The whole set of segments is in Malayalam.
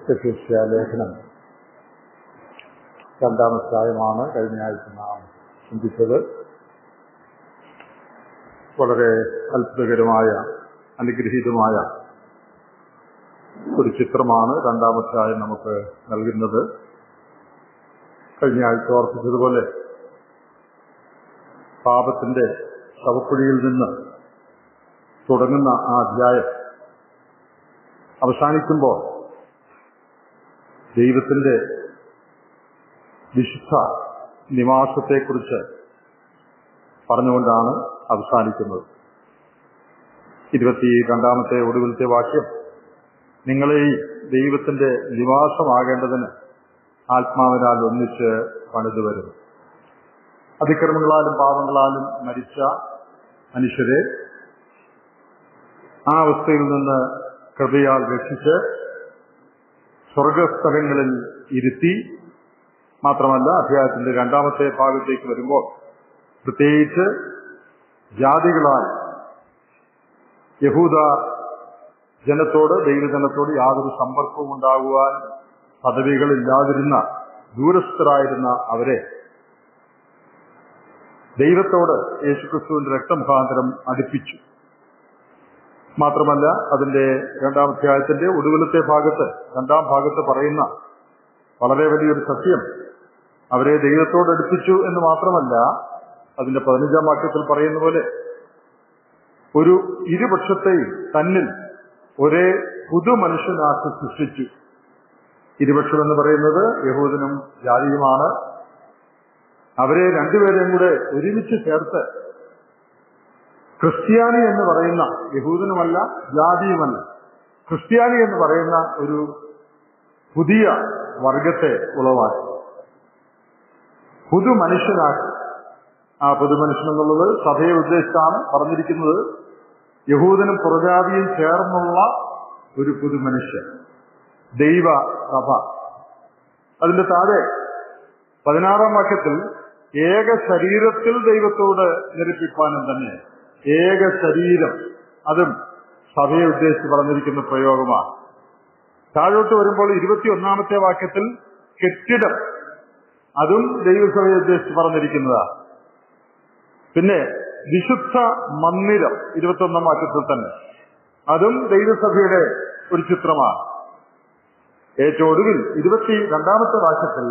ശിഷ്യ ലേഖനം രണ്ടാം അധ്യായമാണ് കഴിഞ്ഞ ആഴ്ച നാം ചിന്തിച്ചത് വളരെ അത്ഭുതകരമായ അനുഗ്രഹീതമായ ഒരു ചിത്രമാണ് രണ്ടാം അധ്യായം നമുക്ക് നൽകുന്നത് കഴിഞ്ഞ ആഴ്ച ഓർപ്പിച്ചതുപോലെ പാപത്തിന്റെ ശവക്കുഴിയിൽ നിന്ന് തുടങ്ങുന്ന ആ അധ്യായം അവസാനിക്കുമ്പോൾ ദൈവത്തിന്റെ വിശുദ്ധ നിവാസത്തെക്കുറിച്ച് പറഞ്ഞുകൊണ്ടാണ് അവസാനിക്കുന്നത് ഇരുപത്തി രണ്ടാമത്തെ ഒടുവിലത്തെ വാക്യം നിങ്ങളെ ഈ ദൈവത്തിന്റെ നിവാസമാകേണ്ടതിന് ആത്മാവിനാൽ ഒന്നിച്ച് പണിതു വരുന്നു അതിക്രമങ്ങളാലും പാപങ്ങളാലും മരിച്ച മനുഷ്യരെ ആ അവസ്ഥയിൽ നിന്ന് കൃപയാൽ രക്ഷിച്ച് സ്വർഗസ്ഥലങ്ങളിൽ ഇരുത്തി മാത്രമല്ല അധ്യായത്തിന്റെ രണ്ടാമത്തെ ഭാഗത്തേക്ക് വരുമ്പോൾ പ്രത്യേകിച്ച് ജാതികളാൽ യഹൂദ ജനത്തോട് ദൈവജനത്തോട് യാതൊരു സമ്പർക്കവും ഉണ്ടാകുവാൻ പദവികളില്ലാതിരുന്ന ദൂരസ്ഥരായിരുന്ന അവരെ ദൈവത്തോട് യേശുക്രിസ്തുവിന്റെ രക്തമുഖാന്തരം അടുപ്പിച്ചു മാത്രമല്ല അതിന്റെ രണ്ടാം അധ്യായത്തിന്റെ ഒടുവിലത്തെ ഭാഗത്ത് രണ്ടാം ഭാഗത്ത് പറയുന്ന വളരെ വലിയൊരു സത്യം അവരെ ദൈവത്തോട് അടുപ്പിച്ചു എന്ന് മാത്രമല്ല അതിന്റെ പതിനഞ്ചാം വാക്യത്തിൽ പറയുന്ന പോലെ ഒരു ഇരുപക്ഷത്തെയും തന്നിൽ ഒരേ പുതു മനുഷ്യനാക്കി സൃഷ്ടിച്ചു ഇരുപക്ഷം എന്ന് പറയുന്നത് യഹൂദനും ജാതിയുമാണ് അവരെ രണ്ടുപേരെയും കൂടെ ഒരുമിച്ച് ചേർത്ത് ക്രിസ്ത്യാനി എന്ന് പറയുന്ന യഹൂദനുമല്ല ജാതിയുമല്ല ക്രിസ്ത്യാനി എന്ന് പറയുന്ന ഒരു പുതിയ വർഗത്തെ ഉളവാക്കി പുതു മനുഷ്യനാക്കി ആ പുതുമനുഷ്യൻ എന്നുള്ളത് സഭയെ ഉദ്ദേശിച്ചാണ് പറഞ്ഞിരിക്കുന്നത് യഹൂദനും പുറജാതിയും ചേർന്നുള്ള ഒരു പുതുമനുഷ്യൻ ദൈവ സഭ അതിന്റെ താഴെ പതിനാറാം വാക്യത്തിൽ ഏക ശരീരത്തിൽ ദൈവത്തോട് നിരപ്പിപ്പാനും തന്നെ ഏക ശരീരം അതും സഭയെ ഉദ്ദേശിച്ച് പറഞ്ഞിരിക്കുന്ന പ്രയോഗമാണ് താഴോട്ട് വരുമ്പോൾ ഇരുപത്തിയൊന്നാമത്തെ വാക്യത്തിൽ കെട്ടിടം അതും ദൈവസഭയെ ഉദ്ദേശിച്ച് പറഞ്ഞിരിക്കുന്നതാണ് പിന്നെ വിശുദ്ധ മന്ദിരം ഇരുപത്തൊന്നാം വാക്യത്തിൽ തന്നെ അതും ദൈവസഭയുടെ ഒരു ചിത്രമാണ് ഏറ്റവും ഒടുവിൽ ഇരുപത്തി രണ്ടാമത്തെ വാക്യത്തിൽ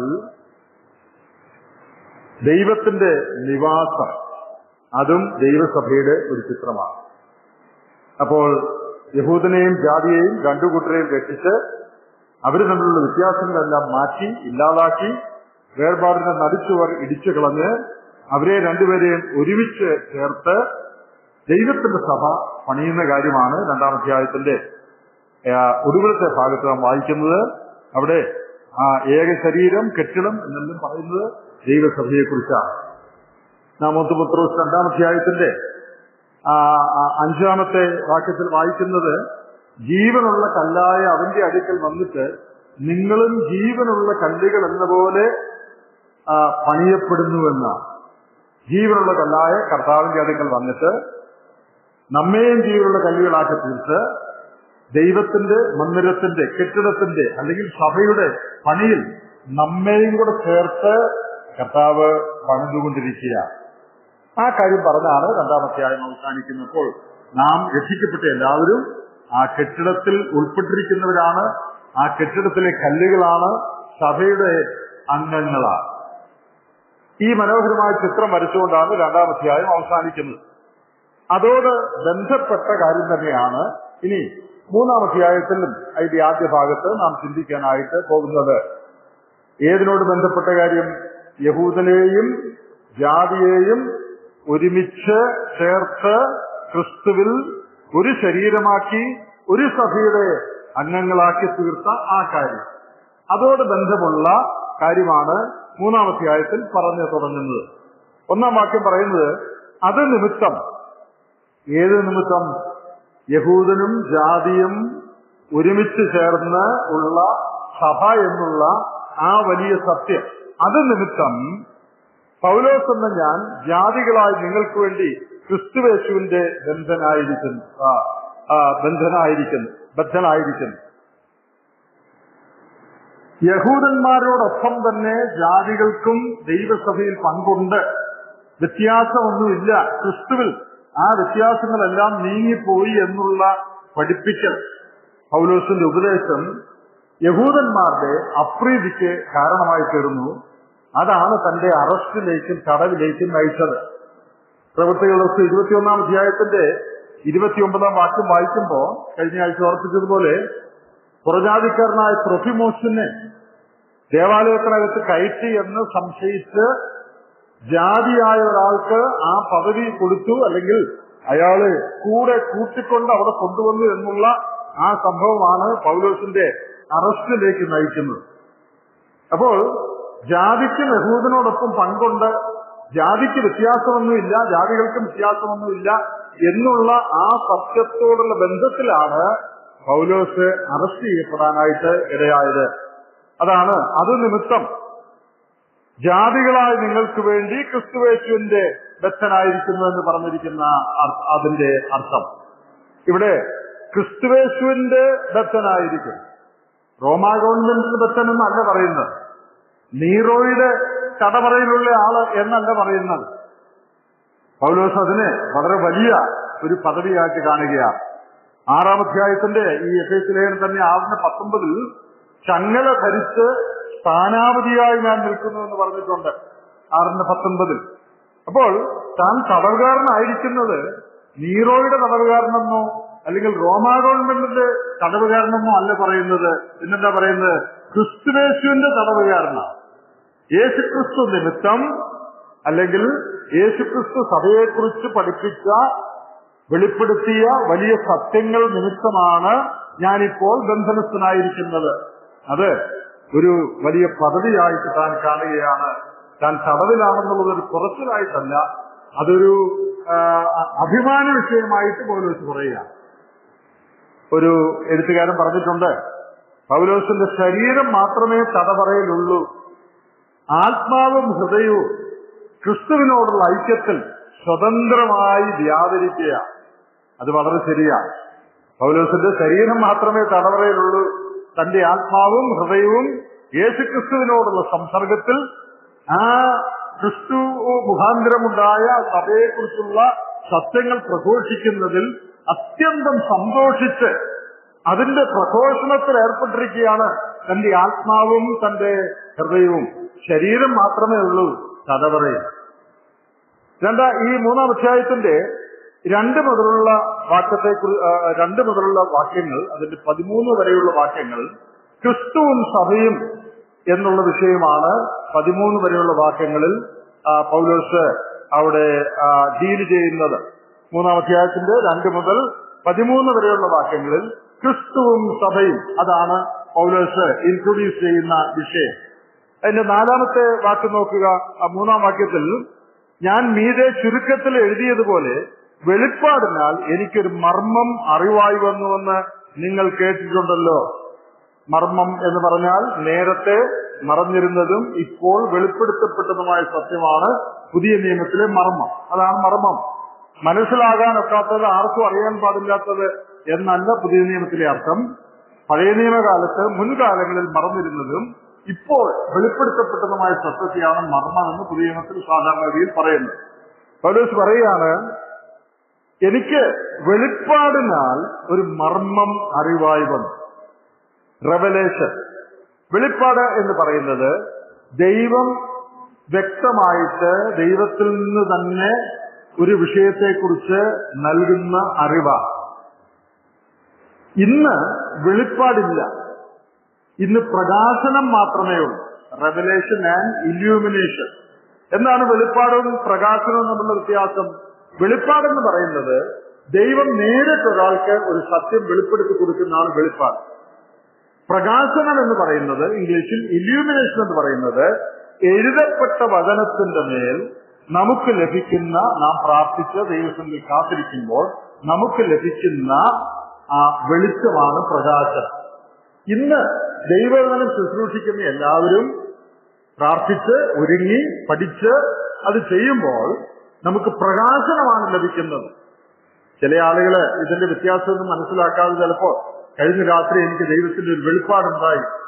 ദൈവത്തിന്റെ നിവാസം അതും ദൈവസഭയുടെ ഒരു ചിത്രമാണ് അപ്പോൾ യഹൂദനെയും ജാതിയെയും രണ്ടു കൂട്ടരെയും രക്ഷിച്ച് അവർ തമ്മിലുള്ള വ്യത്യാസങ്ങളെല്ലാം മാറ്റി ഇല്ലാതാക്കി വേർപാടിനെ നടിച്ചുവർ ഇടിച്ചു കളഞ്ഞ് അവരെ രണ്ടുപേരെയും ഒരുമിച്ച് ചേർത്ത് ദൈവത്തിന്റെ സഭ പണിയുന്ന കാര്യമാണ് രണ്ടാം അധ്യായത്തിന്റെ ഒടുവിലത്തെ ഭാഗത്ത് നാം വായിക്കുന്നത് അവിടെ ആ ഏക ശരീരം കെട്ടിടം എന്നെല്ലാം പറയുന്നത് ദൈവസഭയെ കുറിച്ചാണ് നാം ഒത്തുപത്രോസ് രണ്ടാം അധ്യായത്തിന്റെ അഞ്ചാമത്തെ വാക്യത്തിൽ വായിക്കുന്നത് ജീവനുള്ള കല്ലായ അവന്റെ അടുക്കൽ വന്നിട്ട് നിങ്ങളും ജീവനുള്ള കല്ലുകൾ എന്ന പോലെ പണിയപ്പെടുന്നുവെന്നാണ് ജീവനുള്ള കല്ലായ കർത്താവിന്റെ അടുക്കൽ വന്നിട്ട് നമ്മെയും ജീവനുള്ള കല്ലുകളാക്കി തീർത്ത് ദൈവത്തിന്റെ മന്ദിരത്തിന്റെ കെട്ടിടത്തിന്റെ അല്ലെങ്കിൽ സഭയുടെ പണിയിൽ നമ്മെയും കൂടെ ചേർത്ത് കർത്താവ് പണിതുകൊണ്ടിരിക്കുക ആ കാര്യം പറഞ്ഞാണ് രണ്ടാം അധ്യായം അവസാനിക്കുന്നപ്പോൾ നാം രക്ഷിക്കപ്പെട്ട എല്ലാവരും ആ കെട്ടിടത്തിൽ ഉൾപ്പെട്ടിരിക്കുന്നവരാണ് ആ കെട്ടിടത്തിലെ കല്ലുകളാണ് സഭയുടെ അംഗങ്ങളാണ് ഈ മനോഹരമായ ചിത്രം വരച്ചുകൊണ്ടാണ് രണ്ടാം അധ്യായം അവസാനിക്കുന്നത് അതോട് ബന്ധപ്പെട്ട കാര്യം തന്നെയാണ് ഇനി മൂന്നാം അധ്യായത്തിലും അതിന്റെ ആദ്യ ഭാഗത്ത് നാം ചിന്തിക്കാനായിട്ട് പോകുന്നത് ഏതിനോട് ബന്ധപ്പെട്ട കാര്യം യഹൂദനെയും ജാതിയെയും ഒരുമിച്ച് ചേർത്ത് ക്രിസ്തുവിൽ ഒരു ശരീരമാക്കി ഒരു സഭയുടെ അംഗങ്ങളാക്കി തീർത്ത ആ കാര്യം അതോട് ബന്ധമുള്ള കാര്യമാണ് മൂന്നാം അധ്യായത്തിൽ പറഞ്ഞു തുടങ്ങുന്നത് ഒന്നാം വാക്യം പറയുന്നത് അത് നിമിത്തം ഏത് നിമിത്തം യഹൂദനും ജാതിയും ഒരുമിച്ച് ചേർന്ന് ഉള്ള സഭ എന്നുള്ള ആ വലിയ സത്യം അത് നിമിത്തം പൗലോസ് എന്ന ഞാൻ ജാതികളായി നിങ്ങൾക്ക് വേണ്ടി ക്രിസ്തുവേശുവിന്റെ ബന്ധനായിരിക്കുന്നു ബന്ധനായിരിക്കുന്നു ബദ്ധനായിരിക്കുന്നു യഹൂദന്മാരോടൊപ്പം തന്നെ ജാതികൾക്കും ദൈവസഭയിൽ പങ്കുണ്ട് വ്യത്യാസമൊന്നുമില്ല ക്രിസ്തുവിൽ ആ വ്യത്യാസങ്ങളെല്ലാം നീങ്ങിപ്പോയി എന്നുള്ള പഠിപ്പിക്കൽ പൗലോസിന്റെ ഉപദേശം യഹൂദന്മാരുടെ അപ്രീതിക്ക് കാരണമായി തീർന്നു അതാണ് തന്റെ അറസ്റ്റിലേക്കും തടവിലേക്കും നയിച്ചത് പ്രവൃത്തികളൊക്കെ ഇരുപത്തിയൊന്നാം അധ്യായത്തിന്റെ ഇരുപത്തിയൊമ്പതാം വാക്യം വായിക്കുമ്പോൾ കഴിഞ്ഞ ആഴ്ച ഓർപ്പിച്ചതുപോലെ പുറജാതിക്കാരനായ പ്രൊഫിമോസിനെ ദേവാലയത്തിനകത്ത് കയറ്റി എന്ന് സംശയിച്ച് ജാതിയായ ഒരാൾക്ക് ആ പദവി കൊടുത്തു അല്ലെങ്കിൽ അയാള് കൂടെ കൂട്ടിക്കൊണ്ട് അവിടെ കൊണ്ടുവന്നു എന്നുള്ള ആ സംഭവമാണ് പൗലോസിന്റെ അറസ്റ്റിലേക്ക് നയിക്കുന്നത് അപ്പോൾ ജാതിക്ക് യഹൂദനോടൊപ്പം പങ്കുണ്ട് ജാതിക്ക് വ്യത്യാസമൊന്നുമില്ല ജാതികൾക്കും വ്യത്യാസമൊന്നുമില്ല എന്നുള്ള ആ സത്യത്തോടുള്ള ബന്ധത്തിലാണ് പൗലോസ് അറസ്റ്റ് ചെയ്യപ്പെടാനായിട്ട് ഇടയായത് അതാണ് അത് നിമിത്തം ജാതികളായ നിങ്ങൾക്ക് വേണ്ടി ക്രിസ്തുവേശുവിന്റെ ബദ്ധനായിരിക്കുന്നു എന്ന് പറഞ്ഞിരിക്കുന്ന അർ- അതിന്റെ അർത്ഥം ഇവിടെ ക്രിസ്തുവേശുവിന്റെ ബദ്ധനായിരിക്കും റോമാ ഗവൺമെന്റിന്റെ ബദ്ധൻ എന്നല്ല പറയുന്നത് നീറോയുടെ തടവറയിലുള്ള ആള് എന്നല്ല പറയുന്നത് പൗലോസ് അതിനെ വളരെ വലിയ ഒരു പദവിയാക്കി കാണുകയാണ് ആറാം അധ്യായത്തിന്റെ ഈ എഫ് എസ് ലേഖനം തന്നെ ആറിന് പത്തൊമ്പതിൽ ചങ്ങല ധരിച്ച് സ്ഥാനാപതിയായി ഞാൻ നിൽക്കുന്നു എന്ന് പറഞ്ഞിട്ടുണ്ട് ആറിന് പത്തൊൻപതിൽ അപ്പോൾ താൻ തടവുകാരനായിരിക്കുന്നത് നീറോയുടെ തടവുകാരനെന്നോ അല്ലെങ്കിൽ റോമാ ഗവൺമെന്റിന്റെ തടവുകാരനെന്നോ അല്ല പറയുന്നത് പിന്നെന്താ പറയുന്നത് ക്രിസ്തുവേശുവിന്റെ തടവുകാരനാണ് യേശുക്രിസ്തു നിമിത്തം അല്ലെങ്കിൽ യേശുക്രിസ്തു സഭയെക്കുറിച്ച് പഠിപ്പിച്ച വെളിപ്പെടുത്തിയ വലിയ സത്യങ്ങൾ നിമിത്തമാണ് ഞാനിപ്പോൾ ബന്ധനസ്ഥനായിരിക്കുന്നത് അത് ഒരു വലിയ പദവിയായിട്ട് താൻ കാണുകയാണ് താൻ തടവിലാണെന്നുള്ളത് ഒരു കുറച്ചിലായിട്ടല്ല അതൊരു ആ, അഭിമാന വിഷയമായിട്ട് പൗലോസ് പറയുകയാണ് ഒരു എഴുത്തുകാരൻ പറഞ്ഞിട്ടുണ്ട് പൗലോസിന്റെ ശരീരം മാത്രമേ തടവറയിലുള്ളൂ ആത്മാവും ഹൃദയവും ക്രിസ്തുവിനോടുള്ള ഐക്യത്തിൽ സ്വതന്ത്രമായി വ്യാപരിക്കുക അത് വളരെ ശരിയാണ് പൗലോസിന്റെ ശരീരം മാത്രമേ തടവറയിലുള്ളൂ തന്റെ ആത്മാവും ഹൃദയവും യേശുക്രിസ്തുവിനോടുള്ള സംസർഗത്തിൽ ആ ക്രിസ്തു മുഖാന്തരമുണ്ടായ സഭയെക്കുറിച്ചുള്ള സത്യങ്ങൾ പ്രഘോഷിക്കുന്നതിൽ അത്യന്തം സന്തോഷിച്ച് അതിന്റെ പ്രഘോഷണത്തിൽ ഏർപ്പെട്ടിരിക്കുകയാണ് തന്റെ ആത്മാവും തന്റെ ഹൃദയവും ശരീരം മാത്രമേ ഉള്ളൂ തടവറയിൽ രണ്ട ഈ മൂന്നാം അധ്യായത്തിന്റെ രണ്ട് മുതലുള്ള വാക്യത്തെ രണ്ട് മുതലുള്ള വാക്യങ്ങൾ അതിന്റെ പതിമൂന്ന് വരെയുള്ള വാക്യങ്ങൾ ക്രിസ്തുവും സഭയും എന്നുള്ള വിഷയമാണ് പതിമൂന്ന് വരെയുള്ള വാക്യങ്ങളിൽ ആ, പൗലോസ് അവിടെ ആ, ഡീല് ചെയ്യുന്നത് മൂന്നാം അധ്യായത്തിന്റെ രണ്ട് മുതൽ പതിമൂന്ന് വരെയുള്ള വാക്യങ്ങളിൽ ക്രിസ്തുവും സഭയും അതാണ് പൗലോസ് ഇൻട്രൊഡ്യൂസ് ചെയ്യുന്ന വിഷയം അതിന്റെ നാലാമത്തെ വാക്ക് നോക്കുക ആ മൂന്നാം വാക്യത്തിൽ ഞാൻ മീതെ ചുരുക്കത്തിൽ എഴുതിയതുപോലെ വെളിപ്പാടിനാൽ എനിക്കൊരു മർമ്മം അറിവായി വന്നുവെന്ന് നിങ്ങൾ കേട്ടിട്ടുണ്ടല്ലോ മർമ്മം എന്ന് പറഞ്ഞാൽ നേരത്തെ മറഞ്ഞിരുന്നതും ഇപ്പോൾ വെളിപ്പെടുത്തപ്പെട്ടതുമായ സത്യമാണ് പുതിയ നിയമത്തിലെ മർമ്മം അതാണ് മർമ്മം മനസ്സിലാകാനൊക്കാത്തത് ആർക്കും അറിയാൻ പാടില്ലാത്തത് എന്നല്ല പുതിയ നിയമത്തിലെ അർത്ഥം പഴയ നിയമകാലത്ത് മുൻകാലങ്ങളിൽ മറന്നിരുന്നതും ഇപ്പോൾ വെളിപ്പെടുത്തപ്പെട്ടതുമായ സത്യത്തെയാണ് മർമ്മം എന്ന് പുതിയ നിയമത്തിൽ സാധാരണഗതിയിൽ പറയുന്നത് പൗലോസ് പറയുകയാണ് എനിക്ക് വെളിപ്പാടിനാൽ ഒരു മർമ്മം അറിവായി വന്നു റെവലേഷൻ വെളിപ്പാട് എന്ന് പറയുന്നത് ദൈവം വ്യക്തമായിട്ട് ദൈവത്തിൽ നിന്ന് തന്നെ ഒരു വിഷയത്തെക്കുറിച്ച് നൽകുന്ന അറിവാണ് ഇന്ന് വെളിപ്പാടില്ല ഇന്ന് പ്രകാശനം മാത്രമേ ഉള്ളൂ റെവലേഷൻ ആൻഡ് ഇല്യൂമിനേഷൻ എന്താണ് വെളിപ്പാടും പ്രകാശനവും തമ്മിലുള്ള വ്യത്യാസം വെളിപ്പാടെന്ന് പറയുന്നത് ദൈവം നേരിട്ട് ഒരാൾക്ക് ഒരു സത്യം വെളിപ്പെടുത്തി കൊടുക്കുന്നതാണ് വെളിപ്പാട് പ്രകാശനം എന്ന് പറയുന്നത് ഇംഗ്ലീഷിൽ ഇല്യൂമിനേഷൻ എന്ന് പറയുന്നത് എഴുതപ്പെട്ട വചനത്തിന്റെ മേൽ നമുക്ക് ലഭിക്കുന്ന നാം പ്രാർത്ഥിച്ച ദൈവസംഘിൽ കാത്തിരിക്കുമ്പോൾ നമുക്ക് ലഭിക്കുന്ന ആ വെളിച്ചമാണ് പ്രകാശനം ഇന്ന് ദൈവവചനം ശുശ്രൂഷിക്കുന്ന എല്ലാവരും പ്രാർത്ഥിച്ച് ഒരുങ്ങി പഠിച്ച് അത് ചെയ്യുമ്പോൾ നമുക്ക് പ്രകാശനമാണ് ലഭിക്കുന്നത് ചില ആളുകള് ഇതിന്റെ വ്യത്യാസമൊന്നും മനസ്സിലാക്കാതെ ചിലപ്പോ കഴിഞ്ഞ രാത്രി എനിക്ക് ദൈവത്തിന്റെ ഒരു വെളിപ്പാടുണ്ടായി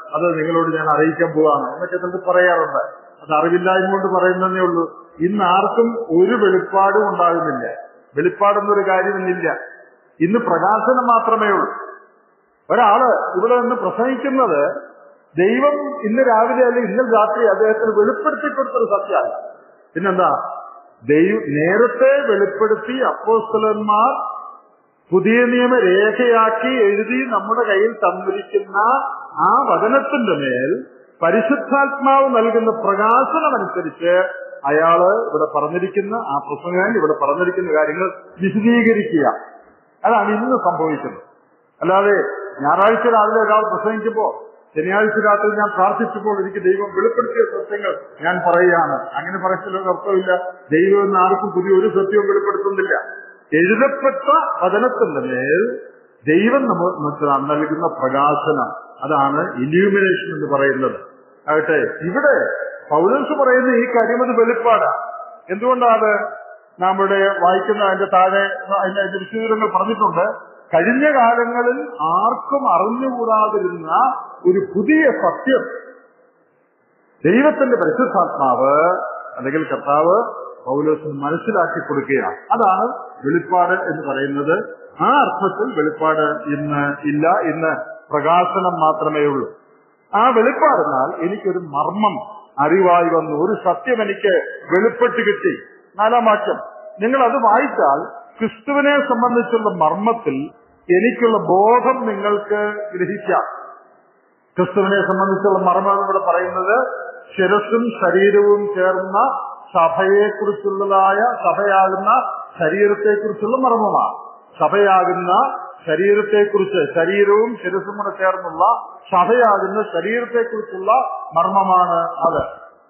അത് നിങ്ങളോട് ഞാൻ അറിയിക്കാൻ പോവാണ് എന്നൊക്കെ എന്നിട്ട് പറയാറുണ്ട് അത് അറിവില്ലായ്മ കൊണ്ട് പറയുന്നതേ ഉള്ളൂ ഇന്ന് ആർക്കും ഒരു വെളിപ്പാടും ഉണ്ടാകുന്നില്ല വെളിപ്പാടെന്നൊരു കാര്യമൊന്നില്ല ഇന്ന് പ്രകാശനം മാത്രമേ ഉള്ളൂ ഒരാള് ഇവിടെ നിന്ന് പ്രസംഗിക്കുന്നത് ദൈവം ഇന്ന് രാവിലെ അല്ലെങ്കിൽ ഇന്നലെ രാത്രി അദ്ദേഹത്തിന് വെളിപ്പെടുത്തി കൊടുത്തൊരു സത്യമല്ല പിന്നെന്താ ദൈവ നേരത്തെ വെളിപ്പെടുത്തി അപ്പോസ്തലന്മാർ പുതിയ നിയമ രേഖയാക്കി എഴുതി നമ്മുടെ കയ്യിൽ തന്നിരിക്കുന്ന ആ വചനത്തിന്റെ മേൽ പരിശുദ്ധാത്മാവ് നൽകുന്ന പ്രകാശനമനുസരിച്ച് അയാള് ഇവിടെ പറഞ്ഞിരിക്കുന്ന ആ പ്രസംഗൻ ഇവിടെ പറഞ്ഞിരിക്കുന്ന കാര്യങ്ങൾ വിശദീകരിക്കുക അതാണ് ഇന്ന് സംഭവിക്കുന്നത് അല്ലാതെ ഞായറാഴ്ച രാവിലെ ഒരാൾ പ്രസംഗിക്കുമ്പോ ശനിയാഴ്ച രാത്രി ഞാൻ പ്രാർത്ഥിച്ചപ്പോൾ എനിക്ക് ദൈവം വെളിപ്പെടുത്തിയ സത്യങ്ങൾ ഞാൻ പറയുകയാണ് അങ്ങനെ പറയത്തിലൊരു അർത്ഥമില്ല ദൈവം എന്ന് ആർക്കും പുതിയ ഒരു സത്യവും വെളിപ്പെടുത്തുന്നില്ല എഴുതപ്പെട്ട വചനത്തിന്റെ മേൽ ദൈവം നമുക്ക് നൽകുന്ന പ്രകാശനം അതാണ് ഇല്യൂമിനേഷൻ എന്ന് പറയുന്നത് ആകട്ടെ ഇവിടെ പൗലോസ് പറയുന്ന ഈ കാര്യം അത് വെളിപ്പാടാണ് എന്തുകൊണ്ടാണ് നമ്മുടെ വായിക്കുന്ന അതിന്റെ താഴെ അതിന്റെ അതിന്റെ വിശദീകരണങ്ങൾ പറഞ്ഞിട്ടുണ്ട് കഴിഞ്ഞ കാലങ്ങളിൽ ആർക്കും അറിഞ്ഞുകൂടാതിരുന്ന ഒരു പുതിയ സത്യം ദൈവത്തിന്റെ പരിശുദ്ധാത്മാവ് അല്ലെങ്കിൽ കർത്താവ് പൗലോസിന് മനസ്സിലാക്കി കൊടുക്കുകയാണ് അതാണ് വെളിപ്പാട് എന്ന് പറയുന്നത് ആ അർത്ഥത്തിൽ വെളിപ്പാട് ഇന്ന് ഇല്ല ഇന്ന് പ്രകാശനം മാത്രമേ ഉള്ളൂ ആ വെളിപ്പാടെന്നാൽ എനിക്കൊരു മർമ്മം അറിവായി വന്നു ഒരു സത്യം എനിക്ക് വെളിപ്പെട്ട് കിട്ടി നാലാം വാക്യം നിങ്ങൾ അത് വായിച്ചാൽ ക്രിസ്തുവിനെ സംബന്ധിച്ചുള്ള മർമ്മത്തിൽ എനിക്കുള്ള ബോധം നിങ്ങൾക്ക് ഗ്രഹിക്കാം ക്രിസ്തുവിനെ സംബന്ധിച്ചുള്ള മർമ്മം ഇവിടെ പറയുന്നത് ശിരസും ശരീരവും ചേർന്ന സഭയെക്കുറിച്ചുള്ളതായ സഭയാകുന്ന ശരീരത്തെക്കുറിച്ചുള്ള മർമ്മമാണ് സഭയാകുന്ന ശരീരത്തെക്കുറിച്ച് ശരീരവും ശിരസും കൂടെ ചേർന്നുള്ള സഭയാകുന്ന ശരീരത്തെക്കുറിച്ചുള്ള മർമ്മമാണ് അത്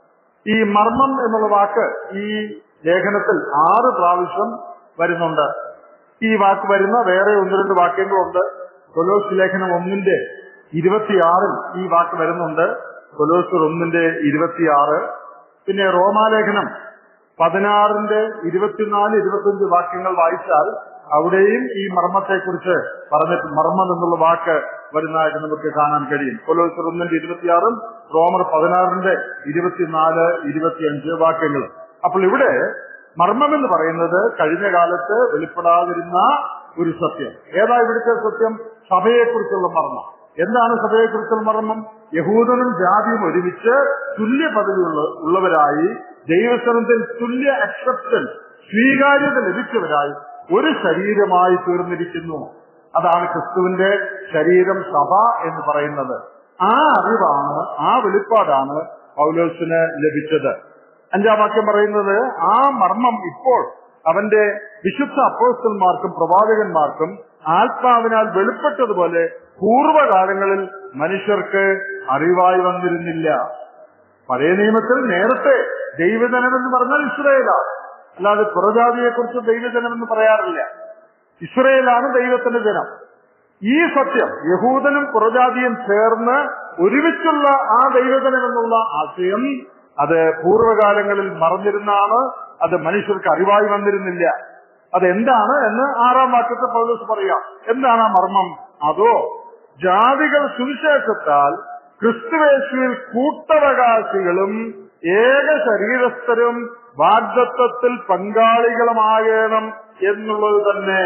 ഈ മർമ്മം എന്നുള്ള വാക്ക് ഈ ലേഖനത്തിൽ ആറ് പ്രാവശ്യം വരുന്നുണ്ട് ഈ വാക്ക് വരുന്ന വേറെ ഒന്ന് രണ്ട് വാക്യങ്ങളുണ്ട് കൊലോസ് ലേഖനം ഒന്നിന്റെ ഇരുപത്തിയാറിൽ ഈ വാക്ക് വരുന്നുണ്ട് കൊലോസ് ഒന്നിന്റെ ഇരുപത്തിയാറ് പിന്നെ റോമാലേഖനം പതിനാറിന്റെ ഇരുപത്തിനാല് ഇരുപത്തിയഞ്ച് വാക്യങ്ങൾ വായിച്ചാൽ അവിടെയും ഈ മർമ്മത്തെക്കുറിച്ച് പറഞ്ഞിട്ട് മർമ്മം എന്നുള്ള വാക്ക് വരുന്നതായിട്ട് നമുക്ക് കാണാൻ കഴിയും കൊലോസർ ഒന്നിന്റെ ഇരുപത്തിയാറും റോമർ പതിനാറിന്റെ ഇരുപത്തിനാല് ഇരുപത്തിയഞ്ച് വാക്യങ്ങൾ അപ്പോൾ ഇവിടെ മർമ്മം എന്ന് പറയുന്നത് കഴിഞ്ഞ കാലത്ത് വെളിപ്പെടാതിരുന്ന ഒരു സത്യം ഏതാ ഇവിടുത്തെ സത്യം സഭയെക്കുറിച്ചുള്ള മർമ്മം എന്താണ് സഭയെക്കുറിച്ചുള്ള മർമ്മം യഹൂദനും ജാതിയും ഒരുമിച്ച് തുല്യ പദവിയുള്ള ഉള്ളവരായി ദൈവസ്ഥലത്തിൽ തുല്യ അക്സെപ്റ്റൻസ് സ്വീകാര്യത ലഭിച്ചവരായി ഒരു ശരീരമായി തീർന്നിരിക്കുന്നു അതാണ് ക്രിസ്തുവിന്റെ ശരീരം സഭ എന്ന് പറയുന്നത് ആ അറിവാണ് ആ വെളിപ്പാടാണ് പൗലോസിന് ലഭിച്ചത് അഞ്ചാം വാക്യം പറയുന്നത് ആ മർമ്മം ഇപ്പോൾ അവന്റെ വിശുദ്ധ അപ്പോസ്റ്റന്മാർക്കും പ്രവാചകന്മാർക്കും ആത്മാവിനാൽ വെളിപ്പെട്ടതുപോലെ പൂർവ്വകാലങ്ങളിൽ മനുഷ്യർക്ക് അറിവായി വന്നിരുന്നില്ല പഴയ നിയമത്തിൽ നേരത്തെ ദൈവജനം എന്ന് പറഞ്ഞാൽ ഇസ്രയേലാണ് അല്ലാതെ പുറജാതിയെ കുറിച്ച് ദൈവജനം എന്ന് പറയാറില്ല ഇസ്രയേലാണ് ദൈവത്തിന്റെ ജനം ഈ സത്യം യഹൂദനും പുറജാതിയും ചേർന്ന് ഒരുമിച്ചുള്ള ആ ദൈവജനം എന്നുള്ള ആശയം അത് പൂർവ്വകാലങ്ങളിൽ മറഞ്ഞിരുന്നാണ് അത് മനുഷ്യർക്ക് അറിവായി വന്നിരുന്നില്ല അതെന്താണ് എന്ന് ആറാം വാക്യത്തെ പൗലോസ് പറയാം എന്താണ് ആ മർമ്മം അതോ ജാതികൾ സുവിശേഷത്താൽ ക്രിസ്തുവേശുവിൽ കൂട്ടവകാശികളും ഏക ശരീരസ്ഥരും വാഗ്ദത്വത്തിൽ പങ്കാളികളുമാകണം എന്നുള്ളത് തന്നെ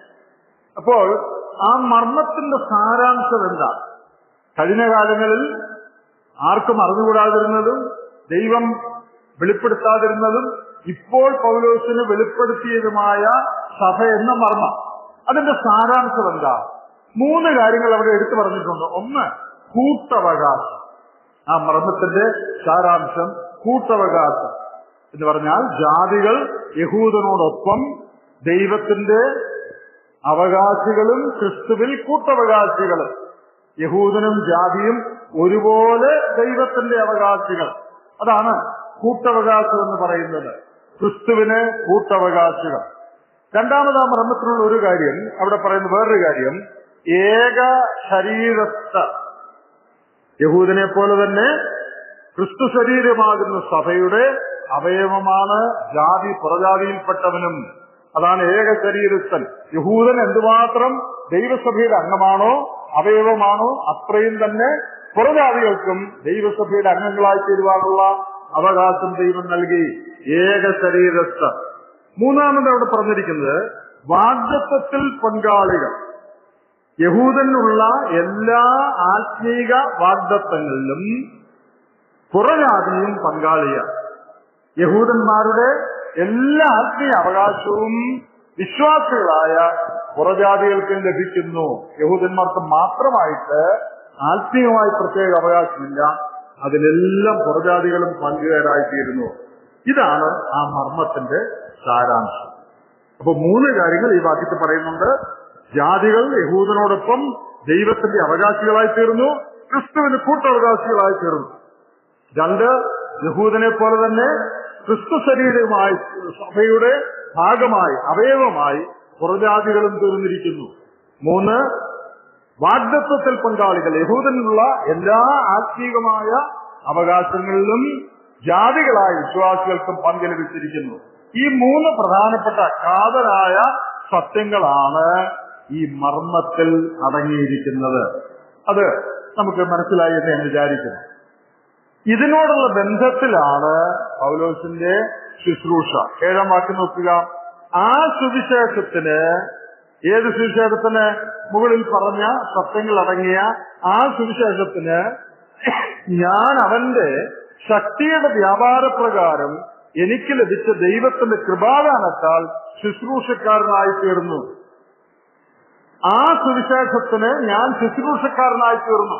അപ്പോൾ ആ മർമ്മത്തിന്റെ സാരാംശം എന്താ കഴിഞ്ഞ കാലങ്ങളിൽ ആർക്കും അറിഞ്ഞുകൂടാതിരുന്നതും ദൈവം വെളിപ്പെടുത്താതിരുന്നതും ഇപ്പോൾ പൗലോസിന് വെളിപ്പെടുത്തിയതുമായ സഭ എന്ന മർമ്മം അതിന്റെ സാരാംശം എന്താ മൂന്ന് കാര്യങ്ങൾ അവിടെ എടുത്തു പറഞ്ഞിട്ടുണ്ട് ഒന്ന് കൂട്ടവകാശം ആ മർമ്മത്തിന്റെ സാരാംശം കൂട്ടവകാശം എന്ന് പറഞ്ഞാൽ ജാതികൾ യഹൂദനോടൊപ്പം ദൈവത്തിന്റെ അവകാശികളും ക്രിസ്തുവിൽ കൂട്ടവകാശികളും യഹൂദനും ജാതിയും ഒരുപോലെ ദൈവത്തിന്റെ അവകാശികൾ അതാണ് കൂട്ടവകാശം എന്ന് പറയുന്നത് ക്രിസ്തുവിന് കൂട്ടവകാശികൾ രണ്ടാമതാ മർമ്മത്തിനുള്ള ഒരു കാര്യം അവിടെ പറയുന്ന വേറൊരു കാര്യം ഏക ശരീരസ്ഥ യഹൂദനെ പോലെ തന്നെ ക്രിസ്തു ശരീരമാകുന്ന സഭയുടെ അവയവമാണ് ജാതി പുറജാതിയിൽപ്പെട്ടവനും അതാണ് ഏക ശരീരസ്ഥൻ യഹൂദൻ എന്തുമാത്രം ദൈവസഭയുടെ അംഗമാണോ അവയവമാണോ അത്രയും തന്നെ പുറജാതികൾക്കും ദൈവസഭയുടെ അംഗങ്ങളായി തീരുവാനുള്ള അവകാശം ദൈവം നൽകി ഏക ശരീരസ്ഥ മൂന്നാമത് അവിടെ പറഞ്ഞിരിക്കുന്നത് വാഗ്ദത്വത്തിൽ പങ്കാളികൾ യഹൂദനുള്ള എല്ലാ ആത്മീക വാഗ്ദത്വങ്ങളിലും പുറജാതിയും പങ്കാളിയാണ് യഹൂദന്മാരുടെ എല്ലാ ആത്മീയ അവകാശവും വിശ്വാസികളായ പുറജാതികൾക്കും ലഭിക്കുന്നു യഹൂദന്മാർക്ക് മാത്രമായിട്ട് ആത്മീയമായി പ്രത്യേക അവകാശമില്ല അതിലെല്ലാം പുറജാതികളും പങ്കുകാരായിത്തീരുന്നു ഇതാണ് ആ മർമ്മത്തിന്റെ സാരാംശം അപ്പൊ മൂന്ന് കാര്യങ്ങൾ ഈ വാക്യത്തിൽ പറയുന്നുണ്ട് ജാതികൾ യഹൂദനോടൊപ്പം ദൈവത്തിന്റെ അവകാശികളായി തീർന്നു ക്രിസ്തുവിന് കൂട്ടവകാശികളായി തീർന്നു രണ്ട് യഹൂദനെ പോലെ തന്നെ ക്രിസ്തു ശരീരമായി സഭയുടെ ഭാഗമായി അവയവമായി പുറജാതികളും തീർന്നിരിക്കുന്നു മൂന്ന് വാഗ്ദത്വത്തിൽ പങ്കാളികൾ യഹൂദനുള്ള എല്ലാ ആത്മീകമായ അവകാശങ്ങളിലും ജാതികളായ വിശ്വാസികൾക്കും പങ്ക് ലഭിച്ചിരിക്കുന്നു ഈ മൂന്ന് പ്രധാനപ്പെട്ട കാതലായ സത്യങ്ങളാണ് ഈ മർമ്മത്തിൽ അടങ്ങിയിരിക്കുന്നത് അത് നമുക്ക് മനസ്സിലായി എന്ന് ഞാൻ വിചാരിക്കുന്നു ഇതിനോടുള്ള ബന്ധത്തിലാണ് പൗലോസിന്റെ ശുശ്രൂഷ ഏഴാം വാക്യം നോക്കുക ആ സുവിശേഷത്തിന് ഏത് സുവിശേഷത്തിന് മുകളിൽ പറഞ്ഞ സത്യങ്ങൾ അടങ്ങിയ ആ സുവിശേഷത്തിന് ഞാൻ അവന്റെ ശക്തിയുടെ വ്യാപാരപ്രകാരം എനിക്ക് ലഭിച്ച ദൈവത്തിന്റെ കൃപാദാനത്താൽ ശുശ്രൂഷക്കാരനായി തീർന്നു ആ സുവിശേഷത്തിന് ഞാൻ ശുശ്രൂഷക്കാരനായി തീർന്നു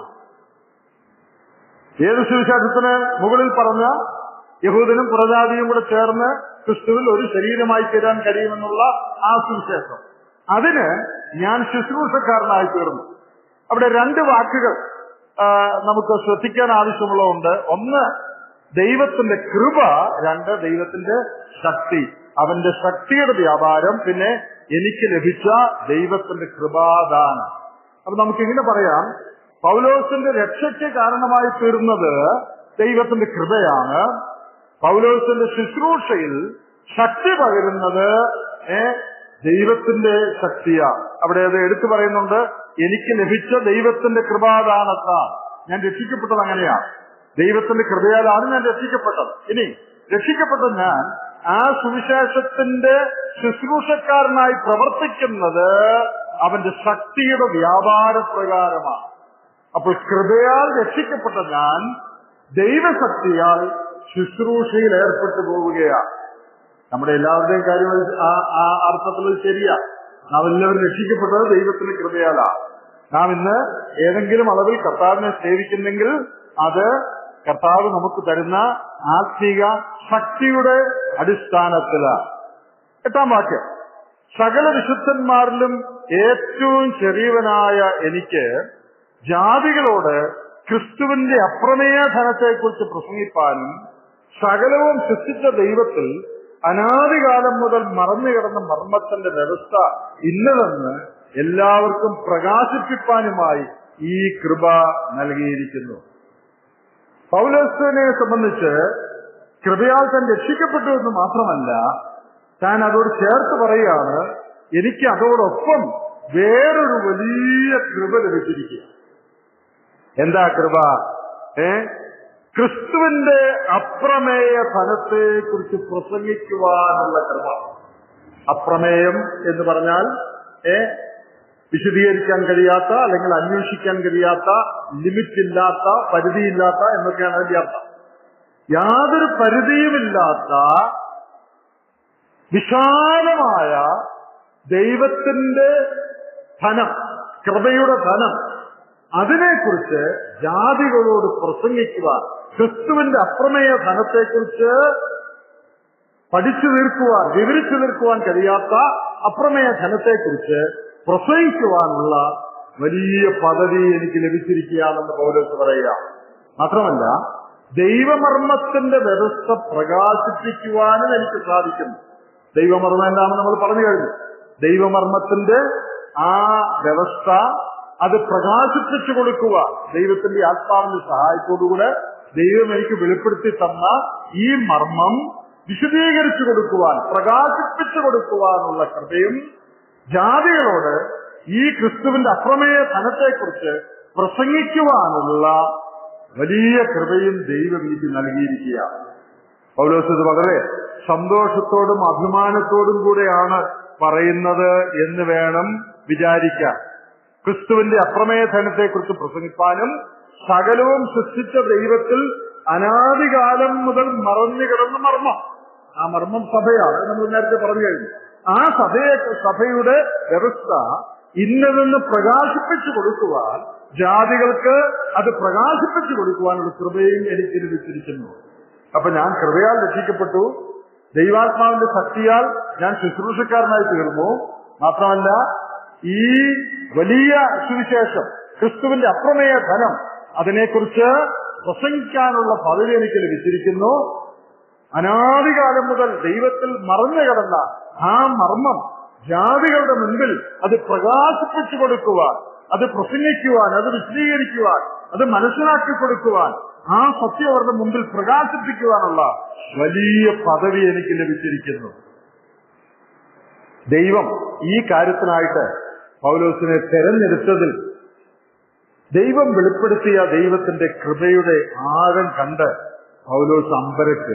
ഏത് സുവിശേഷത്തിന് മുകളിൽ പറഞ്ഞ യഹൂദനും പുറജാതിയും കൂടെ ചേർന്ന് ക്രിസ്തുവിൽ ഒരു ശരീരമായി തീരാൻ കഴിയുമെന്നുള്ള ആ സുവിശേഷം അതിന് ഞാൻ ശുശ്രൂഷക്കാരനായി തീർന്നു അവിടെ രണ്ട് വാക്കുകൾ ആ, നമുക്ക് ശ്രദ്ധിക്കാൻ ആവശ്യമുള്ളതുണ്ട് ഒന്ന് ദൈവത്തിന്റെ കൃപ രണ്ട് ദൈവത്തിന്റെ ശക്തി അവന്റെ ശക്തിയുടെ വ്യാപാരം പിന്നെ എനിക്ക് ലഭിച്ച ദൈവത്തിന്റെ കൃപാദാനം അപ്പൊ നമുക്കിങ്ങനെ പറയാം പൗലോസിന്റെ രക്ഷയ്ക്ക് കാരണമായി തീർന്നത് ദൈവത്തിന്റെ കൃപയാണ് പൗലോസിന്റെ ശുശ്രൂഷയിൽ ശക്തി പകരുന്നത് ഏ, ദൈവത്തിന്റെ ശക്തിയാണ് അവിടെ അത് എടുത്തു പറയുന്നുണ്ട് എനിക്ക് ലഭിച്ച ദൈവത്തിന്റെ കൃപാദാനത്താൽ ഞാൻ രക്ഷിക്കപ്പെട്ടത് അങ്ങനെയാണ് ദൈവത്തിന്റെ കൃപയാലാണ് ഞാൻ രക്ഷിക്കപ്പെട്ടത് ഇനി രക്ഷിക്കപ്പെട്ട ഞാൻ ആ സുവിശേഷത്തിന്റെ ശുശ്രൂഷക്കാരനായി പ്രവർത്തിക്കുന്നത് അവന്റെ ശക്തിയുടെ വ്യാപാര പ്രകാരമാണ് അപ്പോൾ കൃപയാൽ രക്ഷിക്കപ്പെട്ട ഞാൻ ദൈവശക്തിയാൽ ശുശ്രൂഷയിൽ ഏർപ്പെട്ടു പോവുകയാണ് നമ്മുടെ എല്ലാവരുടെയും കാര്യം അത് ആ ആ അർത്ഥത്തിൽ അത് ശരിയാ നാം എല്ലാവരും രക്ഷിക്കപ്പെട്ടത് ദൈവത്തിന്റെ കൃപയാലാണ് നാം ഇന്ന് ഏതെങ്കിലും അളവിൽ കർത്താവിനെ സേവിക്കുന്നെങ്കിൽ അത് കർത്താവ് നമുക്ക് തരുന്ന ആത്മീക ശക്തിയുടെ അടിസ്ഥാനത്തിലാണ് എട്ടാം വാക്യം സകല വിശുദ്ധന്മാരിലും ഏറ്റവും ചെറിയവനായ എനിക്ക് ജാതികളോട് ക്രിസ്തുവിന്റെ അപ്രമേയ ധനത്തെക്കുറിച്ച് പ്രസംഗിപ്പാനും സകലവും സൃഷ്ടിച്ച ദൈവത്തിൽ അനാദികാലം മുതൽ മറന്നു കിടന്ന മർമ്മത്തിന്റെ വ്യവസ്ഥ ഇന്നതെന്ന് എല്ലാവർക്കും പ്രകാശിപ്പിപ്പാനുമായി ഈ കൃപ നൽകിയിരിക്കുന്നു പൗലോസിനെ സംബന്ധിച്ച് കൃപയാൽ താൻ രക്ഷിക്കപ്പെട്ടു എന്ന് മാത്രമല്ല താൻ അതോട് ചേർത്ത് പറയുകയാണ് എനിക്ക് അതോടൊപ്പം വേറൊരു വലിയ കൃപ ലഭിച്ചിരിക്കുക എന്താ കൃപ ഏ ക്രിസ്തുവിന്റെ അപ്രമേയ ഫലത്തെ കുറിച്ച് പ്രസംഗിക്കുവാനുള്ള കൃപ അപ്രമേയം എന്ന് പറഞ്ഞാൽ ഏ വിശദീകരിക്കാൻ കഴിയാത്ത അല്ലെങ്കിൽ അന്വേഷിക്കാൻ കഴിയാത്ത ലിമിറ്റ് ഇല്ലാത്ത പരിധിയില്ലാത്ത എന്നൊക്കെയാണ് അതിന്റെ അർത്ഥം യാതൊരു പരിധിയുമില്ലാത്ത വിശാലമായ ദൈവത്തിന്റെ ധനം കൃപയുടെ ധനം അതിനെക്കുറിച്ച് ജാതികളോട് പ്രസംഗിക്കുവാൻ ക്രിസ്തുവിന്റെ അപ്രമേയ ധനത്തെക്കുറിച്ച് പഠിച്ചു തീർക്കുവാൻ വിവരിച്ചു തീർക്കുവാൻ കഴിയാത്ത അപ്രമേയ ധനത്തെക്കുറിച്ച് പ്രസംഗിക്കുവാനുള്ള വലിയ പദവി എനിക്ക് ലഭിച്ചിരിക്കുകയാണെന്ന് പൗലോസ് പറയുക മാത്രമല്ല ദൈവമർമ്മത്തിന്റെ വ്യവസ്ഥ പ്രകാശിപ്പിക്കുവാനും എനിക്ക് സാധിക്കുന്നു ദൈവമർമ്മം എന്താണെന്ന് നമ്മൾ പറഞ്ഞു കഴിഞ്ഞു ദൈവമർമ്മത്തിന്റെ ആ വ്യവസ്ഥ അത് പ്രകാശിപ്പിച്ചു കൊടുക്കുക ദൈവത്തിന്റെ ആത്മാവിന്റെ സഹായത്തോടുകൂടെ ദൈവം എനിക്ക് വെളിപ്പെടുത്തി തന്ന ഈ മർമ്മം വിശദീകരിച്ചു കൊടുക്കുവാൻ പ്രകാശിപ്പിച്ചു കൊടുക്കുവാനുള്ള കൃപയും ജാതികളോട് ഈ ക്രിസ്തുവിന്റെ അപ്രമേയ ധനത്തെക്കുറിച്ച് പ്രസംഗിക്കുവാനുള്ള വലിയ കൃപയും ദൈവവീതി നൽകിയിരിക്കുക പൗലോസ് ഇത് വളരെ സന്തോഷത്തോടും അഭിമാനത്തോടും കൂടെയാണ് പറയുന്നത് എന്ന് വേണം വിചാരിക്കാൻ ക്രിസ്തുവിന്റെ അപ്രമേയ ധനത്തെക്കുറിച്ച് പ്രസംഗിപ്പാനും സകലവും സൃഷ്ടിച്ച ദൈവത്തിൽ അനാദികാലം മുതൽ മറഞ്ഞു കിടന്ന മർമ്മം ആ മർമ്മം സഭയാണ് അത് നമ്മൾ നേരത്തെ പറഞ്ഞു കഴിഞ്ഞു ആ സഭയെ സഭയുടെ വ്യവസ്ഥ ഇന്നതെന്ന് പ്രകാശിപ്പിച്ചു കൊടുക്കുവാൻ ജാതികൾക്ക് അത് പ്രകാശിപ്പിച്ചു കൊടുക്കുവാനുള്ള കൃപയും എനിക്ക് ലഭിച്ചിരിക്കുന്നു അപ്പൊ ഞാൻ കൃപയാൽ രക്ഷിക്കപ്പെട്ടു ദൈവാത്മാവിന്റെ ശക്തിയാൽ ഞാൻ ശുശ്രൂഷക്കാരനായി തീർന്നു മാത്രമല്ല ഈ വലിയ സുവിശേഷം ക്രിസ്തുവിന്റെ അപ്രമേയ ധനം അതിനെക്കുറിച്ച് പ്രസംഗിക്കാനുള്ള പദവി എനിക്ക് ലഭിച്ചിരിക്കുന്നു അനാദികാലം മുതൽ ദൈവത്തിൽ മറഞ്ഞു കിടന്ന ആ മർമ്മം ജാതികളുടെ മുൻപിൽ അത് പ്രകാശിപ്പിച്ചു കൊടുക്കുവാൻ അത് പ്രസംഗിക്കുവാൻ അത് വിശദീകരിക്കുവാൻ അത് മനസ്സിലാക്കി കൊടുക്കുവാൻ ആ സത്യം അവരുടെ മുമ്പിൽ പ്രകാശിപ്പിക്കുവാനുള്ള വലിയ പദവി എനിക്ക് ലഭിച്ചിരിക്കുന്നു ദൈവം ഈ കാര്യത്തിനായിട്ട് പൗലോസിനെ തെരഞ്ഞെടുത്തതിൽ ദൈവം വെളിപ്പെടുത്തിയ ദൈവത്തിന്റെ കൃപയുടെ ആഴം കണ്ട് പൗലോസ് അമ്പരക്കുക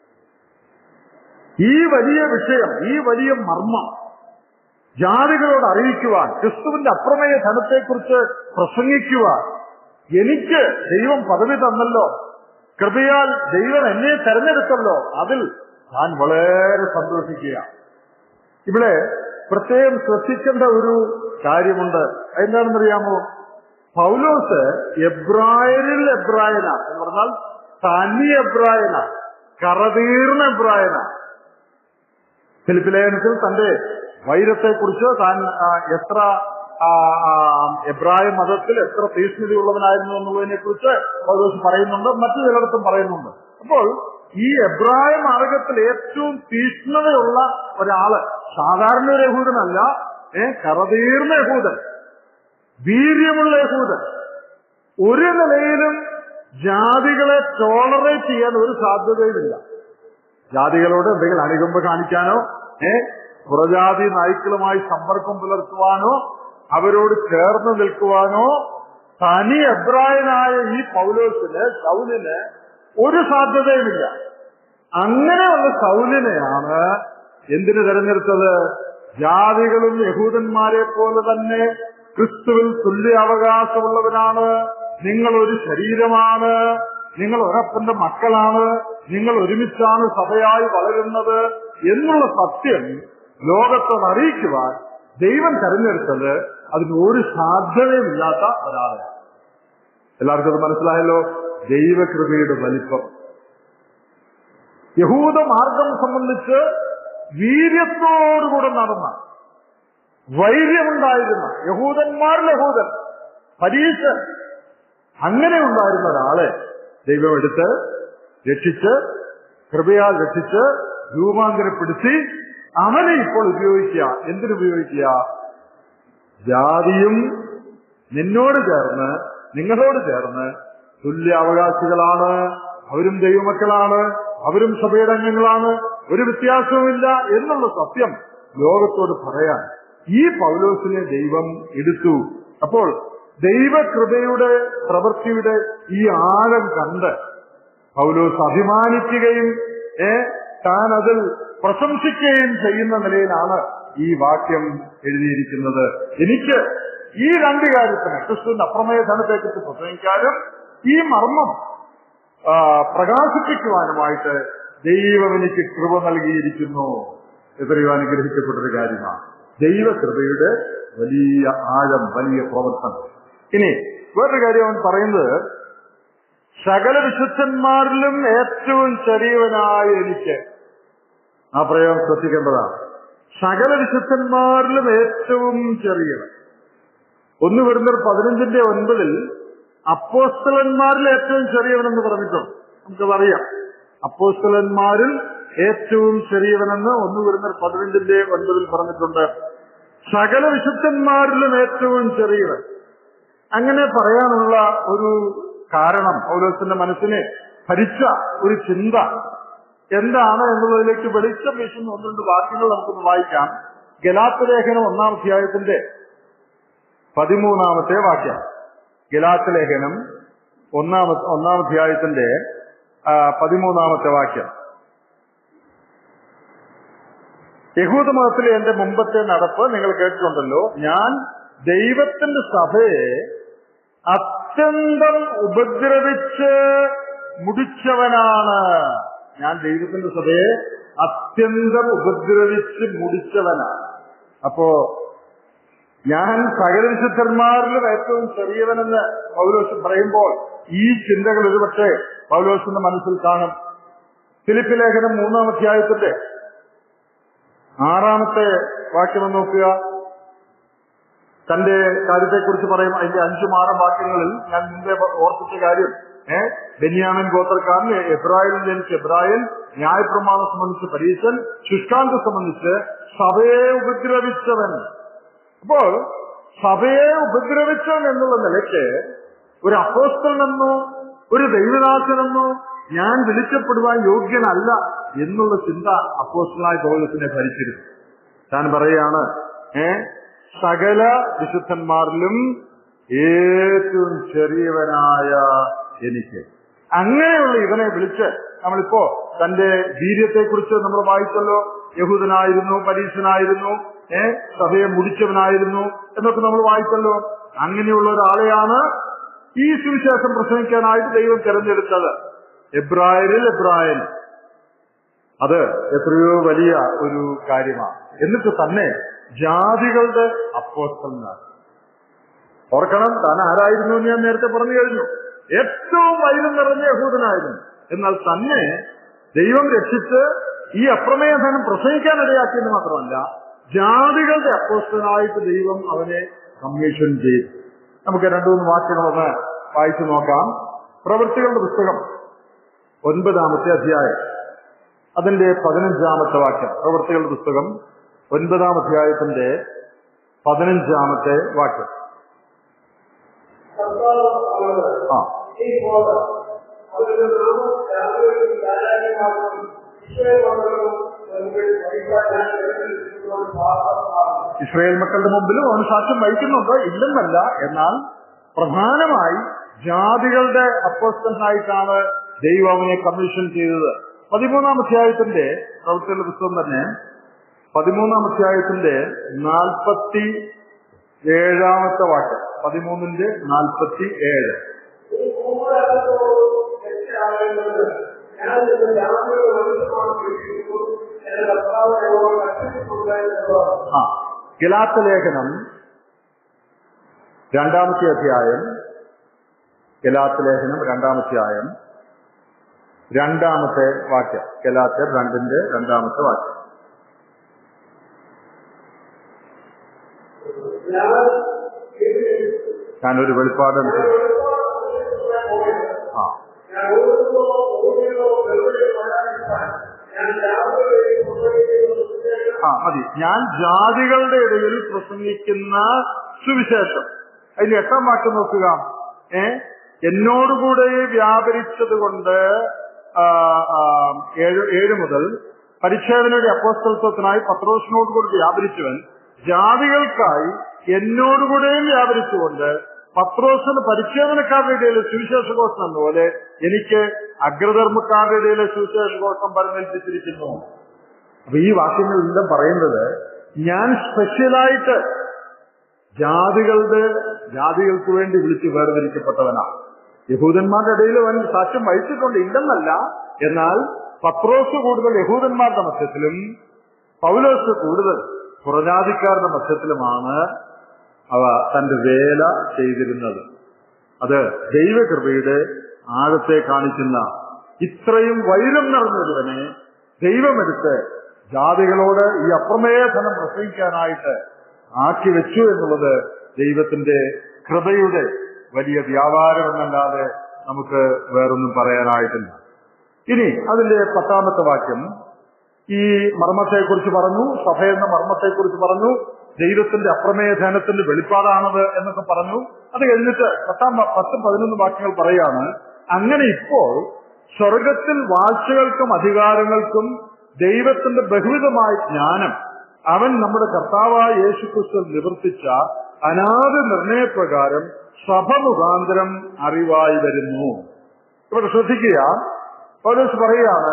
ഈ വലിയ വിഷയം ഈ വലിയ മർമ്മം ജാതികളോട് അറിയിക്കുവാൻ ക്രിസ്തുവിന്റെ അപ്രമേയ ധനത്തെക്കുറിച്ച് പ്രസംഗിക്കുവാൻ എനിക്ക് ദൈവം പദവി തന്നല്ലോ കൃപയാൽ ദൈവം എന്നെ തെരഞ്ഞെടുത്തല്ലോ അതിൽ ഞാൻ വളരെ സന്തോഷിക്കുക ഇവിടെ പ്രത്യേകം ശ്രദ്ധിക്കേണ്ട ഒരു കാര്യമുണ്ട് എന്താണെന്നറിയാമോ പൗലോസ് എബ്രായനിൽ എബ്രായന എന്ന് പറഞ്ഞാൽ തനി എബ്രായന കറതീർന്ന എബ്രായന ഫിലിപ്പിലേനത്തിൽ തന്റെ വൈരത്തെക്കുറിച്ച് താൻ ആ, എത്ര ആ, ആ, എബ്രായ മതത്തിൽ എത്ര തീഷ്ണതയുള്ളവനായിരുന്നു എന്നുള്ളതിനെ കുറിച്ച് പൗലോസ് പറയുന്നുണ്ട് മറ്റു ചിലയിടത്തും പറയുന്നുണ്ട് അപ്പോൾ ഈ എബ്രായ മാർഗത്തിൽ ഏറ്റവും തീഷ്ണതയുള്ള ഒരാള് സാധാരണ ഒരു യഹൂദനല്ല ഏ കറതീർന്ന യഹൂദൻ വീര്യമുള്ള യഹൂദൻ ഒരു നിലയിലും ജാതികളെ ടോളറേറ്റ് ചെയ്യാൻ ഒരു സാധ്യതയുമില്ല ജാതികളോട് എന്തെങ്കിലും അനുകമ്പ കാണിക്കാനോ ഏ പുറജാതി നായ്ക്കളുമായി സമ്പർക്കം പുലർത്തുവാനോ അവരോട് ചേർന്ന് നിൽക്കുവാനോ തനി എബ്രായനായ ഈ പൗലോസിന് ശൗലിന് ഒരു സാധ്യതയുമില്ല അങ്ങനെയുള്ള ശൗലിനെയാണ് എന്തിനു തെരഞ്ഞെടുത്തത് ജാതികളും യഹൂദന്മാരെ പോലെ തന്നെ ക്രിസ്തുവിൽ തുല്യ അവകാശമുള്ളവരാണ് നിങ്ങൾ ഒരു ശരീരമാണ് നിങ്ങൾ ഒരപ്പന്റെ മക്കളാണ് നിങ്ങൾ ഒരുമിച്ചാണ് സഭയായി വളരുന്നത് എന്നുള്ള സത്യം ലോകത്തോട് അറിയിക്കുവാൻ ദൈവം തെരഞ്ഞെടുത്തത് അതിന് ഒരു സാധ്യതയുമില്ലാത്ത ഒരാളെ എല്ലാവർക്കും അത് മനസ്സിലായല്ലോ ദൈവകൃപയുടെ വലിപ്പം യഹൂദ മാർഗം സംബന്ധിച്ച് വീര്യത്തോടുകൂടെ നടന്ന വൈര്യമുണ്ടായിരുന്ന യഹൂദന്മാരിൽ യഹൂദൻ പരീശൻ അങ്ങനെ ഉണ്ടായിരുന്ന ഒരാളെ ദൈവം എടുത്ത് രക്ഷിച്ച് കൃപയാൽ രക്ഷിച്ച് രൂപാന്തരപ്പെടുത്തി അവനെ ഇപ്പോൾ ഉപയോഗിക്കുക എന്തിനുപയോഗിക്കുക ജാതിയും നിന്നോട് ചേർന്ന് നിങ്ങളോട് ചേർന്ന് തുല്യ അവകാശികളാണ് അവരും ദൈവമക്കളാണ് അവരും സഭയുടെ അംഗങ്ങളാണ് ഒരു വ്യത്യാസവുമില്ല എന്നുള്ള സത്യം ലോകത്തോട് പറയാൻ ഈ പൗലോസിനെ ദൈവം എടുത്തു അപ്പോൾ ദൈവകൃപയുടെ പ്രവൃത്തിയുടെ ഈ ആഴം കണ്ട് പൗലോസ് അഭിമാനിക്കുകയും ഏ താൻ അതിൽ പ്രശംസിക്കുകയും ചെയ്യുന്ന നിലയിലാണ് ഈ വാക്യം എഴുതിയിരിക്കുന്നത് എനിക്ക് ഈ രണ്ട് കാര്യത്തിന് ക്രിസ്തുവിന്റെ അപ്രമേയ ധനത്തെക്കുറിച്ച് പ്രസംഗിക്കാനും ഈ മർമ്മം ആ, പ്രകാശിപ്പിക്കുവാനുമായിട്ട് ദൈവം എനിക്ക് കൃപ നൽകിയിരിക്കുന്നു എത്രയോ അനുഗ്രഹിക്കപ്പെട്ടൊരു കാര്യമാണ് ദൈവകൃപയുടെ വലിയ ആഴം വലിയ പ്രവർത്തനം ഇനി വേറൊരു കാര്യം അവൻ പറയുന്നത് സകല വിശുദ്ധന്മാരിലും ഏറ്റവും ചെറിയവനായ എനിക്ക് ആ പ്രയോഗം ശ്രദ്ധിക്കേണ്ടതാണ് സകല വിശുദ്ധന്മാരിലും ഏറ്റവും ചെറിയവൻ ഒന്ന് വരുന്ന പതിനഞ്ചിന്റെ ഒൻപതിൽ അപ്പോസ്തലന്മാരിൽ ഏറ്റവും ചെറിയവനെന്ന് പറഞ്ഞിട്ടുണ്ട് നമുക്കതറിയാം അപ്പോസ്തലന്മാരിൽ ഏറ്റവും ചെറിയവനെന്ന് ഒന്ന് വരുന്ന പതിനഞ്ചിന്റെ ഒൻപതിൽ പറഞ്ഞിട്ടുണ്ട് സകല വിശുദ്ധന്മാരിലും ഏറ്റവും ചെറിയവൻ അങ്ങനെ പറയാനുള്ള ഒരു കാരണം പൗലോസിന്റെ മനസ്സിനെ ഭരിച്ച ഒരു ചിന്ത എന്താണ് എന്നുള്ളതിലേക്ക് വെളിച്ചം വീശുന്ന ഒന്ന് രണ്ട് വാക്യങ്ങൾ നമുക്കൊന്ന് വായിക്കാം ഗലാത്ത് ലേഖനം ഒന്നാം അധ്യായത്തിന്റെ പതിമൂന്നാമത്തെ വാക്യം ഗലാത്ത് ലേഖനം ഒന്നാമ ഒന്നാം അധ്യായത്തിന്റെ ആ, പതിമൂന്നാമത്തെ വാക്യം യഹൂദ മതത്തിലെ എന്റെ മുമ്പത്തെ നടപ്പ് നിങ്ങൾ കേട്ടിട്ടുണ്ടല്ലോ ഞാൻ ദൈവത്തിന്റെ സഭയെ അത്യന്തം ഉപദ്രവിച്ച് മുടിച്ചവനാണ് ഞാൻ ദൈവത്തിന്റെ സഭയെ അത്യന്തം ഉപദ്രവിച്ച് മുടിച്ചവനാണ് അപ്പോ ഞാൻ സകല വിശുദ്ധന്മാരിലും ഏറ്റവും ചെറിയവനെന്ന് പൗലോസ് പറയുമ്പോൾ ഈ ചിന്തകൾ ഒരുപക്ഷെ പൗലോസിന്റെ മനസ്സിൽ കാണും ഫിലിപ്പ് ലേഖനം മൂന്നാം അധ്യായത്തിന്റെ ആറാമത്തെ വാക്യം നോക്കുക തന്റെ കാര്യത്തെക്കുറിച്ച് പറയും അതിന്റെ അഞ്ചും ആറും വാക്യങ്ങളിൽ ഞാൻ മുമ്പേ ഓർപ്പിച്ച കാര്യം ഏഹ് ബെന്യാമിൻ ഗോത്രക്കാരൻ എബ്രാഹിം ജനിച്ച എബ്രാഹിം ന്യായപ്രമാണം സംബന്ധിച്ച് പരീശൻ ശുഷ്കാന്ത സംബന്ധിച്ച് സഭയെ ഉപദ്രവിച്ചവൻ അപ്പോൾ സഭയെ ഉപദ്രവിച്ചവൻ എന്നുള്ള നിലയ്ക്ക് ഒരു അപ്പോസ്റ്റലെന്നോ ഒരു ദൈവദാസനെന്നോ ഞാൻ വിളിക്കപ്പെടുവാൻ യോഗ്യനല്ല എന്നുള്ള ചിന്ത അപ്പോസ്റ്റലായ പൗലസിനെ ഭരിച്ചിരുന്നു താൻ പറയാണ് ഏ സകല വിശുദ്ധന്മാരിലും ഏറ്റവും ചെറിയവനായ എനിക്ക് അങ്ങനെയുള്ള ഇവനെ വിളിച്ച് നമ്മളിപ്പോ തന്റെ വീര്യത്തെക്കുറിച്ച് നമ്മൾ വായിച്ചല്ലോ യഹൂദനായിരുന്നു പരീക്ഷനായിരുന്നു ഏ സഭയെ മുടിച്ചവനായിരുന്നു എന്നൊക്കെ നമ്മൾ വായിച്ചല്ലോ അങ്ങനെയുള്ള ഒരാളെയാണ് ഈ സുവിശേഷം പ്രസംഗിക്കാനായിട്ട് ദൈവം തിരഞ്ഞെടുത്തത് എബ്രായരിൽ എബ്രായൻ അത് എത്രയോ വലിയ ഒരു കാര്യമാണ് എന്നിട്ട് തന്നെ ജാതികളുടെ അപ്പോസ്റ്റലിനാണ് ഓർക്കണം താൻ ആരായിരുന്നു എന്ന് ഞാൻ നേരത്തെ പറഞ്ഞു കഴിഞ്ഞു ഏറ്റവും വൈരം നിറഞ്ഞ യഹൂദനായിരുന്നു എന്നാൽ തന്നെ ദൈവം രക്ഷിച്ച് ഈ അപ്രമേയധനം പ്രസംഗിക്കാനിടയാക്കിയെന്ന് മാത്രമല്ല ജാതികളുടെ അപ്പോസ്റ്റലായിട്ട് ദൈവം അവനെ കമ്മീഷൻ ചെയ്തു നമുക്ക് രണ്ടു മൂന്ന് വാക്യങ്ങളൊന്ന് വായിച്ചു നോക്കാം പ്രവൃത്തികളുടെ പുസ്തകം ഒൻപതാമത്തെ അധ്യായം അതിന്റെ പതിനഞ്ചാമത്തെ വാക്യം പ്രവൃത്തികളുടെ പുസ്തകം ഒൻപതാം അധ്യായത്തിന്റെ പതിനഞ്ചാമത്തെ വാക്യം കർത്താവ് അവരോട്, ആ "നീ പോക. അവരുടെ നാമം രാജാവിനും രാജാക്കന്മാർക്കും ഇസ്രായേൽ മക്കൾക്കും മുമ്പിൽ വഹിക്കാൻ ഞാൻ തിരഞ്ഞെടുത്തിട്ടുള്ള പാപമാണ്." ഇസ്രായേൽ മക്കളുടെ മുമ്പിലും അവൻ സാക്ഷ്യം വഹിക്കുന്നുണ്ട് ഇല്ലെന്നല്ല എന്നാൽ പ്രധാനമായി ജാതികളുടെ അപ്പോസ്റ്റലായിട്ടാണ് ദൈവം അവനെ കമ്മീഷൻ ചെയ്തത് പതിമൂന്നാം അധ്യായത്തിന്റെ പ്രവൃത്തികളുടെ പുസ്തകം തന്നെ പതിമൂന്നാം അധ്യായത്തിന്റെ നാൽപ്പത്തി ഏഴാമത്തെ വാക്യം പതിമൂന്നിന്റെ നാൽപ്പത്തി ഏഴ് നീ ഭൂമുഖത്തോട് രക്ഷയാകേണ്ടത് ഞാൻ നിന്റെ ജാതിയുടെ വംശമാണ് വിളിച്ചിരിക്കുന്നു. എന്റെ കർത്താവ് എന്നോട് കൽപ്പിച്ചിട്ടുണ്ട് എന്നതാണ്. ആ ഗലാത്ത ലേഖനം രണ്ടാമത്തെ അധ്യായം ഗലാത്ത ലേഖനം രണ്ടാമത്തെ അധ്യായം രണ്ടാമത്തെ വാക്യം ഗലാത്തർ രണ്ടിന്റെ രണ്ടാമത്തെ വാക്യം ഞാൻ ഇത് ഞാനൊരു വെളിപ്പാട് ഞാൻ വെളിപ്പാട് പോയത് ആ ഞാൻ ഓടുന്നതോ ഓടുകയോ വെറുതെ വരാതിരിക്കാൻ ഞാൻ രാവിലെ കൊണ്ടുപോയിരിക്കുന്ന സുവിശേഷം ആ മതി ഞാൻ ജാതികളുടെ ഇടയിൽ പ്രസംഗിക്കുന്ന സുവിശേഷം അതിന്റെ എട്ടാം വാക്യം നോക്കുക ഏ എന്നോടുകൂടെ വ്യാപരിച്ചത് കൊണ്ട് ആ, ആ, ഏഴ് ഏഴ് മുതൽ പരിച്ഛേദനയുടെ അപ്പോസ്തലത്വത്തിനായി പത്രോസിനോട് കൂടി വ്യാപരിച്ചവൻ ജാതികൾക്കായി എന്നോടുകൂടെയും വ്യാപരിച്ചുകൊണ്ട് പത്രോസിന് പരിച്ഛേദനക്കാരുടെ ഇടയിലെ സുവിശേഷഘോഷം എന്ന പോലെ എനിക്ക് അഗ്രധർമ്മക്കാരുടെ ഇടയിലെ സുവിശേഷഘോഷം പരിമേൽപ്പിച്ചിരിക്കുന്നു അപ്പൊ ഈ വാക്യങ്ങളെല്ലാം പറയുന്നത് ഞാൻ സ്പെഷ്യലായിട്ട് ജാതികളുടെ ജാതികൾക്ക് വേണ്ടി വിളിച്ച് വേർതിരിക്കപ്പെട്ടവനാണ് യഹൂദന്മാരുടെ ഇടയിൽ അവൻ സാക്ഷ്യം വഹിച്ചിട്ടുണ്ട് ഇല്ലെന്നല്ല എന്നാൽ പത്രോസ് കൂടുതൽ യഹൂദന്മാരുടെ മധ്യത്തിലും പൗലോസ് കൂടുതൽ പുറജാതിക്കാരുടെ മധ്യത്തിലുമാണ് അവ തന്റെ വേല ചെയ്തിരുന്നത് അത് ദൈവകൃപയുടെ ആഴത്തെ കാണിക്കുന്ന ഇത്രയും വൈരം നിറഞ്ഞൊരുവനെ ദൈവമെടുത്ത് ജാതികളോട് ഈ അപ്രമേയധനം പ്രസംഗിക്കാനായിട്ട് ആക്കി വെച്ചു എന്നുള്ളത് ദൈവത്തിന്റെ കൃപയുടെ വലിയ വ്യാപാരമെന്നല്ലാതെ നമുക്ക് വേറൊന്നും പറയാനായിട്ടില്ല ഇനി അതിന്റെ പത്താമത്തെ വാക്യം ഈ മർമ്മത്തെക്കുറിച്ച് പറഞ്ഞു സഭ എന്ന മർമ്മത്തെക്കുറിച്ച് പറഞ്ഞു ദൈവത്തിന്റെ അപ്രമേയ ധ്യാനത്തിന്റെ വെളിപ്പാടാണത് എന്നൊക്കെ പറഞ്ഞു അത് കഴിഞ്ഞിട്ട് പത്താം വ- പത്തും പതിനൊന്ന് വാക്യങ്ങൾ പറയാണ് അങ്ങനെ ഇപ്പോൾ സ്വർഗത്തിൽ വാഴ്ചകൾക്കും അധികാരങ്ങൾക്കും ദൈവത്തിന്റെ ബഹുവിധമായ ജ്ഞാനം അവൻ നമ്മുടെ കർത്താവായ യേശുക്രിസ്തു നിവർത്തിച്ച അനാഥ നിർണയപ്രകാരം സഭ മുഖാന്തരം അറിവായി വരുന്നു ഇവിടെ ശ്രദ്ധിക്കുക പൗലോസ് പറയുകയാണ്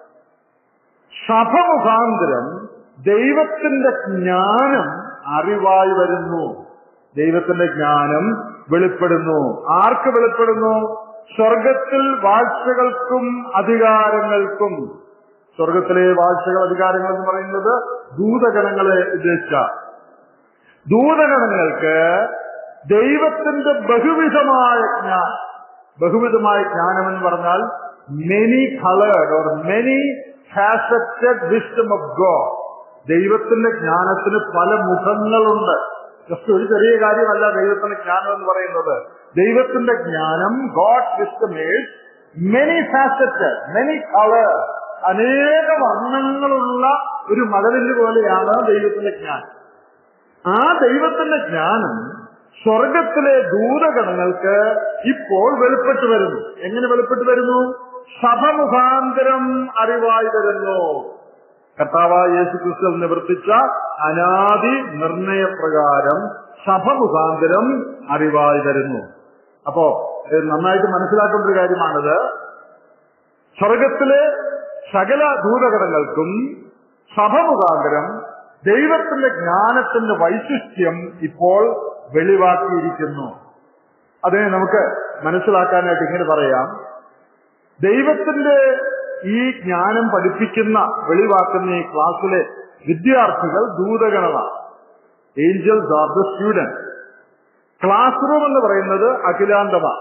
സഭ മുഖാന്തരം ദൈവത്തിന്റെ ജ്ഞാനം അറിവായി വരുന്നു ദൈവത്തിന്റെ ജ്ഞാനം വെളിപ്പെടുന്നു ആർക്ക് വെളിപ്പെടുന്നു സ്വർഗത്തിൽ വാഴ്ചകൾക്കും അധികാരങ്ങൾക്കും സ്വർഗത്തിലെ വാഴ്ചകൾ അധികാരങ്ങൾ എന്ന് പറയുന്നത് ദൂതഗണങ്ങളെ ഉദ്ദേശിച്ച ദൂതഗണങ്ങൾക്ക് ദൈവത്തിന്റെ ബഹുവിധമായ ജ്ഞാനം ബഹുവിധമായ ജ്ഞാനം എന്ന് പറഞ്ഞാൽ many coloured or many faceted wisdom of God ദൈവത്തിന്റെ ജ്ഞാനത്തിന് പല മുഖങ്ങളുണ്ട് ജസ്റ്റ് ഒരു ചെറിയ കാര്യമല്ല ദൈവത്തിന്റെ ജ്ഞാനം എന്ന് പറയുന്നത് ദൈവത്തിന്റെ ജ്ഞാനം God wisdom is many faceted many colour അനേക വർണ്ണങ്ങളുള്ള ഒരു മഴവില്ല് പോലെയാണ് ദൈവത്തിന്റെ ജ്ഞാനം ആ ദൈവത്തിന്റെ ജ്ഞാനം സ്വർഗത്തിലെ ദൂതഗണങ്ങൾക്ക് ഇപ്പോൾ വെളിപ്പെട്ടു വരുന്നു എങ്ങനെ വെളിപ്പെട്ടു വരുന്നു സഭ മുഖാന്തരം അറിവായി വരുന്നു കർത്താവായ യേശു ക്രിസ്തു നിവർത്തിച്ച അനാദി നിർണയപ്രകാരം സഭ മുഖാന്തരം അറിവായി വരുന്നു അപ്പോ ഇത് നന്നായിട്ട് മനസ്സിലാക്കേണ്ട ഒരു കാര്യമാണിത് സ്വർഗത്തിലെ സകല ദൂതഗണങ്ങൾക്കും സഭ മുഖാന്തരം ദൈവത്തിന്റെ ജ്ഞാനത്തിന്റെ വൈശിഷ്ട്യം ഇപ്പോൾ വെളിവാക്കിയിരിക്കുന്നു അതിനെ നമുക്ക് മനസ്സിലാക്കാനായിട്ട് ഇങ്ങനെ പറയാം ദൈവത്തിന്റെ ഈ ജ്ഞാനം പഠിപ്പിക്കുന്ന വെളിവാക്കുന്ന ഈ ക്ലാസ്സിലെ വിദ്യാർത്ഥികൾ ദൂതഗണമാണ് angels are the student classroom എന്ന് പറയുന്നത് അഖിലാന്തമാണ്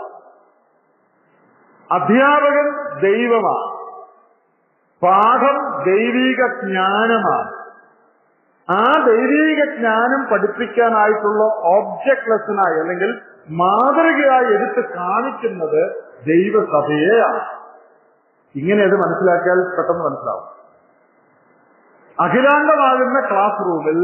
അധ്യാപകൻ ദൈവമാണ് പാഠം ദൈവിക ജ്ഞാനമാണ് ആ ദൈവിക ജ്ഞാനം പഠിപ്പിക്കാനായിട്ടുള്ള ഓബ്ജക്ട് ലെസനായി അല്ലെങ്കിൽ മാതൃകയായി എടുത്ത് കാണിക്കുന്നത് ദൈവസഭയെയാണ് ഇങ്ങനെ അത് മനസ്സിലാക്കിയാൽ പെട്ടെന്ന് മനസ്സിലാവും അഖിലാണ്ടമാകുന്ന ക്ലാസ് റൂമിൽ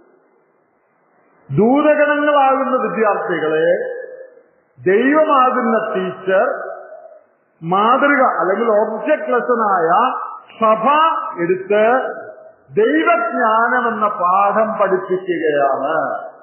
ദൂതഗണങ്ങളാകുന്ന വിദ്യാർത്ഥികളെ ദൈവമാകുന്ന ടീച്ചർ മാതൃക അല്ലെങ്കിൽ ഓബ്ജക്ട് ലെസനായ സഭ എടുത്ത് ദൈവജ്ഞാനം എന്ന പാഠം പഠിപ്പിക്കുകയാണ്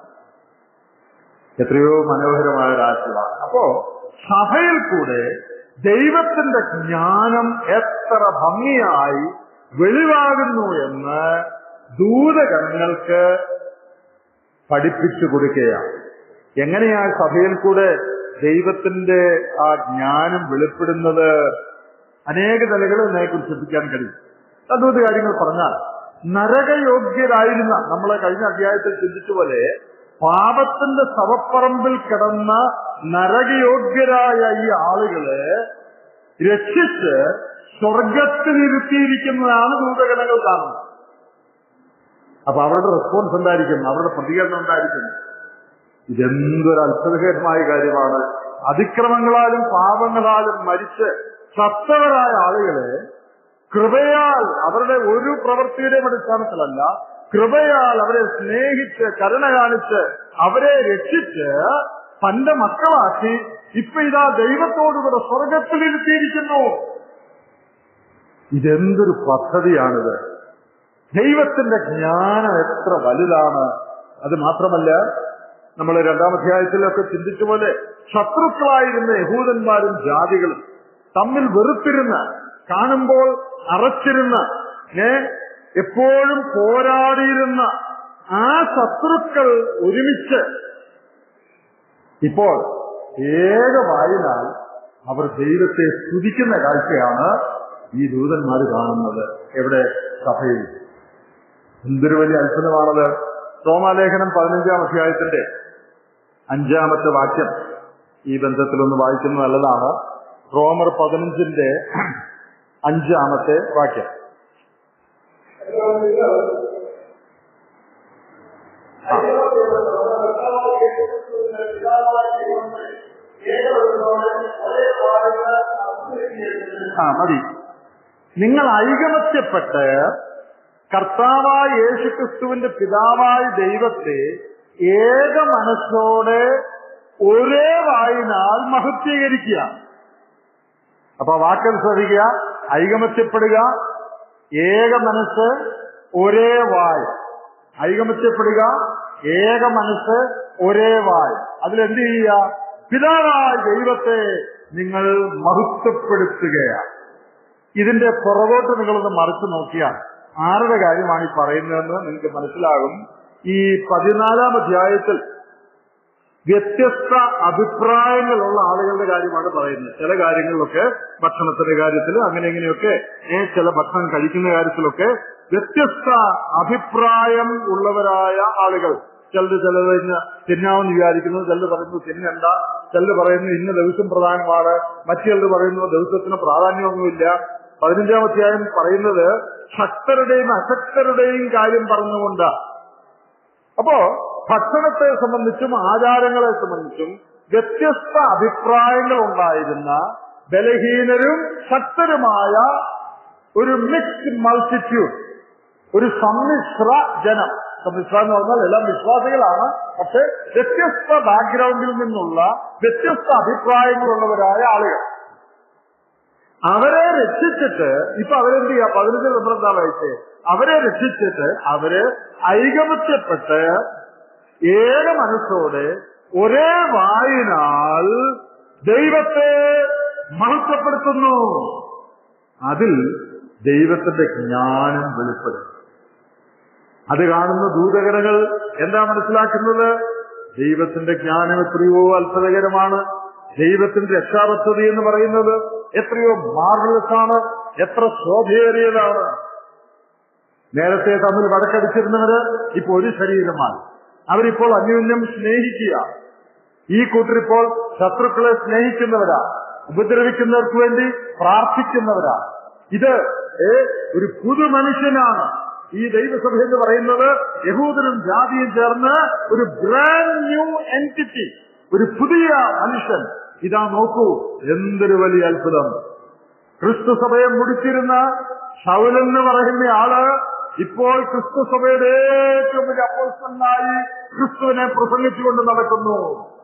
എത്രയോ മനോഹരമായ ഒരു ആശയമാണ് അപ്പോ സഭയിൽ കൂടെ ദൈവത്തിന്റെ ജ്ഞാനം എത്ര ഭംഗിയായി വെളിവാകുന്നു എന്ന് ദൂതഗണങ്ങൾക്ക് പഠിപ്പിച്ചു കൊടുക്കുകയാണ് എങ്ങനെയാ സഭയിൽ കൂടെ ദൈവത്തിന്റെ ആ ജ്ഞാനം വെളിപ്പെടുന്നത് അനേക നിലകൾ ഇതിനെക്കുറിച്ച് ചിന്തിക്കാൻ കഴിയും രണ്ടൂന്ന് കാര്യങ്ങൾ പറഞ്ഞാൽ നരകയോഗ്യരായിരുന്ന നമ്മളെ കഴിഞ്ഞ അധ്യായത്തിൽ ചിന്തിച്ച പോലെ പാപത്തിന്റെ ശവപ്പറമ്പിൽ കിടന്ന നരകയോഗ്യരായ ഈ ആളുകളെ രക്ഷിച്ച് സ്വർഗത്തിലിരുത്തിയിരിക്കുന്നതാണ് ദൂതഗണങ്ങൾ കാണുന്നത് അപ്പൊ അവരുടെ റെസ്പോൺസ് എന്തായിരിക്കും അവരുടെ പ്രതികരണം എന്തായിരിക്കും ഇതെന്തൊരു അത്ഭുതകരമായ കാര്യമാണ് അതിക്രമങ്ങളാലും പാപങ്ങളാലും മരിച്ച് സത്തവരായ ആളുകളെ കൃപയാൽ അവരുടെ ഒരു പ്രവൃത്തിയുടെയും അടിസ്ഥാനത്തിലല്ല കൃപയാൽ അവരെ സ്നേഹിച്ച് കരുണ കാണിച്ച് അവരെ രക്ഷിച്ച് തന്റെ മക്കളാക്കി ഇപ്പൊ ഇതാ ദൈവത്തോടുകൂടെ സ്വർഗത്തിലിരുത്തിയിരിക്കുന്നു ഇതെന്തൊരു പദ്ധതിയാണിത് ദൈവത്തിന്റെ ജ്ഞാനം എത്ര വലുതാണ് അത് മാത്രമല്ല നമ്മൾ രണ്ടാം അധ്യായത്തിലൊക്കെ ചിന്തിച്ച പോലെ ശത്രുക്കളായിരുന്ന യഹൂദന്മാരും ജാതികളും തമ്മിൽ വെറുത്തിരുന്ന കാണുമ്പോൾ അറച്ചിരുന്ന ഏ എപ്പോഴും പോരാടിയിരുന്ന ആ ശത്രുക്കൾ ഒരുമിച്ച് ഇപ്പോൾ ഏകവായിനാൽ അവർ ദൈവത്തെ സ്തുതിക്കുന്ന കാഴ്ചയാണ് ഈ ദൂതന്മാർ കാണുന്നത് എവിടെ സഭയിൽ എന്തൊരു വലിയ അത്ഭുതമാണത് റോമാലേഖനം പതിനഞ്ചാം അധ്യായത്തിന്റെ അഞ്ചാമത്തെ വാക്യം ഈ ബന്ധത്തിലൊന്ന് വായിക്കുന്നത് നല്ലതാണ് റോമർ പതിനഞ്ചിന്റെ അഞ്ചാമത്തെ വാക്യം ആ മതി നിങ്ങൾ ഐകമത്യപ്പെട്ട് കർത്താവായ യേശുക്രിസ്തുവിന്റെ പിതാവായ ദൈവത്തെ ഏക മനസ്സോടെ ഒരേ വായിനാൽ മഹത്വീകരിക്കുക അപ്പൊ വാക്കൽ ശ്രദ്ധിക്കുക ഐകമത്യപ്പെടുക ഏക മനസ്സ് ഒരേ വായ് ഐകമത്യപ്പെടുക ഏക മനസ്സ് ഒരേ വായ് അതിലെന്ത് ചെയ്യുക പിതാവായ ദൈവത്തെ നിങ്ങൾ മഹത്വപ്പെടുത്തുകയാണ് ഇതിന്റെ പുറകോട്ട് നിങ്ങളൊന്ന് മറിച്ചു നോക്കിയാൽ ആരുടെ കാര്യമാണ് ഈ പറയുന്നതെന്ന് നിങ്ങൾക്ക് മനസ്സിലാകും ഈ പതിനാലാം അധ്യായത്തിൽ വ്യത്യസ്ത അഭിപ്രായങ്ങളുള്ള ആളുകളുടെ കാര്യമാണ് പറയുന്നത് ചില കാര്യങ്ങളിലൊക്കെ ഭക്ഷണത്തിന്റെ കാര്യത്തിൽ അങ്ങനെ ഇങ്ങനെയൊക്കെ ഏ, ചില ഭക്ഷണം കഴിക്കുന്ന കാര്യത്തിലൊക്കെ വ്യത്യസ്ത അഭിപ്രായം ഉള്ളവരായ ആളുകൾ ചിലത് ചിലത് ഇന്ന് തിന്നാമെന്ന് വിചാരിക്കുന്നു ചിലത് പറയുന്നു തിന്നണ്ട ചിലത് പറയുന്നു ഇന്ന ദിവസം പ്രധാനമാണ് മറ്റു ചിലത് പറയുന്നു ദിവസത്തിന് പ്രാധാന്യമൊന്നുമില്ല പതിനഞ്ചാം അധ്യായം പറയുന്നത് ശക്തരുടെയും അശക്തരുടെയും കാര്യം പറഞ്ഞുകൊണ്ട് അപ്പോ ഭക്ഷണത്തെ സംബന്ധിച്ചും ആചാരങ്ങളെ സംബന്ധിച്ചും വ്യത്യസ്ത അഭിപ്രായങ്ങൾ ഉണ്ടായിരുന്ന ബലഹീനരും ശക്തരുമായ ഒരു മിക്സ്ഡ് മൾട്ടിറ്റ്യൂഡ് ഒരു സമ്മിശ്ര ജനം സമ്മിശ്ര എന്ന് പറഞ്ഞാൽ എല്ലാം വിശ്വാസികളാണ് പക്ഷെ വ്യത്യസ്ത ബാക്ക്ഗ്രൗണ്ടിൽ നിന്നുള്ള വ്യത്യസ്ത അഭിപ്രായങ്ങളുള്ളവരായ ആളുകൾ അവരെ രക്ഷിച്ചിട്ട് ഇപ്പൊ അവരെന്ത് ചെയ്യാ പതിനഞ്ച് നമ്മളെന്താ വായിച്ചേ അവരെ രക്ഷിച്ചിട്ട് അവര് ഐകമത്യപ്പെട്ട് ഏക മനസ്സോടെ ഒരേ വായിനാൽ ദൈവത്തെ മഹത്വപ്പെടുത്തുന്നു അതിൽ ദൈവത്തിന്റെ ജ്ഞാനം വെളിപ്പെടും അത് കാണുന്ന ദൂതഗണങ്ങൾ എന്താ മനസ്സിലാക്കുന്നത് ദൈവത്തിന്റെ ജ്ഞാനം എത്രയോ അത്ഭുതകരമാണ് ദൈവത്തിന്റെ രക്ഷാപദ്ധതി എന്ന് പറയുന്നത് എത്രയോ മാർവലസ് ആണ് എത്ര ശോഭയേറിയതാണ് നേരത്തെ തമ്മിൽ വടക്കടിച്ചിരുന്നവര് ഇപ്പൊ ഒരു ശരീരമായി അവരിപ്പോൾ അന്യോന്യം സ്നേഹിക്കുക ഈ കൂട്ടരിപ്പോൾ ശത്രുക്കളെ സ്നേഹിക്കുന്നവരാ ഉപദ്രവിക്കുന്നവർക്ക് വേണ്ടി പ്രാർത്ഥിക്കുന്നവരാ ഇത് ഏ, ഒരു പുതു മനുഷ്യനാണ് ഈ ദൈവസഭ എന്ന് പറയുന്നത് യഹൂദനും ജാതിയും ചേർന്ന് ഒരു ബ്രാൻഡ് ന്യൂ എൻറ്റിറ്റി ഒരു പുതിയ മനുഷ്യൻ ഇതാ നോക്കൂ എന്തൊരു വലിയ അത്ഭുതം ക്രിസ്തു സഭയെ മുടിച്ചിരുന്ന ഷൗലെന്ന് പറയുന്ന ആള് ഇപ്പോൾ ക്രിസ്തു സഭയുടെ ഏറ്റവും വലിയ അപ്പോസ്റ്റലായി ക്രിസ്തുവിനെ പ്രസംഗിച്ചുകൊണ്ട് നടക്കുന്നു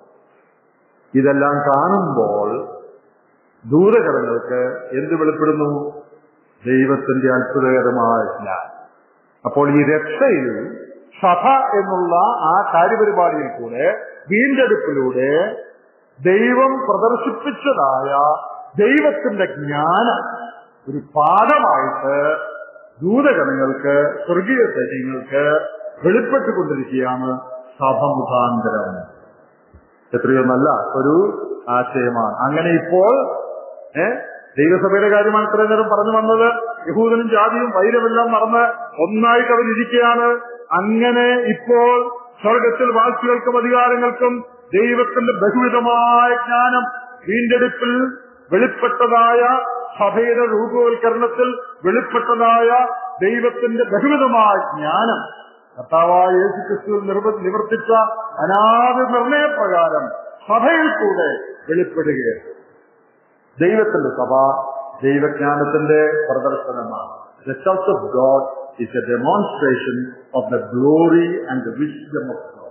ഇതെല്ലാം കാണുമ്പോൾ ദൂരകരങ്ങൾക്ക് എന്ത് വെളിപ്പെടുന്നു ദൈവത്തിന്റെ അത്ഭുതകരമായ ജ്ഞാനം അപ്പോൾ ഈ രക്ഷയിൽ സഭ എന്നുള്ള ആ കാര്യപരിപാടിയിൽ കൂടെ വീണ്ടെടുപ്പിലൂടെ ദൈവം പ്രദർശിപ്പിച്ചതായ ദൈവത്തിന്റെ ജ്ഞാനം ഒരു പാഠമായിട്ട് ദൂതഗണങ്ങൾക്ക് സ്വർഗീയ സൈന്യങ്ങൾക്ക് വെളിപ്പെട്ടുകൊണ്ടിരിക്കുകയാണ് സഭ മുഖാന്തരം എത്രയോ നല്ല ഒരു ആശയമാണ് അങ്ങനെ ഇപ്പോൾ ഏ ദൈവസഭയുടെ കാര്യമാണ് ഇത്രയും നേരം പറഞ്ഞു വന്നത് യഹൂദനും ജാതിയും വൈരമെല്ലാം മറന്ന് ഒന്നായിട്ട് അവരിയ്ക്കുകയാണ് അങ്ങനെ ഇപ്പോൾ സ്വർഗത്തിൽ വാസികൾക്കും അധികാരങ്ങൾക്കും ദൈവത്തിന്റെ ബഹുവിധമായ ജ്ഞാനം വീണ്ടെടുപ്പിൽ വെളിപ്പെട്ടതായ സഭയുടെ രൂപവൽക്കരണത്തിൽ വെളിപ്പെട്ടതായ ദൈവത്തിന്റെ ബഹുവിധമായ ജ്ഞാനം കർത്താവായ യേശു ക്രിസ്തുവിൽ നിർവ- നിവർത്തിച്ച അനാദി നിർണയപ്രകാരം സഭയിൽ കൂടെ വെളിപ്പെടുകയാണ് ദൈവത്തിന്റെ സഭ ദൈവജ്ഞാനത്തിന്റെ പ്രദർശനമാണ് the church of God is a demonstration of the glory and the wisdom of God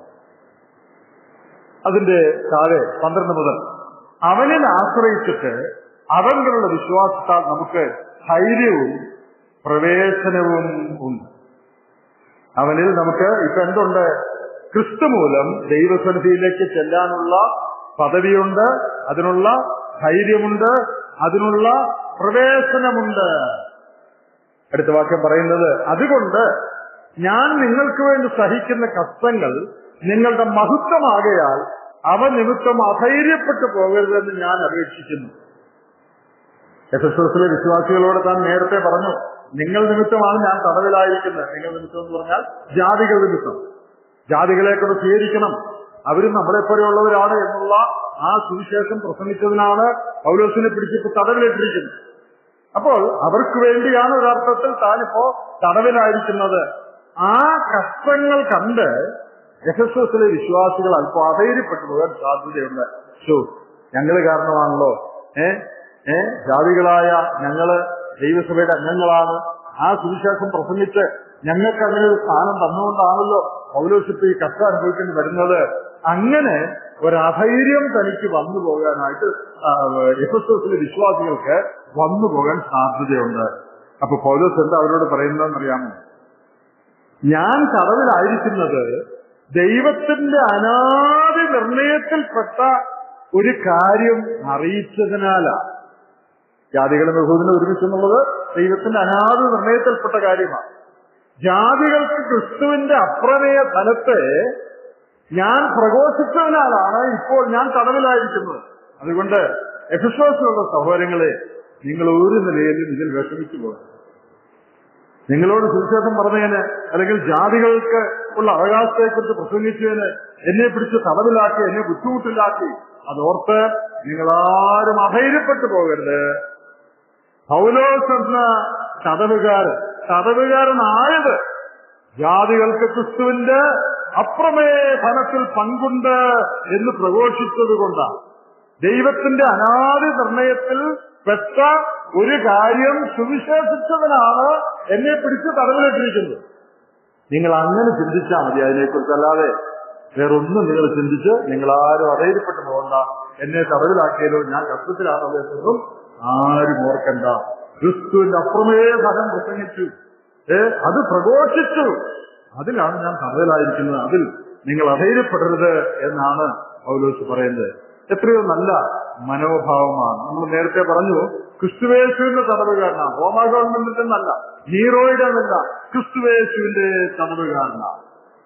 അതിന്റെ താഴെ പന്ത്രണ്ട് മുതൽ അവനിൽ ആശ്രയിച്ചിട്ട് അവങ്കിലുള്ള വിശ്വാസത്താൽ നമുക്ക് ധൈര്യവും പ്രവേശനവും ഉണ്ട് അവനിൽ നമുക്ക് ഇപ്പൊ എന്തുണ്ട് ക്രിസ്തു മൂലം ദൈവസന്നിധിയിലേക്ക് ചെല്ലാനുള്ള പദവിയുണ്ട് അതിനുള്ള ധൈര്യമുണ്ട് അതിനുള്ള പ്രവേശനമുണ്ട് അടുത്ത വാക്യം പറയുന്നത് അതുകൊണ്ട് ഞാൻ നിങ്ങൾക്ക് വേണ്ടി സഹിക്കുന്ന കഷ്ടങ്ങൾ നിങ്ങളുടെ മഹത്വമാകയാൽ അവ നിമിത്തം അധൈര്യപ്പെട്ടു പോകരുതെന്ന് ഞാൻ അപേക്ഷിക്കുന്നു എസ് എസ് എസിലെ വിശ്വാസികളോട് താൻ നേരത്തെ പറഞ്ഞു നിങ്ങൾ നിമിത്തമാണ് ഞാൻ തടവിലായിരിക്കുന്നത് നിങ്ങൾ നിമിത്തം എന്ന് പറഞ്ഞാൽ ജാതികൾ നിമിത്തം ജാതികളെ കൊണ്ട് സ്വീകരിക്കണം അവരും നമ്മളെ പോലെയുള്ളവരാണ് എന്നുള്ള ആ സുവിശേഷം പ്രസംഗിച്ചതിനാണ് പൗലോസിനെ പിടിച്ചിട്ട് തടവിലിട്ടിരിക്കുന്നത് അപ്പോൾ അവർക്ക് വേണ്ടിയാണ് ഒരർത്ഥത്തിൽ താനിപ്പോ തടവിലായിരിക്കുന്നത് ആ കഷ്ടങ്ങൾ കണ്ട് എസ് എസ് എസിലെ വിശ്വാസികൾ അല്പം അധൈര്യപ്പെട്ടു പോകാൻ സാധ്യതയുണ്ട് ഷോ ഞങ്ങൾ കാരണമാണല്ലോ ഏ ഏ ജാതികളായ ഞങ്ങള് ദൈവസഭയുടെ അംഗങ്ങളാണ് ആ സുവിശേഷം പ്രസംഗിച്ച് ഞങ്ങൾക്ക് അങ്ങനെ ഒരു സ്ഥാനം തന്നുകൊണ്ടാണല്ലോ പൗലോസിപ്പ് ഈ കഷ്ടം അനുഭവിക്കേണ്ടി വരുന്നത് അങ്ങനെ ഒരു അധൈര്യം തനിക്ക് വന്നു പോകാനായിട്ട് എഫ് എസ് എസിലെ വിശ്വാസികൾക്ക് വന്നു പോകാൻ സാധ്യതയുണ്ട് അപ്പൊ പൗലോസ് എന്താ അവരോട് പറയുന്നതെന്ന് അറിയാമോ ഞാൻ തടവിലായിരിക്കുന്നത് ദൈവത്തിന്റെ അനാദി നിർണയത്തിൽപ്പെട്ട ഒരു കാര്യം അറിയിച്ചതിനാലാ ജാതികളും ബഹുദിനും ഒരുമിച്ചെന്നുള്ളത് ദൈവത്തിന്റെ അനാഥ നിർണയത്തിൽപ്പെട്ട കാര്യമാണ് ജാതികൾക്ക് ക്രിസ്തുവിന്റെ അപ്രമേയ ഫലത്തെ ഞാൻ പ്രഘോഷിച്ചതിനാലാണ് ഇപ്പോൾ ഞാൻ തടവിലായിരിക്കുന്നത് അതുകൊണ്ട് എഫിസോസിലുള്ള സഹോദരങ്ങളെ നിങ്ങൾ ഒരു നിലയിലും ഇതിൽ വിഷമിച്ചു പോകും നിങ്ങളോട് സുവിശേഷം പറഞ്ഞതിന് അല്ലെങ്കിൽ ജാതികൾക്ക് ഉള്ള അവകാശത്തെക്കുറിച്ച് പ്രസംഗിച്ചതിന് എന്നെ പിടിച്ച് തടവിലാക്കി എന്നെ ബുദ്ധിമുട്ടിലാക്കി അതോർത്ത് നിങ്ങളാരും അധൈര്യപ്പെട്ടു പോകരുത് പൗലോസ് എന്ന തടവുകാരൻ തടവുകാരനായത് ജാതികൾക്ക് ക്രിസ്തുവിന്റെ അപ്രമേയ ഫലത്തിൽ പങ്കുണ്ട് എന്ന് പ്രഘോഷിച്ചത് കൊണ്ടാണ് ദൈവത്തിന്റെ അനാദി നിർണയത്തിൽ പെട്ട ഒരു കാര്യം സുവിശേഷിച്ചതിനാണ് എന്നെ പിടിച്ച് തടവിലിട്ടിരിക്കുന്നത് നിങ്ങൾ അങ്ങനെ ചിന്തിച്ചാൽ മതി അതിനെക്കുറിച്ച് അല്ലാതെ വേറൊന്നും നിങ്ങൾ ചിന്തിച്ച് നിങ്ങൾ ആരും അധൈര്യപ്പെട്ടു പോകണ്ട എന്നെ തടവിലാക്കിയല്ലോ ഞാൻ കഷ്ടത്തിലാണല്ലോ എന്നൊന്നും ആരും ഓർക്കണ്ട ക്രിസ്തുവിന്റെ അപ്രമേയ ഫലം പ്രസംഗിച്ചു ഏ അത് പ്രഘോഷിച്ചു അതിലാണ് ഞാൻ തടവിലായിരിക്കുന്നത് അതിൽ നിങ്ങൾ അധൈര്യപ്പെടരുത് എന്നാണ് പൗലോസ് പറയുന്നത് എത്രയോ നല്ല മനോഭാവമാണ് നമ്മൾ നേരത്തെ പറഞ്ഞു ക്രിസ്തുവേശുവിന്റെ തടവുകാരനാണ് റോമാ ഗവൺമെന്റിന്റെ എന്നല്ല നീറോയുടെ എന്നല്ല ക്രിസ്തുവേശുവിന്റെ തടവുകാരനാണ്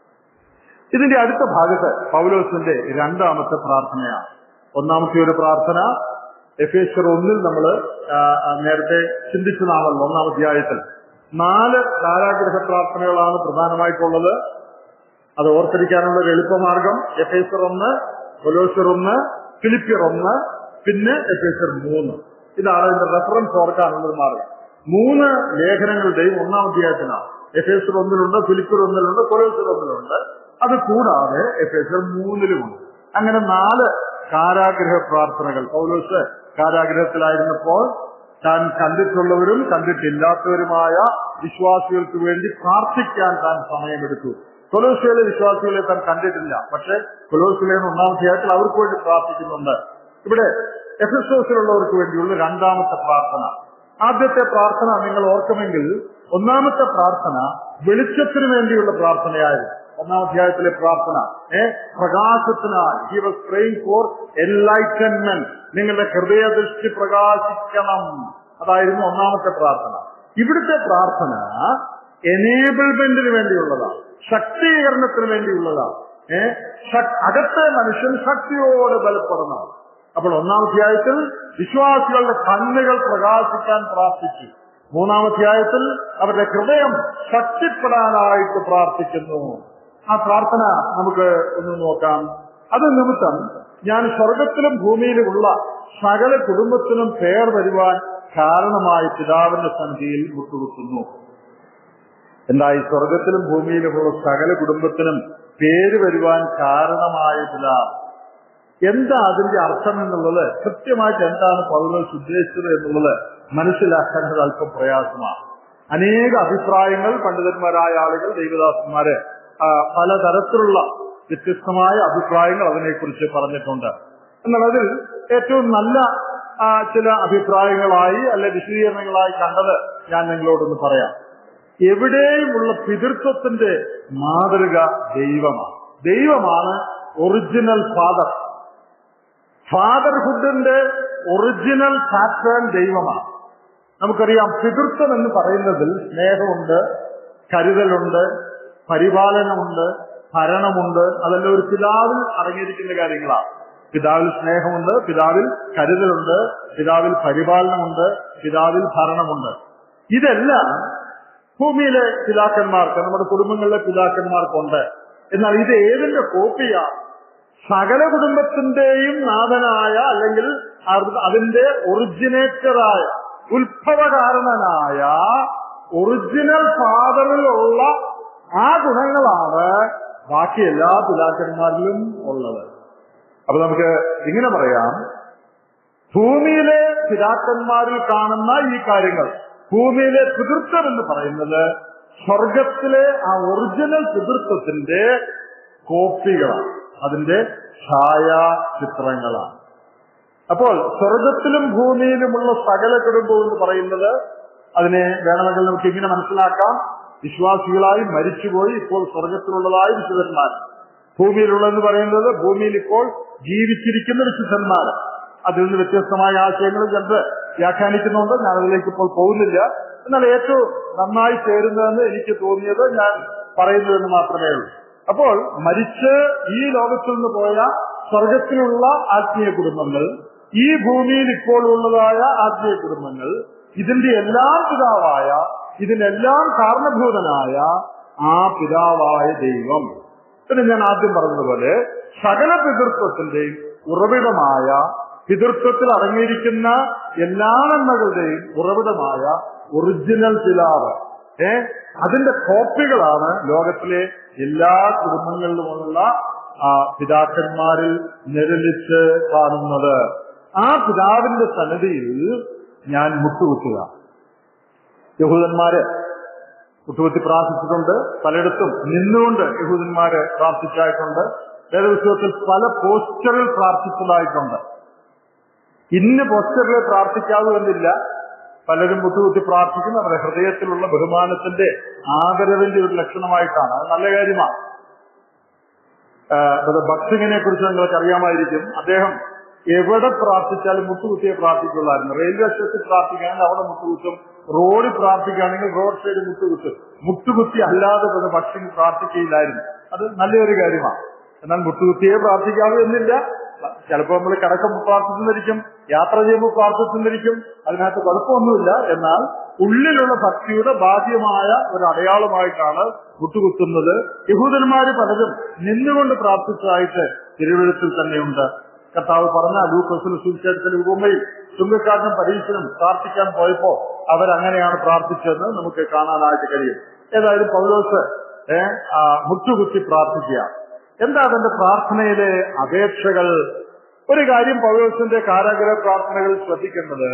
ഇതിന്റെ അടുത്ത ഭാഗത്ത് പൗലോസിന്റെ രണ്ടാമത്തെ പ്രാർത്ഥനയാണ് ഒന്നാമത്തെ ഒരു പ്രാർത്ഥന എഫേശ്വർ ഒന്നിൽ നമ്മൾ നേരത്തെ ചിന്തിച്ചതാണല്ലോ ഒന്നാം അധ്യായത്തിൽ നാല് കാരാഗ്രഹ പ്രാർത്ഥനകളാണ് പ്രധാനമായിട്ടുള്ളത് അത് ഓർത്തിരിക്കാനുള്ള ഒരു എളുപ്പമാർഗം എഫേശ്വർ ഒന്ന് കൊലോശ്വർ ഒന്ന് ഫിലിപ്പിയർ ഒന്ന് പിന്നെ എഫേശ്വർ മൂന്ന് ഇതാണ് ഇതിന്റെ റെഫറൻസ് ഓർക്കാനുള്ള ഒരു മാർഗം മൂന്ന് ലേഖനങ്ങളുടെയും ഒന്നാം അധ്യായത്തിലാണ് എഫേശ്വർ ഒന്നിലുണ്ട് ഫിലിപ്പിയർ ഒന്നിലുണ്ട് കൊലോശ്വർ ഒന്നിലുണ്ട് അത് കൂടാതെ എഫേശ്വർ മൂന്നിലുമുണ്ട് അങ്ങനെ നാല് കാരാഗ്രഹ പ്രാർത്ഥനകൾ പൗലോസ് കാരാഗ്രഹത്തിലായിരുന്നപ്പോൾ താൻ കണ്ടിട്ടുള്ളവരും കണ്ടിട്ടില്ലാത്തവരുമായ വിശ്വാസികൾക്ക് വേണ്ടി പ്രാർത്ഥിക്കാൻ താൻ സമയമെടുത്തു കൊലോസിയിലെ വിശ്വാസികളെ താൻ കണ്ടിട്ടില്ല പക്ഷെ കൊലോസിലെ ഒന്നാമധ്യായത്തിൽ അവർക്ക് വേണ്ടി പ്രാർത്ഥിക്കുന്നുണ്ട് ഇവിടെ എഫിസോസിലുള്ളവർക്ക് വേണ്ടിയുള്ള രണ്ടാമത്തെ പ്രാർത്ഥന ആദ്യത്തെ പ്രാർത്ഥന നിങ്ങൾ ഓർക്കുമെങ്കിൽ ഒന്നാമത്തെ പ്രാർത്ഥന വെളിച്ചത്തിന് വേണ്ടിയുള്ള പ്രാർത്ഥനയായിരുന്നു ഒന്നാം അധ്യായത്തിലെ പ്രാർത്ഥന ഏ പ്രകാശത്തിനായി he was praying for enlightenment നിങ്ങളുടെ ഹൃദയദൃഷ്ടി പ്രകാശിക്കണം അതായിരുന്നു ഒന്നാമത്തെ പ്രാർത്ഥന ഇവിടുത്തെ പ്രാർത്ഥന എനേബിൾമെന്റിന് വേണ്ടിയുള്ളതാണ് ശക്തീകരണത്തിന് വേണ്ടിയുള്ളതാണ് ഏ അകത്തെ മനുഷ്യൻ ശക്തിയോടെ ബലപ്പെടണം അപ്പോൾ ഒന്നാം അധ്യായത്തിൽ വിശ്വാസികളുടെ കണ്ണുകൾ പ്രകാശിക്കാൻ പ്രാർത്ഥിച്ചു മൂന്നാം അധ്യായത്തിൽ അവരുടെ ഹൃദയം ശക്തിപ്പെടാനായിട്ട് പ്രാർത്ഥിക്കുന്നു ആ പ്രാർത്ഥന നമുക്ക് ഒന്ന് നോക്കാം അത് നിമിത്തം ഞാൻ സ്വർഗത്തിലും ഭൂമിയിലുമുള്ള സകല കുടുംബത്തിനും പേർ വരുവാൻ കാരണമായി പിതാവിന്റെ സന്ധിയിൽ മുട്ടുകുത്തുന്നു എന്തായി സ്വർഗത്തിലും ഭൂമിയിലുമുള്ള സകല കുടുംബത്തിനും പേര് വരുവാൻ കാരണമായ പിതാവ് എന്താ അതിന്റെ അർത്ഥം എന്നുള്ളത് കൃത്യമായിട്ട് എന്താണ് പൗലോസ് ഉദ്ദേശിച്ചത് എന്നുള്ളത് മനസ്സിലാക്കേണ്ടത് അല്പം പ്രയാസമാണ് അനേക അഭിപ്രായങ്ങൾ പണ്ഡിതന്മാരായ ആളുകൾ ദൈവദാസന്മാര് പലതരത്തിലുള്ള വ്യത്യസ്തമായ അഭിപ്രായങ്ങൾ അതിനെക്കുറിച്ച് പറഞ്ഞിട്ടുണ്ട് എന്നാൽ അതിൽ ഏറ്റവും നല്ല ചില അഭിപ്രായങ്ങളായി അല്ലെ വിശദീകരണങ്ങളായി കണ്ടത് ഞാൻ നിങ്ങളോടൊന്ന് പറയാം എവിടെയുമുള്ള പിതൃത്വത്തിന്റെ മാതൃക ദൈവമാണ് ദൈവമാണ് ഒറിജിനൽ ഫാദർ ഫാദർഹുഡിന്റെ ഒറിജിനൽ പാറ്റേൺ ദൈവമാണ് നമുക്കറിയാം പിതൃത്വം എന്ന് പറയുന്നതിൽ സ്നേഹമുണ്ട് കരുതലുണ്ട് പരിപാലനമുണ്ട് ഭരണമുണ്ട് അതെല്ലാം ഒരു പിതാവിൽ അടങ്ങിയിരിക്കുന്ന കാര്യങ്ങളാണ് പിതാവിൽ സ്നേഹമുണ്ട് പിതാവിൽ കരുതലുണ്ട് പിതാവിൽ പരിപാലനമുണ്ട് പിതാവിൽ ഭരണമുണ്ട് ഇതെല്ലാം ഭൂമിയിലെ പിതാക്കന്മാർക്ക് നമ്മുടെ കുടുംബങ്ങളിലെ പിതാക്കന്മാർക്കുണ്ട് എന്നാൽ ഇത് ഏതിന്റെ കോപ്പിയാ സകല കുടുംബത്തിന്റെയും നാഥനായ അല്ലെങ്കിൽ അതിന്റെ ഒറിജിനേറ്ററായ ഉത്ഭവകാരണനായ ഒറിജിനൽ ഫാദറിലുള്ള ആ ഗുണങ്ങളാണ് ബാക്കി എല്ലാ പിതാക്കന്മാരിലും ഉള്ളത് അപ്പൊ നമുക്ക് ഇങ്ങനെ പറയാം ഭൂമിയിലെ പിതാക്കന്മാരിൽ കാണുന്ന ഈ കാര്യങ്ങൾ ഭൂമിയിലെ പിതൃത്വം എന്ന് പറയുന്നത് സ്വർഗത്തിലെ ആ ഒറിജിനൽ പിതൃത്വത്തിന്റെ കോപ്പികളാണ് അതിന്റെ ഛായാചിത്രങ്ങളാണ് അപ്പോൾ സ്വർഗത്തിലും ഭൂമിയിലുമുള്ള സകല കുടുംബം എന്ന് പറയുന്നത് അതിനെ വേണമെങ്കിൽ നമുക്ക് ഇങ്ങനെ മനസ്സിലാക്കാം വിശ്വാസികളായി മരിച്ചുപോയി ഇപ്പോൾ സ്വർഗത്തിലുള്ളതായ വിശുദ്ധന്മാർ ഭൂമിയിലുള്ളതെന്ന് പറയുന്നത് ഭൂമിയിൽ ഇപ്പോൾ ജീവിച്ചിരിക്കുന്ന വിശുദ്ധന്മാർ അതിൽ നിന്ന് വ്യത്യസ്തമായ ആശയങ്ങൾ ചിലത് വ്യാഖ്യാനിക്കുന്നുണ്ട് ഞാൻ അതിലേക്ക് ഇപ്പോൾ പോകുന്നില്ല എന്നാൽ ഏറ്റവും നന്നായി ചേരുന്നതെന്ന് എനിക്ക് തോന്നിയത് ഞാൻ പറയുന്നതെന്ന് മാത്രമേ ഉള്ളൂ അപ്പോൾ മരിച്ച് ഈ ലോകത്തിൽ നിന്ന് പോയ സ്വർഗത്തിലുള്ള ആത്മീയ കുടുംബങ്ങൾ ഈ ഭൂമിയിൽ ഇപ്പോൾ ഉള്ളതായ ആത്മീയ കുടുംബങ്ങൾ ഇതിന്റെ എല്ലാം പിതാവായ ഇതിനെല്ലാം കാരണഭൂതനായ ആ പിതാവായ ദൈവം പിന്നെ ഞാൻ ആദ്യം പറഞ്ഞതുപോലെ സകല പിതൃത്വത്തിന്റെയും ഉറവിടമായ പിതൃത്വത്തിൽ അടങ്ങിയിരിക്കുന്ന എല്ലാ നന്മകളുടെയും ഉറവിടമായ ഒറിജിനൽ പിതാവ് ഏ അതിന്റെ കോപ്പികളാണ് ലോകത്തിലെ എല്ലാ കുടുംബങ്ങളിലുമുള്ള ആ പിതാക്കന്മാരിൽ നിഴലിച്ച് കാണുന്നത് ആ പിതാവിന്റെ സന്നിധിയിൽ ഞാൻ മുട്ടുകുത്തുക യഹൂദന്മാര് മുട്ടുകുത്തി പ്രാർത്ഥിച്ചിട്ടുണ്ട് പലയിടത്തും നിന്നുകൊണ്ട് യഹൂദന്മാര് പ്രാർത്ഥിച്ചായിട്ടുണ്ട് വേദപുസ്തകത്തിൽ പല പോസ്റ്ററിൽ പ്രാർത്ഥിച്ചതായിട്ടുണ്ട് ഇന്ന് പോസ്റ്ററിൽ പ്രാർത്ഥിക്കാവൂ എന്നില്ല പലരും മുട്ടുകുത്തി പ്രാർത്ഥിക്കും അവരുടെ ഹൃദയത്തിലുള്ള ബഹുമാനത്തിന്റെ ആദരവിന്റെ ഒരു ലക്ഷണമായിട്ടാണ് അത് നല്ല കാര്യമാണ് ഭക്സിങ്ങിനെ കുറിച്ച് നിങ്ങൾക്ക് അറിയാമായിരിക്കും അദ്ദേഹം എവിടെ പ്രാർത്ഥിച്ചാലും മുട്ടുകുത്തിയെ പ്രാർത്ഥിക്കുള്ളായിരുന്നു റെയിൽവേ സ്റ്റേഷനിൽ പ്രാർത്ഥിക്കുകയാണെങ്കിൽ അവിടെ മുട്ടുകുത്തും റോഡിൽ പ്രാർത്ഥിക്കുകയാണെങ്കിൽ റോഡ് സൈഡ് മുട്ടുകുത്തും മുട്ടുകുത്തി അല്ലാതെ പിന്നെ ഭക്ഷിങ് പ്രാർത്ഥിക്കുകയില്ലായിരുന്നു അത് നല്ലൊരു കാര്യമാണ് എന്നാൽ മുട്ടുകുത്തിയെ പ്രാർത്ഥിക്കാവൂ എന്നില്ല ചിലപ്പോൾ നമ്മൾ കിടക്കുമ്പോൾ പ്രാർത്ഥിച്ചിരിക്കും യാത്ര ചെയ്യുമ്പോൾ പ്രാർത്ഥിച്ചിരിക്കും അതിനകത്ത് കുഴപ്പമൊന്നുമില്ല എന്നാൽ ഉള്ളിലുള്ള ഭക്തിയുടെ ബാധ്യമായ ഒരു അടയാളമായിട്ടാണ് മുട്ടുകുത്തുന്നത് യഹൂദന്മാര് പലരും നിന്നുകൊണ്ട് പ്രാർത്ഥിച്ചതായിട്ട് തിരുവഴുത്തിൽ തന്നെയുണ്ട് കർത്താവ് പറഞ്ഞ ലൂക്കോസിന് സുവിശേഷത്തിന് ഉപമയിൽ ചുങ്കക്കാരനും പരീക്ഷനും പ്രാർത്ഥിക്കാൻ പോയപ്പോ അവരങ്ങനെയാണ് പ്രാർത്ഥിച്ചതെന്ന് നമുക്ക് കാണാനായിട്ട് കഴിയും ഏതായാലും പൗലോസ് ഏഹ് മുട്ടുകുത്തി പ്രാർത്ഥിക്കുക എന്താ അതിന്റെ പ്രാർത്ഥനയിലെ അപേക്ഷകൾ ഒരു കാര്യം പൗലോസിന്റെ കാരാഗ്രഹ പ്രാർത്ഥനകൾ ശ്രദ്ധിക്കേണ്ടത്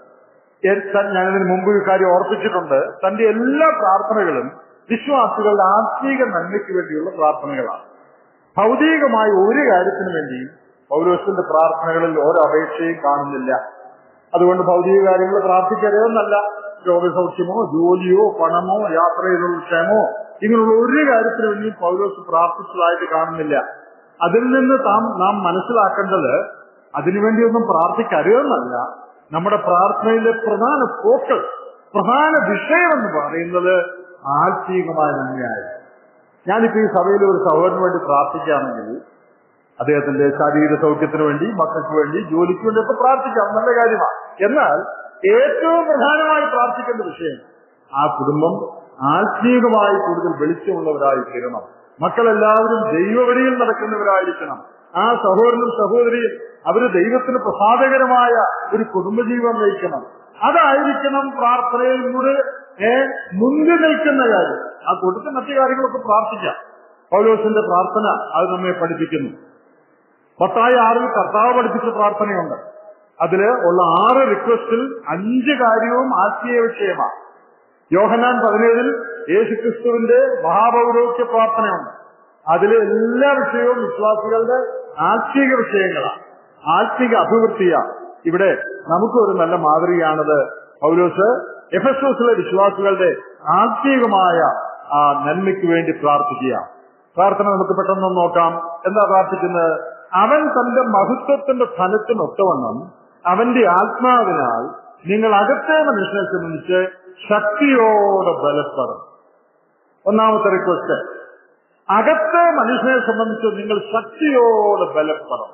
ഞാനിതിന് മുമ്പ് ഈ കാര്യം ഓർപ്പിച്ചിട്ടുണ്ട് തന്റെ എല്ലാ പ്രാർത്ഥനകളും വിശ്വാസികളുടെ ആത്മീക നന്മയ്ക്ക് വേണ്ടിയുള്ള പ്രാർത്ഥനകളാണ് ഭൗതികമായ ഒരു കാര്യത്തിനു വേണ്ടിയും പൗലോസിന്റെ പ്രാർത്ഥനകളിൽ ഓരോ അപേക്ഷയും കാണുന്നില്ല അതുകൊണ്ട് ഭൗതിക കാര്യങ്ങൾ പ്രാർത്ഥിക്കരുതെന്നല്ല രോഗസൗഖ്യമോ ജോലിയോ പണമോ യാത്രയിലുള്ള ക്ഷേമോ ഇങ്ങനെയുള്ള ഒരു കാര്യത്തിനു വേണ്ടിയും പൗലോസ് പ്രാർത്ഥിച്ചതായിട്ട് കാണുന്നില്ല അതിൽ നിന്ന് താം നാം മനസ്സിലാക്കേണ്ടത് അതിനുവേണ്ടിയൊന്നും പ്രാർത്ഥിക്കരുതെന്നല്ല നമ്മുടെ പ്രാർത്ഥനയിലെ പ്രധാന ഫോക്കസ് പ്രധാന വിഷയം എന്ന് പറയുന്നത് ആത്മീകമായ നന്മയായിരുന്നു ഞാനിപ്പോ ഈ സഭയിൽ ഒരു സഹോദരന് വേണ്ടി പ്രാർത്ഥിക്കുകയാണെങ്കിൽ അദ്ദേഹത്തിന്റെ ശാരീരിക സൗഖ്യത്തിന് വേണ്ടി മക്കൾക്ക് വേണ്ടി ജോലിക്ക് വേണ്ടി ഒക്കെ പ്രാർത്ഥിക്കാം നല്ല കാര്യമാണ് എന്നാൽ ഏറ്റവും പ്രധാനമായി പ്രാർത്ഥിക്കേണ്ട വിഷയം ആ കുടുംബം ആത്മീകമായി കൂടുതൽ വെളിച്ചമുള്ളവരായി തീരണം മക്കളെല്ലാവരും ദൈവവഴിയിൽ നടക്കുന്നവരായിരിക്കണം ആ സഹോദരനും സഹോദരിയും അവര് ദൈവത്തിന് പ്രസാദകരമായ ഒരു കുടുംബജീവൻ നയിക്കണം അതായിരിക്കണം പ്രാർത്ഥനയിലൂടെ ഏഹ് മുന്നിൽ നിൽക്കുന്ന കാര്യം ആ കൂട്ടത്തിൽ മറ്റു കാര്യങ്ങളൊക്കെ പ്രാർത്ഥിക്കാം പൗലോസിന്റെ പ്രാർത്ഥന അത് നമ്മെ പഠിപ്പിക്കുന്നു പത്തായ ആറിൽ കർത്താവ് പഠിപ്പിച്ച പ്രാർത്ഥനയുണ്ട് അതില് ഉള്ള ആറ് റിക്വസ്റ്റിൽ അഞ്ച് കാര്യവും ആത്മീയ വിഷയമാണ് യോഹനാൻ പതിനേഴിൽ യേശുക്രിസ്തുവിന്റെ മഹാപൗരോഗ്യ പ്രാർത്ഥനയുണ്ട് അതിലെ എല്ലാ വിഷയവും വിശ്വാസികളുടെ ആത്മീക വിഷയങ്ങളാണ് ആത്മീക അഭിവൃദ്ധിയാണ് ഇവിടെ നമുക്കൊരു നല്ല മാതൃകയാണത് പൗലോസ് എഫസോസിലെ വിശ്വാസികളുടെ ആത്മീകമായ ആ നന്മയ്ക്ക് വേണ്ടി പ്രാർത്ഥിക്കുക പ്രാർത്ഥന നമുക്ക് പെട്ടെന്ന് നോക്കാം എന്താ പ്രാർത്ഥിക്കുന്നത് അവൻ തന്റെ മഹത്വത്തിന്റെ ഫലത്തിനൊത്തവണ്ണം അവന്റെ ആത്മാവിനാൽ നിങ്ങൾ അകത്തെ മനുഷ്യനെ സംബന്ധിച്ച് ശക്തിയോടെ ബലപ്പെടും ഒന്നാമത്തെ റിക്വസ്റ്റ് അകത്തെ മനുഷ്യനെ സംബന്ധിച്ച് നിങ്ങൾ ശക്തിയോടെ ബലപ്പെടും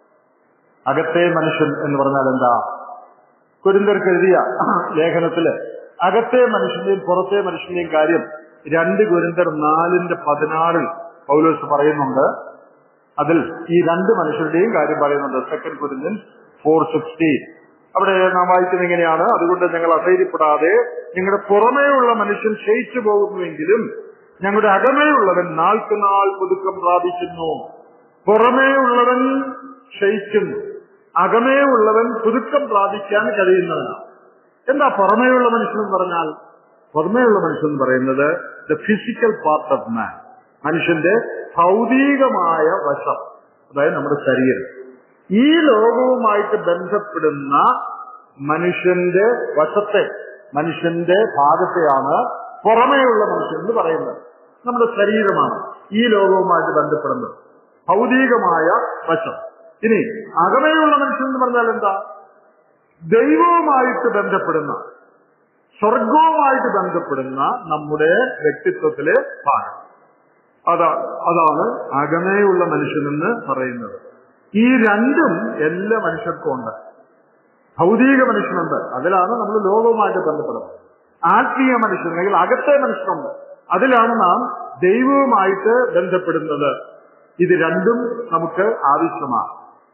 അകത്തെ മനുഷ്യൻ എന്ന് പറഞ്ഞാൽ എന്താ കുരിന്തർക്ക് എഴുതിയ ലേഖനത്തില് അകത്തെ മനുഷ്യന്റെയും പുറത്തെ മനുഷ്യന്റെയും കാര്യം രണ്ട് കുരിന്തർ നാലിന്റെ പതിനാറിൽ പൗലോസ് പറയുന്നുണ്ട് അതിൽ ഈ രണ്ട് മനുഷ്യരുടെയും കാര്യം പറയുന്നുണ്ട് സെക്കൻഡ് കുരിന്തൻ ഫോർ സിക്സ്റ്റീൻ അവിടെ നാം വായിക്കുന്നത് ഇങ്ങനെയാണ് അതുകൊണ്ട് ഞങ്ങൾ അധൈര്യപ്പെടാതെ ഞങ്ങളുടെ പുറമേയുള്ള മനുഷ്യൻ ക്ഷയിച്ചു പോകുന്നുവെങ്കിലും ഞങ്ങളുടെ അകമേയുള്ളവൻ നാൾക്ക് നാൾ പുതുക്കം പ്രാപിക്കുന്നു പുറമേ ഉള്ളവൻ ക്ഷയിക്കുന്നു അകമേ ഉള്ളവൻ പുതുക്കം പ്രാപിക്കാൻ കഴിയുന്നവനാണ് എന്താ പുറമേയുള്ള മനുഷ്യൻ എന്ന് പറഞ്ഞാൽ പുറമേയുള്ള മനുഷ്യൻ എന്ന് പറയുന്നത് the physical part of man മനുഷ്യന്റെ ഭൗതികമായ വശം അതായത് നമ്മുടെ ശരീരം ഈ ലോകവുമായിട്ട് ബന്ധപ്പെടുന്ന മനുഷ്യന്റെ വശത്തെ മനുഷ്യന്റെ ഭാഗത്തെയാണ് പുറമേയുള്ള മനുഷ്യൻ എന്ന് പറയുന്നത് നമ്മുടെ ശരീരമാണ് ഈ ലോകവുമായിട്ട് ബന്ധപ്പെടുന്നത് ഭൗതികമായ വശം ഇനി അകമയുള്ള മനുഷ്യൻ എന്ന് പറഞ്ഞാൽ എന്താ ദൈവവുമായിട്ട് ബന്ധപ്പെടുന്ന സ്വർഗവുമായിട്ട് ബന്ധപ്പെടുന്ന നമ്മുടെ വ്യക്തിത്വത്തിലെ ഭാഗം അതാ അതാണ് അകമേയുള്ള മനുഷ്യനെന്ന് പറയുന്നത് ഈ രണ്ടും എല്ലാ മനുഷ്യർക്കും ഉണ്ട് ഭൗതിക മനുഷ്യനുണ്ട് അതിലാണ് നമ്മൾ ലോകവുമായിട്ട് ബന്ധപ്പെടുന്നത് ആത്മീയ മനുഷ്യൻ അല്ലെങ്കിൽ അകത്തെ മനുഷ്യനുണ്ട് അതിലാണ് നാം ദൈവവുമായിട്ട് ബന്ധപ്പെടുന്നത് ഇത് രണ്ടും നമുക്ക് ആവശ്യമാണ്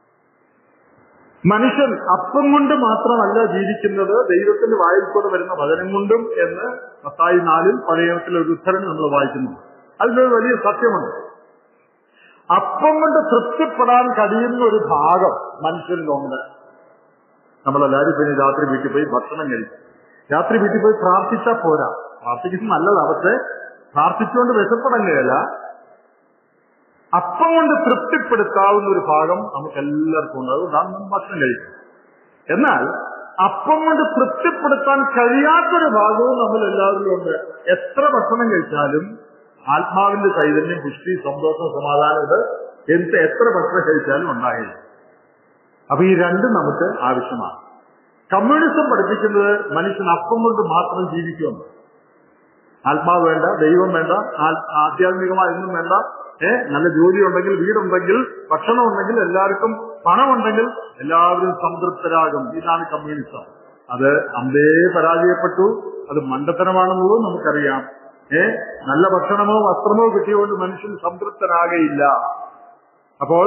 മനുഷ്യൻ അപ്പം കൊണ്ട് മാത്രമല്ല ജീവിക്കുന്നത് ദൈവത്തിന്റെ വായിൽ കൂടെ വരുന്ന വചനം കൊണ്ടും എന്ന് പത്തായി നാലിൽ പഴയത്തിലെ ഒരു ഉത്തരം നമ്മൾ വായിക്കുന്നു അതിലൊരു വലിയ സത്യമുണ്ട് അപ്പം കൊണ്ട് തൃപ്തിപ്പെടാൻ കഴിയുന്ന ഒരു ഭാഗം മനുഷ്യനിലുണ്ട് നമ്മളെല്ലാവരും പിന്നെ രാത്രി വീട്ടിൽ പോയി ഭക്ഷണം കഴിക്കും രാത്രി വീട്ടിൽ പോയി പ്രാർത്ഥിച്ചാൽ പോരാ പ്രാർത്ഥിക്കുന്നത് നല്ലതാ പക്ഷേ പ്രാർത്ഥിച്ചുകൊണ്ട് വിശപ്പെടങ്ങയല്ല അപ്പം കൊണ്ട് തൃപ്തിപ്പെടുത്താവുന്ന ഒരു ഭാഗം നമുക്ക് എല്ലാവർക്കും ഉണ്ട് അതുകൊണ്ടാണ് നാം ഭക്ഷണം കഴിക്കുന്നത് എന്നാൽ അപ്പം കൊണ്ട് തൃപ്തിപ്പെടുത്താൻ കഴിയാത്തൊരു ഭാഗവും നമ്മൾ എല്ലാവരിലും ഉണ്ട് എത്ര ഭക്ഷണം കഴിച്ചാലും ആത്മാവിന്റെ ചൈതന്യം പുഷ്ടി സന്തോഷം സമാധാനം ഇത് എന്ത് എത്ര ഭക്ഷണം കഴിച്ചാലും ഉണ്ടാകില്ല അപ്പൊ ഈ രണ്ടും നമുക്ക് ആവശ്യമാണ് കമ്മ്യൂണിസം പഠിപ്പിക്കുന്നത് മനുഷ്യൻ അപ്പം കൊണ്ട് മാത്രം ജീവിക്കുമെന്ന് ആത്മാവ് വേണ്ട ദൈവം വേണ്ട ആ- ആധ്യാത്മികമായൊന്നും വേണ്ട ഏ നല്ല ജോലി ഉണ്ടെങ്കിൽ വീടുണ്ടെങ്കിൽ ഭക്ഷണം ഉണ്ടെങ്കിൽ എല്ലാവർക്കും പണമുണ്ടെങ്കിൽ എല്ലാവരും സംതൃപ്തരാകും ഇതാണ് കമ്മ്യൂണിസം അത് അമ്പേ പരാജയപ്പെട്ടു അത് മണ്ടത്തരമാണെന്നുള്ളത് നമുക്കറിയാം ഏ നല്ല ഭക്ഷണമോ വസ്ത്രമോ കിട്ടിയതുകൊണ്ട് മനുഷ്യൻ സംതൃപ്തനാകയില്ല അപ്പോൾ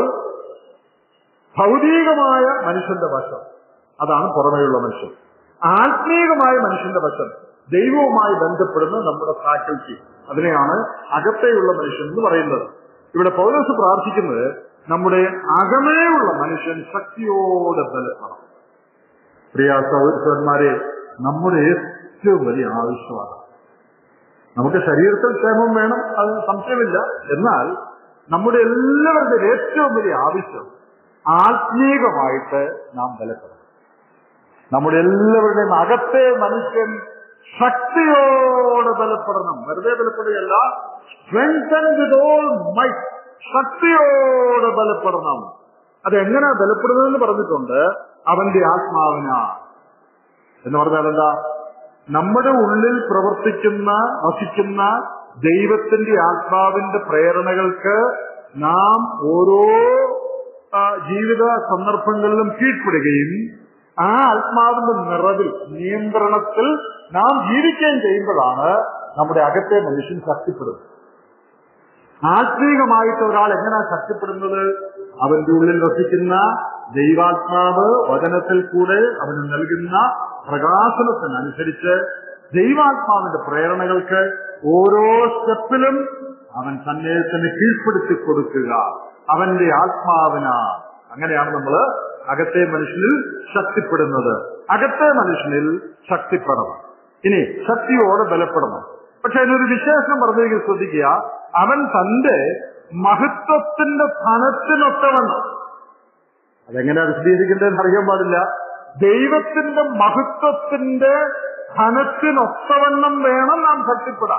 ഭൗതികമായ മനുഷ്യന്റെ വശം അതാണ് പുറമേയുള്ള മനുഷ്യൻ ആത്മീകമായ മനുഷ്യന്റെ വശം ദൈവവുമായി ബന്ധപ്പെടുന്ന നമ്മുടെ ഫാക്കൽറ്റി അതിനെയാണ് അകത്തെയുള്ള മനുഷ്യൻ എന്ന് പറയുന്നത് ഇവിടെ പൗലോസ് പ്രാർത്ഥിക്കുന്നത് നമ്മുടെ അകമേയുള്ള മനുഷ്യൻ ശക്തിയോടെ ബലപ്പെടണം പ്രിയ സഹോദരന്മാരെ നമ്മുടെ ഏറ്റവും വലിയ ആവശ്യമാണ് നമുക്ക് ശരീരത്തിൽ ക്ഷേമം വേണം അത് സംശയമില്ല എന്നാൽ നമ്മുടെ എല്ലാവരുടെയും ഏറ്റവും വലിയ ആവശ്യം ആത്മീകമായിട്ട് നാം ബലപ്പെടണം നമ്മുടെ എല്ലാവരുടെയും അകത്തെ മനുഷ്യൻ ശക്തിയോടെ ബലപ്പെടണം വെറുതെ ബലപ്പെടുകയല്ല സ്ട്രെങ്തൻ വിത്ത് ഓൾ മൈറ്റ് ശക്തിയോടെ ബലപ്പെടണം അതെങ്ങനെ ബലപ്പെടുന്നതെന്ന് പറഞ്ഞിട്ടുണ്ട് അവന്റെ ആത്മാവിനാ എന്ന് പറഞ്ഞാൽ എന്താ നമ്മുടെ ഉള്ളിൽ പ്രവർത്തിക്കുന്ന വസിക്കുന്ന ദൈവത്തിന്റെ ആത്മാവിന്റെ പ്രേരണകൾക്ക് നാം ഓരോ ആ, ജീവിത സന്ദർഭങ്ങളിലും കീഴ്പ്പെടുകയും ആ ആത്മാവിന്റെ നിറവിൽ നിയന്ത്രണത്തിൽ നാം ജീവിക്കുകയും ചെയ്യുമ്പോഴാണ് നമ്മുടെ അകത്തെ മനുഷ്യൻ ശക്തിപ്പെടുന്നത് ആത്മീകമായിട്ട് ഒരാൾ എങ്ങനെയാ ശക്തിപ്പെടുന്നത് അവന്റെ ഉള്ളിൽ വസിക്കുന്ന ദൈവാത്മാവ് വചനത്തിൽ കൂടെ അവന് നൽകുന്ന പ്രകാശനത്തിനനുസരിച്ച് ദൈവാത്മാവിന്റെ പ്രേരണകൾക്ക് ഓരോ സ്റ്റെപ്പിലും അവൻ തന്നെ തന്നെ കീഴ്പ്പെടുത്തി കൊടുക്കുക അവന്റെ ആത്മാവിനാ അങ്ങനെയാണ് നമ്മൾ അകത്തെ മനുഷ്യനിൽ ശക്തിപ്പെടുന്നത് അകത്തെ മനുഷ്യനിൽ ശക്തിപ്പെടണം ഇനി ശക്തിയോടെ ബലപ്പെടണം പക്ഷെ അതിനൊരു വിശേഷം പറഞ്ഞെങ്കിൽ ശ്രദ്ധിക്കുക അവൻ തന്റെ മഹത്വത്തിന്റെ ധനത്തിനൊത്തവണ്ണം അതെങ്ങനെയാ വിശദീകരിക്കേണ്ടതെന്ന് അറിയാൻ പാടില്ല ദൈവത്തിന്റെ മഹത്വത്തിന്റെ ധനത്തിനൊത്തവണ്ണം വേണം നാം ശക്തിപ്പെടാൻ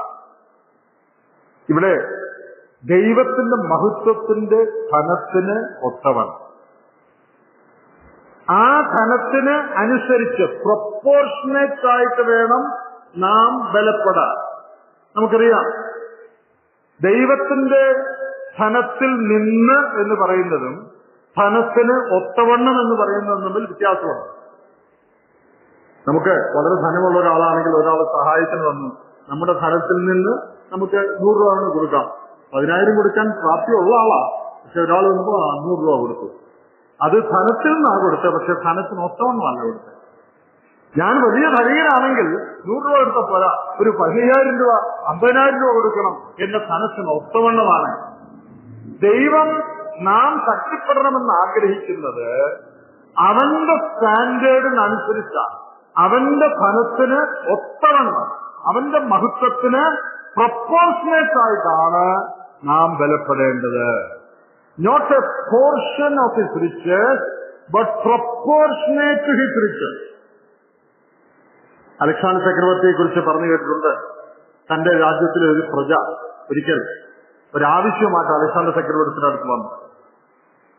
ഇവിടെ ദൈവത്തിന്റെ മഹത്വത്തിന്റെ ധനത്തിന് ഒത്തവണ്ണം ആ ധനത്തിന് അനുസരിച്ച് പ്രൊപ്പോർഷനേറ്റ് ആയിട്ട് വേണം നാം ബലപ്പെടാൻ നമുക്കറിയാം ദൈവത്തിന്റെ ധനത്തിൽ നിന്ന് എന്ന് പറയുന്നതും ധനത്തിന് ഒത്തവണ്ണം എന്ന് പറയുന്നതും തമ്മിൽ വ്യത്യാസമുണ്ട് നമുക്ക് വളരെ ധനമുള്ള ഒരാളാണെങ്കിൽ ഒരാൾ സഹായത്തിന് വന്നു നമ്മുടെ ധനത്തിൽ നിന്ന് നമുക്ക് നൂറ് രൂപ ആണ് കൊടുക്കാം പതിനായിരം കൊടുക്കാൻ പ്രാപ്തിയുള്ള ആളാ പക്ഷെ ഒരാൾ വന്നപ്പോൾ ആ, നൂറ് രൂപ കൊടുത്തു അത് ധനത്തിൽ നിന്നാണ് കൊടുത്തത് പക്ഷെ ധനത്തിന് ഒത്തവണ്ണമല്ല കൊടുത്തത് ഞാൻ വലിയ ധനികനാണെങ്കിൽ നൂറ് രൂപ എടുത്ത പോരാ ഒരു പതിനയ്യായിരം രൂപ അമ്പതിനായിരം രൂപ കൊടുക്കണം എന്റെ ധനത്തിന് ഒത്തവണ്ണമാണ് ദൈവം നാം ശക്തിപ്പെടണമെന്ന് ആഗ്രഹിക്കുന്നത് അവന്റെ സ്റ്റാൻഡേർഡിനനുസരിച്ചാണ് അവന്റെ ധനത്തിന് ഒത്തവണ്ണം അവന്റെ മഹത്വത്തിന് പ്രപ്പോർഷനേറ്റ് ആയിട്ടാണ് നാം ബലപ്പെടേണ്ടത് not a portion of his riches but proportionate to his riches Alexander ചക്രവർത്തിയെ കുറിച്ച് പറഞ്ഞു കേട്ടിട്ടുണ്ട് തന്റെ രാജ്യത്തിലെ ഒരു പ്രജ ഒരിക്കൽ ഒരാവശ്യമായിട്ട് അലക്സാണ്ടർ ചക്രവർത്തിയുടെ അടുത്ത് വന്നു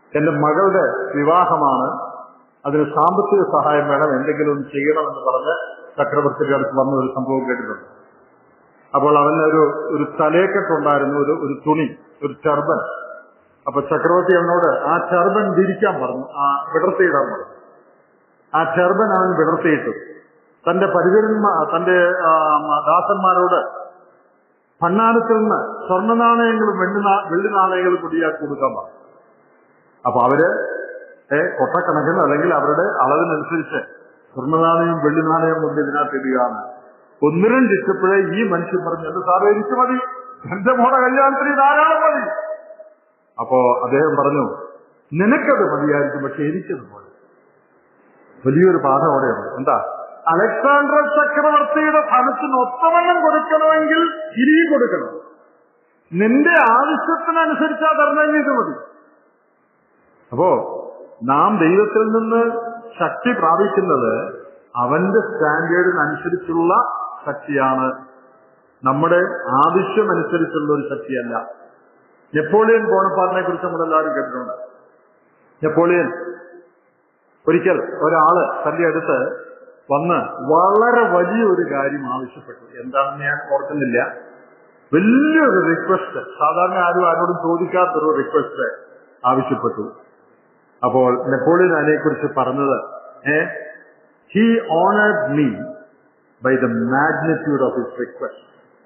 എന്റെ മകളുടെ വിവാഹമാണ് അതിന് സാമ്പത്തിക സഹായം വേണം എന്തെങ്കിലും ഒന്ന് ചെയ്യണമെന്ന് പറഞ്ഞ് ചക്രവർത്തിയുടെ അടുത്ത് വന്ന ഒരു സംഭവം കേട്ടിട്ടുണ്ട് അപ്പോൾ അവന് ഒരു ഒരു തലേക്കെട്ടുണ്ടായിരുന്നു ഒരു ഒരു തുണി ഒരു ടർബൻ അപ്പൊ ചക്രവർത്തി അവനോട് ആ ടർബൻ വിരിക്കാൻ പറഞ്ഞു ആ വിടർത്തിയിടാൻ പറഞ്ഞു ആ ടർബൻ അവൻ വിടർത്തിയിട്ടു തന്റെ പരിചരന്മാ തന്റെ ആ, ദാസന്മാരോട് ഭണ്ണാരത്തിൽ നിന്ന് സ്വർണ്ണ നാണയങ്ങളും വെള്ളി നാ- വെള്ളി നാണയങ്ങളും കുടിയാക്കി കൊടുക്കാൻ പറഞ്ഞു അപ്പൊ അവര് ഏ, കൊട്ടക്കണക്കിന് അല്ലെങ്കിൽ അവരുടെ അളവിനനുസരിച്ച് സ്വർണ്ണനാണയം വെള്ളി നാണയം കൊണ്ട് ഇതിനകത്ത് ഇടുകയാണ് ഒന്ന് രണ്ട് ഇട്ടപ്പോഴേ ഈ മനുഷ്യൻ പറഞ്ഞു എന്റെ സാറേ എനിക്ക് മതി എന്റെ മോടെ കല്യാണത്തിന് ഇത് ധാരാളം മതി അപ്പോ അദ്ദേഹം പറഞ്ഞു നിനക്കത് മതിയായിരിക്കും പക്ഷെ എനിക്കത് മതി വലിയൊരു പാഠം അവിടെയുണ്ട് എന്താ അലക്സാണ്ടർ ചക്രവർത്തിയുടെ ധനത്തിന് ഒത്തവണ്ണം കൊടുക്കണമെങ്കിൽ ഇനിയും കൊടുക്കണം നിന്റെ ആവശ്യത്തിനനുസരിച്ചാ തരണമെങ്കിൽ ഇത് മതി അപ്പോ നാം ദൈവത്തിൽ നിന്ന് ശക്തി പ്രാപിക്കുന്നത് അവന്റെ സ്റ്റാൻഡേർഡിനനുസരിച്ചുള്ള ശക്തിയാണ് നമ്മുടെ ആവശ്യമനുസരിച്ചുള്ള ഒരു ശക്തിയല്ല നെപ്പോളിയൻ ബോണപ്പാർട്ടിനെ കുറിച്ച് നമ്മളെല്ലാവരും കേട്ടിട്ടുണ്ട് നെപ്പോളിയൻ ഒരിക്കൽ ഒരാള് തന്റെ അടുത്ത് വന്ന് വളരെ വലിയൊരു കാര്യം ആവശ്യപ്പെട്ടു എന്താണെന്ന് ഞാൻ ഓർക്കുന്നില്ല വലിയൊരു റിക്വസ്റ്റ് സാധാരണ ആരും ആരോടും ചോദിക്കാത്തൊരു റിക്വസ്റ്റ് ആവശ്യപ്പെട്ടു അപ്പോൾ നെപ്പോളിയൻ അതിനെക്കുറിച്ച് പറഞ്ഞത് uh he honoured me by the magnitude of his request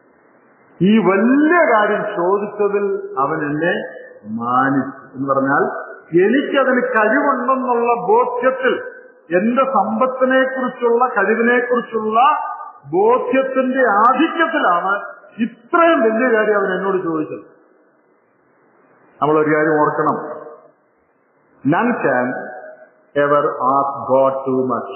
ഈ വലിയ കാര്യം ചോദിച്ചതിൽ അവൻ എന്നെ മാനിച്ചു എന്ന് പറഞ്ഞാൽ എനിക്കതിന് കഴിവുണ്ടെന്നുള്ള ബോധ്യത്തിൽ എന്റെ സമ്പത്തിനെ കുറിച്ചുള്ള കഴിവിനെ കുറിച്ചുള്ള ബോധ്യത്തിന്റെ ആധിക്യത്തിലാണ് ഇത്രയും വലിയ കാര്യം അവൻ എന്നോട് ചോദിച്ചത് നമ്മളൊരു കാര്യം ഓർക്കണം none can ever ask God too much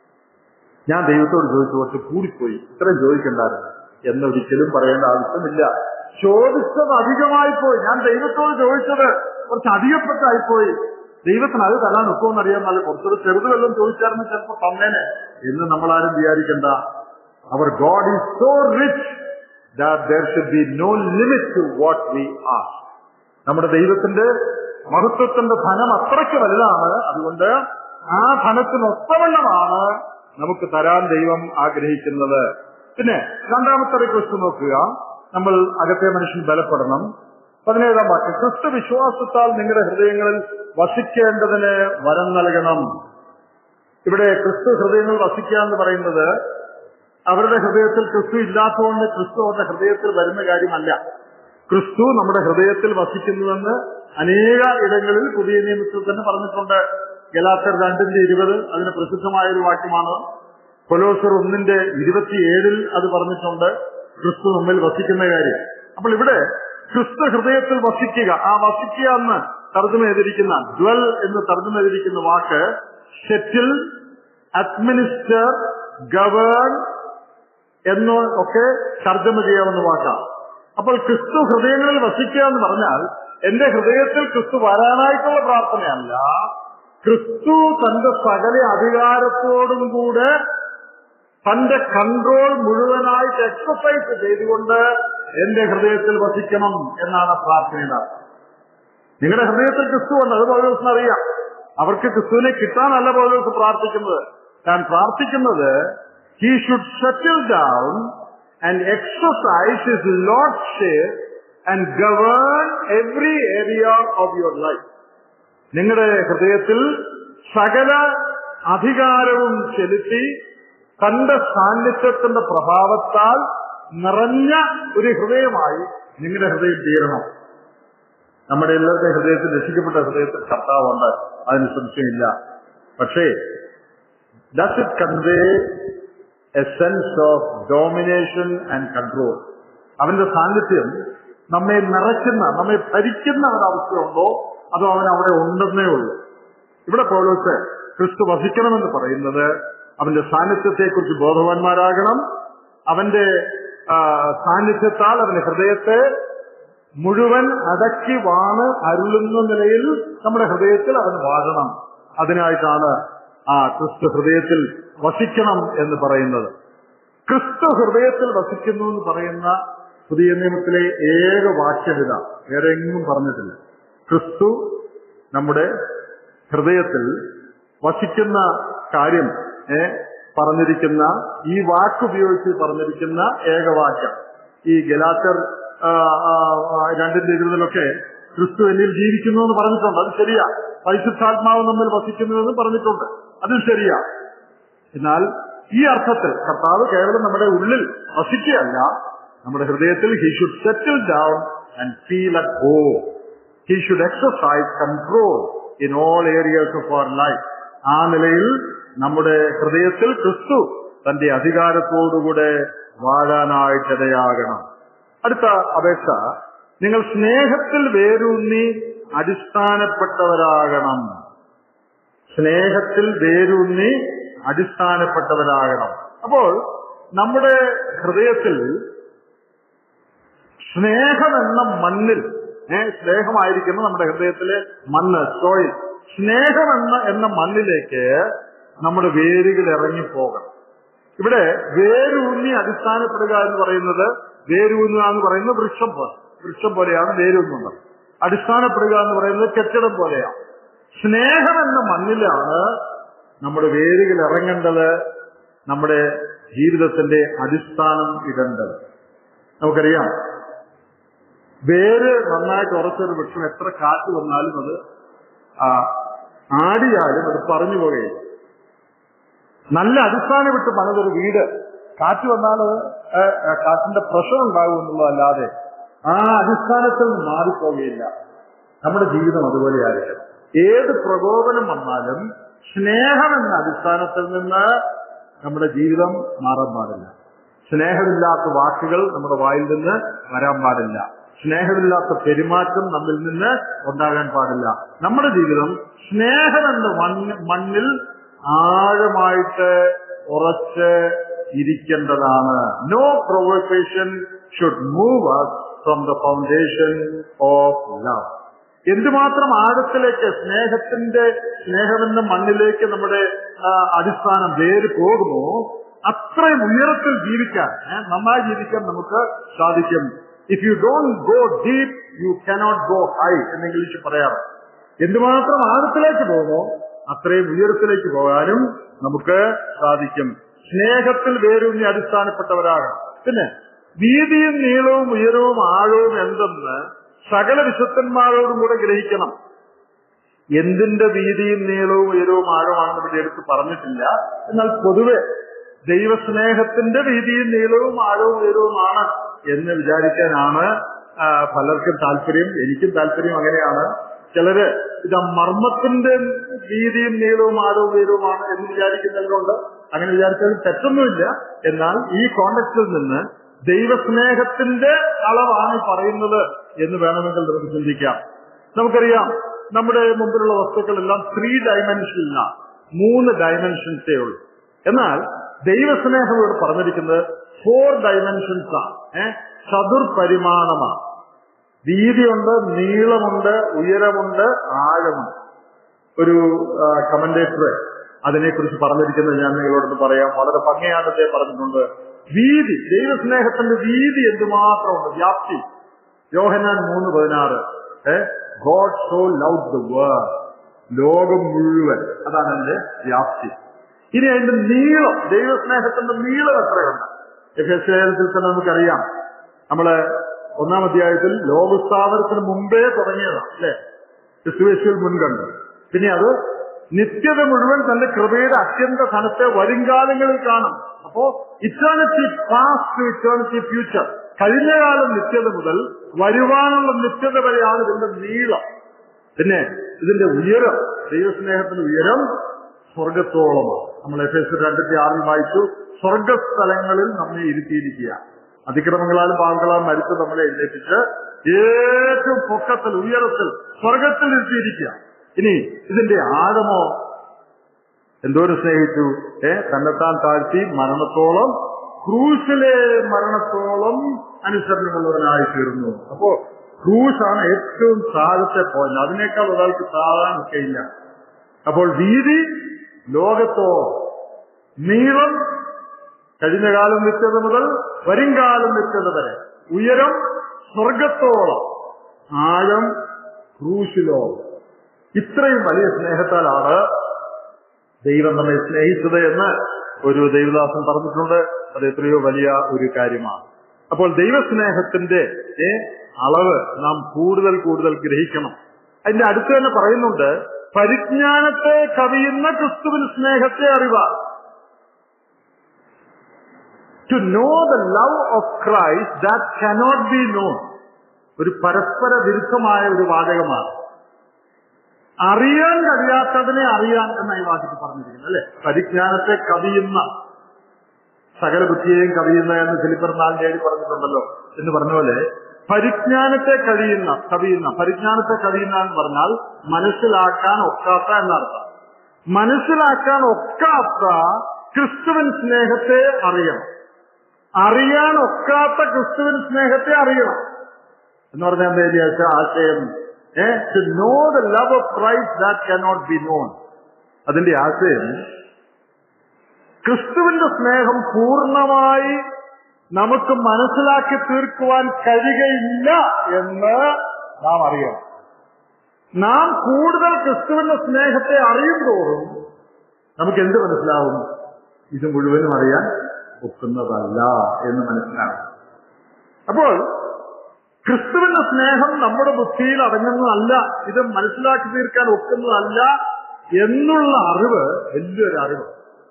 ഞാൻ ദൈവത്തോട് ചോദിച്ചു കുറച്ച് കൂടിപ്പോയി ഇത്രയും ചോദിക്കണ്ടായിരുന്നു എന്നൊരിക്കലും പറയേണ്ട ആവശ്യമില്ല ചോദിച്ചത് അധികമായി പോയി ഞാൻ ദൈവത്തോട് ചോദിച്ചത് കുറച്ച് അധികപ്പെട്ടായിപ്പോയി ദൈവത്തിന് അത് തരാൻ ഒക്കുമെന്ന് അറിയാൻ നല്ല കുറച്ചൊരു ചെറുത് വല്ലതും ചോദിച്ചായിരുന്നു ചിലപ്പോൾ തന്നേനെ എന്ന് നമ്മൾ ആരും വിചാരിക്കണ്ട our God is so rich that there should be no limit to what we are നമ്മുടെ ദൈവത്തിന്റെ മഹത്വത്തിന്റെ ധനം അത്രയ്ക്ക് വലുതാണ് അതുകൊണ്ട് ആ ധനത്തിന് ഒത്തവണ്ണമാണ് നമുക്ക് തരാൻ ദൈവം ആഗ്രഹിക്കുന്നത് പിന്നെ രണ്ടാമത്തെ റിക്വസ്റ്റ് നോക്കുക നമ്മൾ അകത്തെ മനുഷ്യൻ ബലപ്പെടണം പതിനേഴാം വാക്യം ക്രിസ്തു വിശ്വാസത്താൽ നിങ്ങളുടെ ഹൃദയങ്ങളിൽ വസിക്കേണ്ടതിന് വരം നൽകണം ഇവിടെ ക്രിസ്തു ഹൃദയങ്ങൾ വസിക്കുക എന്ന് പറയുന്നത് അവരുടെ ഹൃദയത്തിൽ ക്രിസ്തു ഇല്ലാത്തതുകൊണ്ട് ക്രിസ്തു അവരുടെ ഹൃദയത്തിൽ വരുന്ന കാര്യമല്ല ക്രിസ്തു നമ്മുടെ ഹൃദയത്തിൽ വസിക്കുന്നുവെന്ന് അനേക ഇടങ്ങളിൽ പുതിയ നിയമത്തിൽ തന്നെ പറഞ്ഞിട്ടുണ്ട് ഗലാത്തർ രണ്ടിന്റെ ഇരുപത് അതിന് പ്രസിദ്ധമായ ഒരു വാക്യമാണ് കൊലോസർ ഒന്നിന്റെ ഇരുപത്തിയേഴിൽ അത് പറഞ്ഞിട്ടുണ്ട് ക്രിസ്തു നമ്മിൽ വസിക്കുന്ന കാര്യം അപ്പോൾ ഇവിടെ ക്രിസ്തു ഹൃദയത്തിൽ വസിക്കുക ആ വസിക്കുക എന്ന് തർജ്ജമ ചെയ്തിരിക്കുന്ന ജ്വൽ എന്ന് തർജ്ജമ ചെയ്തിരിക്കുന്ന വാക്ക് സെറ്റിൽ അഡ്മിനിസ്റ്റർ ഗവേൺ എന്ന് ഒക്കെ തർജ്ജമ ചെയ്യാവുന്ന വാക്കാണ് അപ്പോൾ ക്രിസ്തു ഹൃദയങ്ങളിൽ വസിക്കുക എന്ന് പറഞ്ഞാൽ എന്റെ ഹൃദയത്തിൽ ക്രിസ്തു വരാനായിട്ടുള്ള പ്രാർത്ഥനയല്ല ക്രിസ്തു തന്റെ സകല അധികാരത്തോടും കൂടെ തന്റെ കൺട്രോൾ മുഴുവനായിട്ട് എക്സസൈസ് ചെയ്തുകൊണ്ട് എന്റെ ഹൃദയത്തിൽ വസിക്കണം എന്നാണ് പ്രാർത്ഥനയുടെ അർത്ഥം നിങ്ങളുടെ ഹൃദയത്തിൽ ക്രിസ്തു ഉണ്ട് അത് പൗലോസിന് അറിയാം അവർക്ക് ക്രിസ്തുവിനെ കിട്ടാനല്ല പൗലോസ് പ്രാർത്ഥിക്കുന്നത് താൻ പ്രാർത്ഥിക്കുന്നത് he should settle down and exercise his lordship and govern every area of your life നിങ്ങളുടെ ഹൃദയത്തിൽ സകല അധികാരവും ചെലുത്തി തന്റെ സാന്നിധ്യത്തിന്റെ പ്രഭാവത്താൽ നിറഞ്ഞ ഒരു ഹൃദയമായി നിങ്ങളുടെ ഹൃദയം തീരണം നമ്മുടെ എല്ലാവരുടെയും ഹൃദയത്തിൽ രക്ഷിക്കപ്പെട്ട ഹൃദയത്തിൽ കർത്താവുണ്ട് അതിന് സംശയമില്ല പക്ഷേ does it convey a sense of domination and control അവന്റെ സാന്നിധ്യം നമ്മെ നിറയ്ക്കുന്ന നമ്മെ ഭരിക്കുന്ന ഒരവസ്ഥയുണ്ടോ അതോ അവൻ അവിടെ ഉണ്ടെന്നേ ഉള്ളൂ ഇവിടെ പൗലോസ് ക്രിസ്തു വസിക്കണമെന്ന് പറയുന്നത് അവന്റെ സാന്നിധ്യത്തെക്കുറിച്ച് ബോധവാന്മാരാകണം അവന്റെ ആ, സാന്നിധ്യത്താൽ അവന്റെ ഹൃദയത്തെ മുഴുവൻ അടക്കി വാണ് അരുളുന്ന നിലയിൽ നമ്മുടെ ഹൃദയത്തിൽ അവൻ വാഴണം അതിനായിട്ടാണ് ആ ക്രിസ്തു ഹൃദയത്തിൽ വസിക്കണം എന്ന് പറയുന്നത് ക്രിസ്തു ഹൃദയത്തിൽ വസിക്കുന്നു എന്ന് പറയുന്ന പുതിയ നിയമത്തിലെ ഏക വാക്യമിത വേറെ എങ്ങും പറഞ്ഞിട്ടില്ല ക്രിസ്തു നമ്മുടെ ഹൃദയത്തിൽ വസിക്കുന്ന കാര്യം ഏ, പറഞ്ഞിരിക്കുന്ന ഈ വാക്കുപയോഗിച്ച് പറഞ്ഞിരിക്കുന്ന ഏകവാക്യം ഈ ഗലാറ്റർ ആ, ആ, ആ, രണ്ടിന്റെ ഇരുപതിലൊക്കെ ക്രിസ്തു എന്നിൽ ജീവിക്കുന്നു എന്ന് പറഞ്ഞിട്ടുണ്ട് അത് ശരിയാ പരിശുദ്ധാത്മാവ് നമ്മിൽ വസിക്കുന്നു എന്ന് പറഞ്ഞിട്ടുണ്ട് അതും ശരിയാ എന്നാൽ ഈ അർത്ഥത്തിൽ കർത്താവ് കേവലം നമ്മുടെ ഉള്ളിൽ വസിക്കുകയല്ല നമ്മുടെ ഹൃദയത്തിൽ he should settle down and feel at home he should exercise control in all areas of our life ആ നിലയിൽ നമ്മുടെ ഹൃദയത്തിൽ ക്രിസ്തു തന്റെ അധികാരത്തോടുകൂടെ വാഴാനായിട്ടിടയാകണം അടുത്ത അപേക്ഷ നിങ്ങൾ സ്നേഹത്തിൽ വേരൂന്നി അടിസ്ഥാനപ്പെട്ടവരാകണം സ്നേഹത്തിൽ വേരൂന്നി അടിസ്ഥാനപ്പെട്ടവരാകണം അപ്പോൾ നമ്മുടെ ഹൃദയത്തിൽ സ്നേഹമെന്ന മണ്ണിൽ ഏ, സ്നേഹമായിരിക്കുന്നു നമ്മുടെ ഹൃദയത്തിലെ മണ്ണ് സോയിൽ സ്നേഹമെന്ന എന്ന മണ്ണിലേക്ക് നമ്മുടെ വേരുകൾ ഇറങ്ങിപ്പോകണം ഇവിടെ വേരൂന്നി അടിസ്ഥാനപ്പെടുക എന്ന് പറയുന്നത് വേരൂന്നുക എന്ന് പറയുന്നത് വൃക്ഷം പോലെ വൃക്ഷം പോലെയാണ് വേരൂന്നുന്നത് അടിസ്ഥാനപ്പെടുക എന്ന് പറയുന്നത് കെട്ടിടം പോലെയാണ് സ്നേഹം എന്ന മണ്ണിലാണ് നമ്മുടെ വേരുകൾ ഇറങ്ങേണ്ടത് നമ്മുടെ ജീവിതത്തിന്റെ അടിസ്ഥാനം ഇടേണ്ടത് നമുക്കറിയാം വേര് നന്നായിട്ട് ഉറച്ചൊരു വൃക്ഷം എത്ര കാറ്റ് വന്നാലും അത് ആ, ആടിയാലും അത് പറഞ്ഞു പോകുകയില്ല നല്ല അടിസ്ഥാനം വിട്ട് പണിതൊരു വീട് കാറ്റ് വന്നാൽ ഏ, ഏ, കാറ്റിന്റെ പ്രഷർ ഉണ്ടാകും എന്നുള്ളതല്ലാതെ ആ അടിസ്ഥാനത്തിൽ നിന്ന് മാറിപ്പോകുകയില്ല നമ്മുടെ ജീവിതം അതുപോലെയായിരിക്കും ഏത് പ്രകോപനം വന്നാലും സ്നേഹം എന്ന അടിസ്ഥാനത്തിൽ നിന്ന് നമ്മുടെ ജീവിതം മാറാൻ പാടില്ല സ്നേഹമില്ലാത്ത വാക്കുകൾ നമ്മുടെ വായിൽ നിന്ന് വരാൻ പാടില്ല സ്നേഹമില്ലാത്ത പെരുമാറ്റം നമ്മിൽ നിന്ന് ഉണ്ടാകാൻ പാടില്ല നമ്മുടെ ജീവിതം സ്നേഹമെന്ന മണ്ണ് മണ്ണിൽ ആഴമായിട്ട് ഉറച്ച് ഇരിക്കേണ്ടതാണ് no provocation should move us from the foundation of love എന്തുമാത്രം ആഴത്തിലേക്ക് സ്നേഹത്തിന്റെ സ്നേഹമെന്ന മണ്ണിലേക്ക് നമ്മുടെ ആ, അടിസ്ഥാനം വേര് പോകുമോ അത്രയും ഉയരത്തിൽ ജീവിക്കാൻ ഏ, നന്നായി ജീവിക്കാൻ നമുക്ക് സാധിക്കും if you don't go deep you cannot go high എന്ന് ഇംഗ്ലീഷ് പറയാറ് എന്തുമാത്രം ആഴത്തിലേക്ക് പോകുമോ അത്രയും ഉയരത്തിലേക്ക് പോകാനും നമുക്ക് സാധിക്കും സ്നേഹത്തിൽ വേരൂന്നി അടിസ്ഥാനപ്പെട്ടവരാകണം പിന്നെ വീതിയും നീളവും ഉയരവും ആഴവും എന്തെന്ന് സകല വിശുദ്ധന്മാരോടും കൂടെ ഗ്രഹിക്കണം എന്തിന്റെ വീതിയും നീളവും ഉയരവും ആഴമാണെന്ന് ഇവിടെ എടുത്ത് പറഞ്ഞിട്ടില്ല എന്നാൽ പൊതുവെ ദൈവസ്നേഹത്തിന്റെ വീതിയും നീളവും ആഴവും ഉയരവുമാണ് എന്ന് വിചാരിക്കാനാണ് ആ, പലർക്കും താല്പര്യം എനിക്കും താല്പര്യം അങ്ങനെയാണ് ചിലര് ഇത് ആ മർമ്മത്തിന്റെ വീതിയും നീളവും ആഴവും ഉയരവുമാണ് എന്ന് വിചാരിക്കുന്നവരുണ്ട് അങ്ങനെ വിചാരിച്ചാൽ തെറ്റൊന്നുമില്ല എന്നാൽ ഈ കോണ്ടക്സ്റ്റിൽ നിന്ന് ദൈവസ്നേഹത്തിന്റെ അളവാണ് ഈ പറയുന്നത് എന്ന് വേണമെങ്കിൽ നമുക്ക് ചിന്തിക്കാം നമുക്കറിയാം നമ്മുടെ മുമ്പിലുള്ള വസ്തുക്കളെല്ലാം ത്രീ ഡയമെൻഷനിലാണ് മൂന്ന് ഡയമെൻഷൻസേ ഉള്ളൂ എന്നാൽ ദൈവസ്നേഹം ഇവിടെ പറഞ്ഞിരിക്കുന്നത് ഫോർ ഡയമെൻഷൻസ് ആണ് ഏഹ് ചതുർപരിമാണമാണ് വീതിയുണ്ട് നീളമുണ്ട് ഉയരമുണ്ട് ആഴമുണ്ട് ഒരു കമന്റേറ്റർ അതിനെക്കുറിച്ച് പറഞ്ഞിരിക്കുന്നത് ഞാൻ നിങ്ങളോടൊന്ന് പറയാം വളരെ ഭംഗിയാണ് അദ്ദേഹം പറഞ്ഞിട്ടുണ്ട് വീതി ദൈവസ്നേഹത്തിന്റെ വീതി എന്തുമാത്രമുണ്ട് വ്യാപ്തി യോഹനാൻ മൂന്ന് പതിനാറ് God so love the world ലോകം മുഴുവൻ അതാണ് അതിന്റെ വ്യാപ്തി ഇനി അതിന്റെ നീളം ദൈവസ്നേഹത്തിന്റെ നീളം എത്രയുണ്ട് എഫ് എസ് ലേഖനത്തിൽ തന്നെ നമുക്കറിയാം നമ്മള് ഒന്നാം അധ്യായത്തിൽ ലോകസ്ഥാപനത്തിന് മുമ്പേ തുടങ്ങിയതാണ് അല്ലെ ക്രിസ്തുവേശുവിൽ മുൻകണ്ട് പിന്നെ അത് നിത്യത മുഴുവൻ തന്റെ കൃപയുടെ അത്യന്ത ധനത്തെ വരുംകാലങ്ങളിൽ കാണും അപ്പോ eternity past to eternity future കഴിഞ്ഞ കാലം നിത്യത മുതൽ വരുവാനുള്ള നിത്യത വരെയാണ് ഇതിന്റെ നീളം പിന്നെ ഇതിന്റെ ഉയരം ദൈവസ്നേഹത്തിന്റെ ഉയരം സ്വർഗത്തോളമാണ് നമ്മൾ എഫ് എസ് രണ്ടിന്റെ ആറിൽ വായിച്ചു സ്വർഗസ്ഥലങ്ങളിൽ നമ്മെ ഇരുത്തിയിരിക്കുക അതിക്രമങ്ങളാലും പാവങ്ങളാലും മരിച്ച് നമ്മളെ എഴുന്നേറ്റിച്ച് ഏറ്റവും പൊക്കത്തിൽ ഉയരത്തിൽ സ്വർഗത്തിൽ ഇരുത്തിയിരിക്കുക ഇനി ഇതിന്റെ ആഴമോ എന്തോരം സ്നേഹിച്ചു ഏ തന്നെത്താൻ താഴ്ത്തി മരണത്തോളം ക്രൂശിലെ മരണത്തോളം അനുസരണമുള്ളവനായി തീർന്നു അപ്പോ ക്രൂശാണ് ഏറ്റവും താഴത്തെ പോയിന്റ് അതിനേക്കാൾ ഒരാൾക്ക് താഴാൻ ഒക്കെയില്ല അപ്പോൾ വീതി ലോകത്തോളം നീളം കഴിഞ്ഞ കാലം നിത്യത മുതൽ വരുംകാലം നിത്യത വരെ ഉയരം സ്വർഗത്തോളം ആഴം ക്രൂശിലോളം ഇത്രയും വലിയ സ്നേഹത്താലാണ് ദൈവം നമ്മെ സ്നേഹിച്ചത് എന്ന് ഒരു ദൈവദാസൻ പറഞ്ഞിട്ടുണ്ട് അത് എത്രയോ വലിയ ഒരു കാര്യമാണ് അപ്പോൾ ദൈവസ്നേഹത്തിന്റെ ഏ, അളവ് നാം കൂടുതൽ കൂടുതൽ ഗ്രഹിക്കണം അതിന്റെ അടുത്ത് തന്നെ പറയുന്നുണ്ട് പരിജ്ഞാനത്തെ കവിയുന്ന ക്രിസ്തുവിൻ സ്നേഹത്തെ അറിവാൻ to know the love of Christ that cannot be known ഒരു പരസ്പര വിരുദ്ധമായ ഒരു വാചകമാണ് അറിയാൻ കഴിയാത്തതിനെ അറിയാൻ എന്ന ഈ വാക്യത്തിൽ പറഞ്ഞിരിക്കുന്നത് അല്ലെ പരിജ്ഞാനത്തെ കവിയുന്ന സകല ബുദ്ധിയെയും കവിയുന്ന എന്ന് ഫിലിപ്പർ നാലിന്റെ ഏഴ് പറഞ്ഞിട്ടുണ്ടല്ലോ എന്ന് പറഞ്ഞ പോലെ പരിജ്ഞാനത്തെ കഴിയുന്ന കവിയുന്ന പരിജ്ഞാനത്തെ കവിയുന്ന എന്ന് പറഞ്ഞാൽ മനസ്സിലാക്കാൻ ഒക്കാത്ത എന്നർത്ഥം മനസ്സിലാക്കാൻ ഒക്കാത്ത ക്രിസ്തുവിൻ സ്നേഹത്തെ അറിയണം അറിയാൻ ഒക്കാത്ത ക്രിസ്തുവിൻ സ്നേഹത്തെ അറിയണം എന്ന് പറഞ്ഞാൽ എന്താ വിചാരിച്ച ആശയം to know the love of Christ that cannot be known അതിന്റെ ആശയം ക്രിസ്തുവിന്റെ സ്നേഹം പൂർണ്ണമായി നമുക്ക് മനസ്സിലാക്കി തീർക്കുവാൻ കഴിയുകയില്ല എന്ന് നാം അറിയണം നാം കൂടുതൽ ക്രിസ്തുവിന്റെ സ്നേഹത്തെ അറിയുന്തോറും നമുക്ക് എന്ത് മനസ്സിലാവും ഇത് മുഴുവനും അറിയാൻ ഒക്കുന്നതല്ല എന്ന് മനസ്സിലാവും അപ്പോൾ ക്രിസ്തുവിന്റെ സ്നേഹം നമ്മുടെ ബുദ്ധിയിൽ അടങ്ങുന്നതല്ല ഇത് മനസ്സിലാക്കി തീർക്കാൻ ഒക്കുന്നതല്ല എന്നുള്ള അറിവ് വലിയൊരു അറിവ്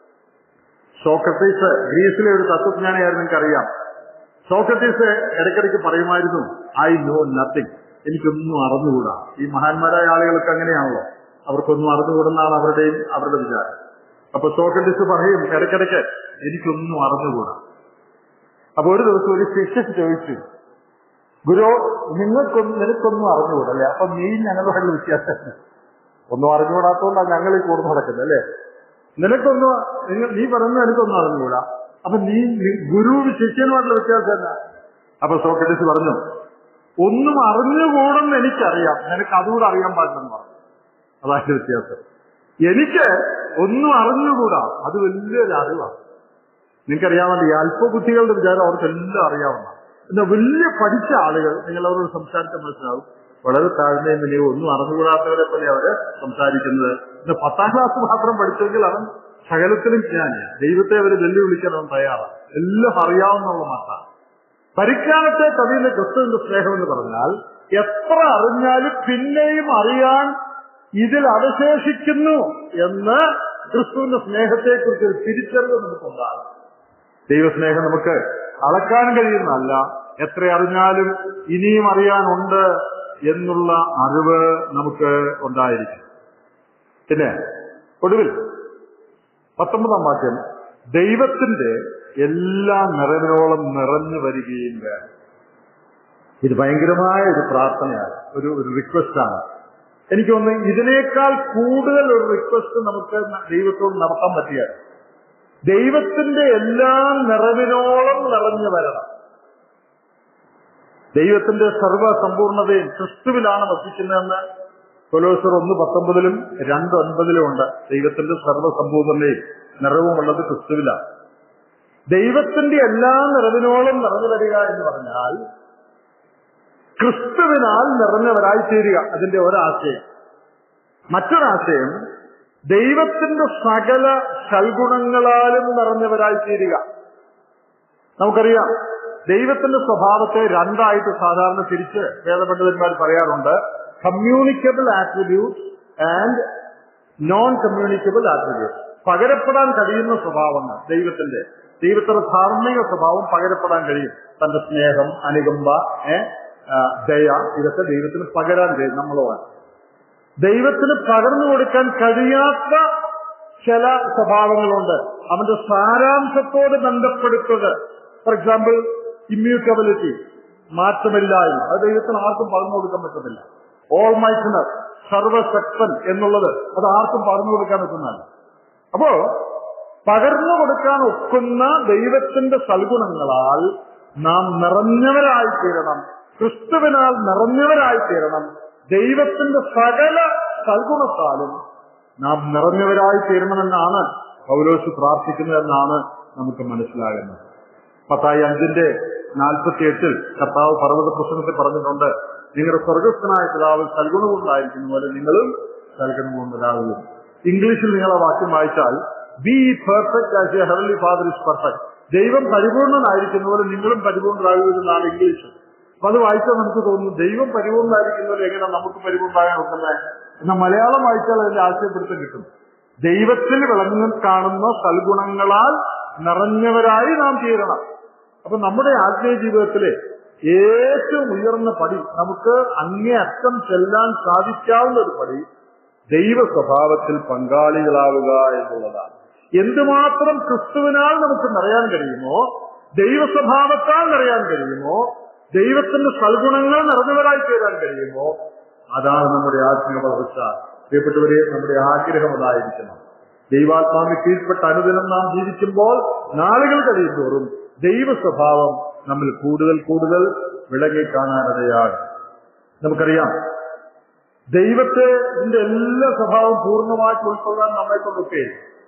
സോക്രട്ടീസ് ഗ്രീസിലെ ഒരു തത്വജ്ഞാനിയായിരുന്നു നിങ്ങൾക്കറിയാം സോക്രട്ടീസ് ഇടയ്ക്കിടയ്ക്ക് പറയുമായിരുന്നു ഐ നോ നത്തിങ് എനിക്കൊന്നും അറിഞ്ഞുകൂടാ ഈ മഹാന്മാരായ ആളുകൾക്ക് അങ്ങനെയാണല്ലോ അവർക്കൊന്നും അറിഞ്ഞുകൂടുന്നാണ് അവരുടെയും അവരുടെ വിചാരം അപ്പൊ സോക്രട്ടീസ് പറയും ഇടയ്ക്കിടയ്ക്ക് എനിക്കൊന്നും അറിഞ്ഞുകൂടാ അപ്പൊ ഒരു ദിവസം ഒരു ശിഷ്യ ചോദിച്ചു ഗുരു നിങ്ങൾക്കൊന്നും നിനക്കൊന്നും അറിഞ്ഞുകൂടാ അല്ലെ അപ്പൊ നീ ഞങ്ങളുടെ വ്യത്യാസം ഒന്നും അറിഞ്ഞുകൂടാത്തോണ്ടാണ് ഞങ്ങൾ ഈ കൂടുന്നു നടക്കുന്നത് അല്ലേ നിനക്കൊന്നും നിങ്ങൾ നീ പറയുന്നത് എനിക്കൊന്നും അറിഞ്ഞുകൂടാ അപ്പൊ നീ നി- ഗുരു ശിഷ്യനുമായിട്ടുള്ള വ്യത്യാസം എന്നാ അപ്പൊ സോക്രട്ടീസ് പറഞ്ഞു ഒന്നും അറിഞ്ഞുകൂടെന്ന് എനിക്കറിയാം നിനക്ക് അതുകൂടെ അറിയാൻ പാടില്ലെന്ന് പറഞ്ഞു അതാണ് വ്യത്യാസം എനിക്ക് ഒന്നും അറിഞ്ഞുകൂടാ അത് വലിയൊരു അറിവാണ് നിങ്ങൾക്കറിയാമല്ലോ ഈ അല്പബുദ്ധികളുടെ വിചാരം അവർക്കെല്ലാം അറിയാവുന്ന എന്നാൽ വലിയ പഠിച്ച ആളുകൾ നിങ്ങൾ അവരോട് സംസാരിച്ച മനസ്സിലാവും വളരെ താഴ്മയും വിനയും ഒന്നും അറിഞ്ഞുകൂടാത്തവരെ പോലെ അവര് സംസാരിക്കുന്നത് ഇന്ന് പത്താം ക്ലാസ് മാത്രം പഠിച്ചെങ്കിൽ അവൻ സകലത്തിലും ജ്ഞാനിയാണ് ദൈവത്തെ അവർ വെല്ലുവിളിക്കാൻ അവൻ തയ്യാറാണ് എല്ലാം അറിയാവുന്നുള്ള മാത്രമാണ് പരിജ്ഞാനത്തെ കവിയുന്ന ക്രിസ്തുവിന്റെ സ്നേഹം എന്ന് പറഞ്ഞാൽ എത്ര അറിഞ്ഞാലും പിന്നെയും അറിയാൻ ഇതിൽ അവശേഷിക്കുന്നു എന്ന് ക്രിസ്തുവിന്റെ സ്നേഹത്തെക്കുറിച്ച് ഒരു തിരിച്ചറിവ് നമുക്കുണ്ടാകും ദൈവസ്നേഹം നമുക്ക് അളക്കാൻ കഴിയുന്നതല്ല എത്ര അറിഞ്ഞാലും ഇനിയും അറിയാനുണ്ട് എന്നുള്ള അറിവ് നമുക്ക് ഉണ്ടായിരിക്കും പിന്നെ ഒടുവിൽ പത്തൊമ്പതാം വാക്യം ദൈവത്തിന്റെ എല്ലാ നിറവിനോളം നിറഞ്ഞു വരികയും വേണം ഇത് ഭയങ്കരമായ ഒരു പ്രാർത്ഥനയാണ് ഒരു ഒരു റിക്വസ്റ്റാണ് എനിക്ക് തോന്നുന്നു ഇതിനേക്കാൾ കൂടുതൽ ഒരു റിക്വസ്റ്റ് നമുക്ക് ദൈവത്തോട് നടത്താൻ പറ്റിയാണ് ദൈവത്തിന്റെ എല്ലാ നിറവിനോളം നിറഞ്ഞു വരണം ദൈവത്തിന്റെ സർവ്വസമ്പൂർണതയും ക്രിസ്തുവിലാണ് വസിക്കുന്നതെന്ന് കൊലോസർ ഒന്ന് പത്തൊമ്പതിലും രണ്ട് ഒൻപതിലും ഉണ്ട് ദൈവത്തിന്റെ സർവ്വസമ്പൂർണതയും നിറവുമുള്ളത് ക്രിസ്തുവിലാണ് ദൈവത്തിന്റെ എല്ലാ നിറവിനോളം നിറഞ്ഞു വരിക എന്ന് പറഞ്ഞാൽ ക്രിസ്തുവിനാൽ നിറഞ്ഞവരായി തീരുക അതിന്റെ ഒരാശയം മറ്റൊരാശയം ദൈവത്തിന്റെ സകല സൽഗുണങ്ങളാലും നിറഞ്ഞവരായി തീരുക നമുക്കറിയാം ദൈവത്തിന്റെ സ്വഭാവത്തെ രണ്ടായിട്ട് സാധാരണ തിരിച്ച് വേദപണ്ഡിതന്മാർ പറയാറുണ്ട് communicable attribute and non communicable attribute പകരപ്പെടാൻ കഴിയുന്ന സ്വഭാവങ്ങൾ ദൈവത്തിന്റെ ദൈവത്തിന്റെ ധാർമ്മിക സ്വഭാവം പകരപ്പെടാൻ കഴിയും തന്റെ സ്നേഹം അനുകമ്പ ഏ, ആ, ദയ ഇതൊക്കെ ദൈവത്തിന് പകരാൻ കഴിയും നമ്മളോട് ദൈവത്തിന് പകർന്നു കൊടുക്കാൻ കഴിയാത്ത ചില സ്വഭാവങ്ങളുണ്ട് അവന്റെ സാരാംശത്തോട് ബന്ധപ്പെടുത്തത് ഫോർ എക്സാമ്പിൾ ഇമ്മ്യൂട്ടബിലിറ്റി മാറ്റമില്ലായ്മ അത് ദൈവത്തിന് ആർക്കും പറഞ്ഞു കൊടുക്കാൻ പറ്റത്തില്ല ഓൾ മൈറ്റിനർ സർവശക്തൻ എന്നുള്ളത് അത് ആർക്കും പറഞ്ഞു കൊടുക്കാൻ പറ്റുന്നതല്ല അപ്പോ പകർന്നു കൊടുക്കാൻ ഒക്കുന്ന ദൈവത്തിന്റെ സൽഗുണങ്ങളാൽ നാം നിറഞ്ഞവരായി തീരണം ക്രിസ്തുവിനാൽ നിറഞ്ഞവരായി തീരണം ദൈവത്തിന്റെ സകല സൽഗുണത്താലും നാം നിറഞ്ഞവരായി തീരണമെന്നാണ് പൗലോസ് പ്രാർത്ഥിക്കുന്നതെന്നാണ് നമുക്ക് മനസ്സിലാകുന്നത് പത്തായി അഞ്ചിന്റെ നാൽപ്പത്തി എട്ടിൽ കർത്താവ് പർവ്വത പ്രസംഗത്തിൽ പറഞ്ഞിട്ടുണ്ട് നിങ്ങളുടെ സ്വർഗസ്ഥനായ പിതാവ് സൽഗുണമുണ്ടായിരിക്കുന്ന പോലെ നിങ്ങളും നൽകണമെന്നുണ്ടാകുന്നു ഇംഗ്ലീഷിൽ നിങ്ങൾ ആ വാക്യം വായിച്ചാൽ be perfect as a heavenly father is perfect ദൈവം പരിപൂർണനായിരിക്കുന്ന പോലെ നിങ്ങളും പരിപൂർണരാകുമെന്നാണ് ഇംഗ്ലീഷ് അപ്പൊ അത് വായിച്ചാൽ നമുക്ക് തോന്നുന്നു ദൈവം പരിപൂർണനായിരിക്കുന്ന പോലെ എങ്ങനെ നമുക്ക് പരിപൂർണമാകാൻ ഒക്കല്ലേ എന്നാൽ മലയാളം വായിച്ചാൽ അതിന്റെ ആശയപ്പെടുത്തം കിട്ടും ദൈവത്തിൽ വിളങ്ങി കാണുന്ന സൽഗുണങ്ങളാൽ നിറഞ്ഞവരായി നാം തീരണം അപ്പൊ നമ്മുടെ ആത്മീയ ജീവിതത്തിലെ ഏറ്റവും ഉയർന്ന പടി നമുക്ക് അങ്ങേയറ്റം ചെല്ലാൻ സാധിക്കാവുന്ന ഒരു പടി ദൈവ സ്വഭാവത്തിൽ പങ്കാളികളാവുക എന്നുള്ളതാണ് എന്തുമാത്രം ക്രിസ്തുവിനാൽ നമുക്ക് നിറയാൻ കഴിയുമോ ദൈവ സ്വഭാവത്താൽ നിറയാൻ കഴിയുമോ ദൈവത്തിന്റെ സൽഗുണങ്ങൾ നിറഞ്ഞവരായി തീരാൻ കഴിയുമോ അതാണ് നമ്മുടെ ആത്മീയ വളർച്ച പ്രിയപ്പെട്ടവരെ നമ്മുടെ ആഗ്രഹം അതായിരിക്കണം ദൈവാത്മാവിന് കീഴ്പ്പെട്ട അനുദിനം നാം ജീവിക്കുമ്പോൾ നാളുകൾ കഴിയുന്തോറും ദൈവ സ്വഭാവം നമ്മൾ കൂടുതൽ കൂടുതൽ വിളകി കാണാനിടയാണ് നമുക്കറിയാം ദൈവത്തെ ഇതിന്റെ എല്ലാ സ്വഭാവം പൂർണ്ണമായിട്ട് ഉൾക്കൊള്ളാൻ നമ്മളെ കൊണ്ടൊക്കെ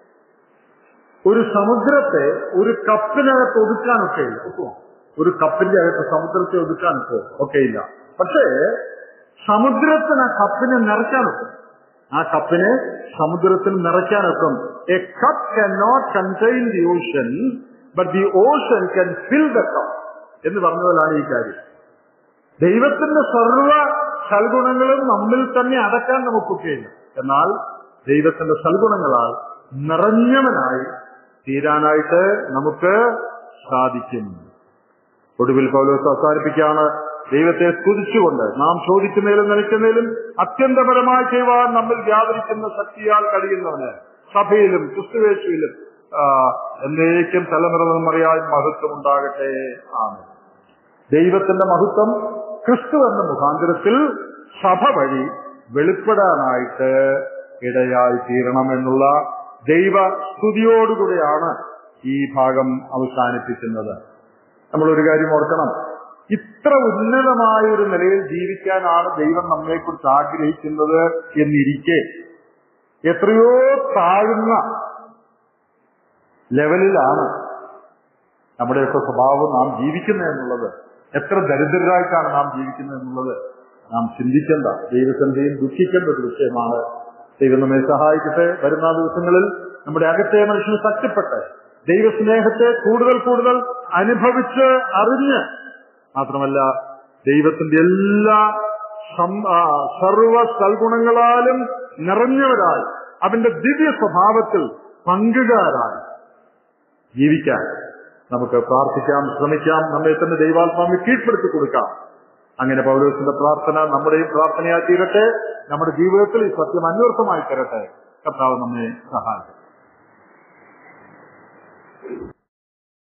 ഒരു സമുദ്രത്തെ ഒരു കപ്പിനകത്ത് ഒതുക്കാനൊക്കെ ഇല്ല ഒക്കുമോ? ഒരു കപ്പിന്റെ അകത്ത് സമുദ്രത്തെ ഒതുക്കാനൊക്കെ ഒക്കെ ഇല്ല പക്ഷേ സമുദ്രത്തിന് ആ കപ്പിനെ നിറയ്ക്കാനൊക്കും ആ കപ്പിനെ സമുദ്രത്തിൽ നിറയ്ക്കാനൊക്കും a cup can not contain the ocean but the ocean can fill the cup എന്ന് പറഞ്ഞതുപോലാണ് ഈ കാര്യം ദൈവത്തിന്റെ സർവ സൽഗുണങ്ങളും നമ്മിൽ തന്നെ അടക്കാൻ നമുക്കൊക്കെയില്ല എന്നാൽ ദൈവത്തിന്റെ സൽഗുണങ്ങളാൽ നിറഞ്ഞവനായി തീരാനായിട്ട് നമുക്ക് സാധിക്കും ഒടുവിൽ പൗലോസ് അവസാനിപ്പിക്കുകയാണ് ദൈവത്തെ സ്തുതിച്ചുകൊണ്ട് നാം ചോദിക്കുന്നതിലും നനയ്ക്കുന്നതിലും അത്യന്തപരമായി ചെയ്യുവാൻ നമ്മിൽ വ്യാപരിക്കുന്ന ശക്തിയാൽ കഴിയുന്നവന് സഭയിലും ക്രിസ്തുവേശുവിലും ആ, എന്നേക്കും തലമുറ മറിയാൻ മഹത്വം ഉണ്ടാകട്ടെ ആണ് ദൈവത്തിന്റെ മഹത്വം ക്രിസ്തു എന്ന മുഖാന്തരത്തിൽ സഭ വഴി വെളിപ്പെടാനായിട്ട് ഇടയായി തീരണം എന്നുള്ള ദൈവ സ്തുതിയോടുകൂടിയാണ് ഈ ഭാഗം അവസാനിപ്പിക്കുന്നത് നമ്മൾ ഒരു കാര്യം ഓർക്കണം ഇത്ര ഉന്നതമായ ഒരു നിലയിൽ ജീവിക്കാനാണ് ദൈവം നമ്മെക്കുറിച്ച് ആഗ്രഹിക്കുന്നത് എന്നിരിക്കെ എത്രയോ താഴ്ന്ന ലെവലിലാണ് നമ്മുടെയൊക്കെ സ്വഭാവം നാം ജീവിക്കുന്നത് എന്നുള്ളത് എത്ര ദരിദ്രരായിട്ടാണ് നാം ജീവിക്കുന്നത് എന്നുള്ളത് നാം ചിന്തിക്കേണ്ട ദൈവസന്ധിയിൽ ദുഃഖിക്കേണ്ട ഒരു വിഷയമാണ് ദൈവം നമ്മെ സഹായിക്കട്ടെ വരുന്ന ദിവസങ്ങളിൽ നമ്മുടെ അകത്തെ മനുഷ്യന് ശക്തിപ്പെട്ട് ദൈവസ്നേഹത്തെ കൂടുതൽ കൂടുതൽ അനുഭവിച്ച് അറിഞ്ഞ് മാത്രമല്ല ദൈവത്തിന്റെ എല്ലാ സം- ആ, സർവ സൽഗുണങ്ങളാലും നിറഞ്ഞവരായി അവന്റെ ദിവ്യ സ്വഭാവത്തിൽ പങ്കുകാരായി ജീവിക്കാൻ നമുക്ക് പ്രാർത്ഥിക്കാം ശ്രമിക്കാം നമ്മെ തന്നെ ദൈവാത്മാവിന് കീഴ്പ്പെടുത്തി കൊടുക്കാം അങ്ങനെ പൗലോസിന്റെ പ്രാർത്ഥന നമ്മുടെയും പ്രാർത്ഥനയായി തീരട്ടെ നമ്മുടെ ജീവിതത്തിൽ ഈ സത്യം അന്വർത്ഥമായി തരട്ടെ കർത്താവ് നമ്മെ സഹായിക്കും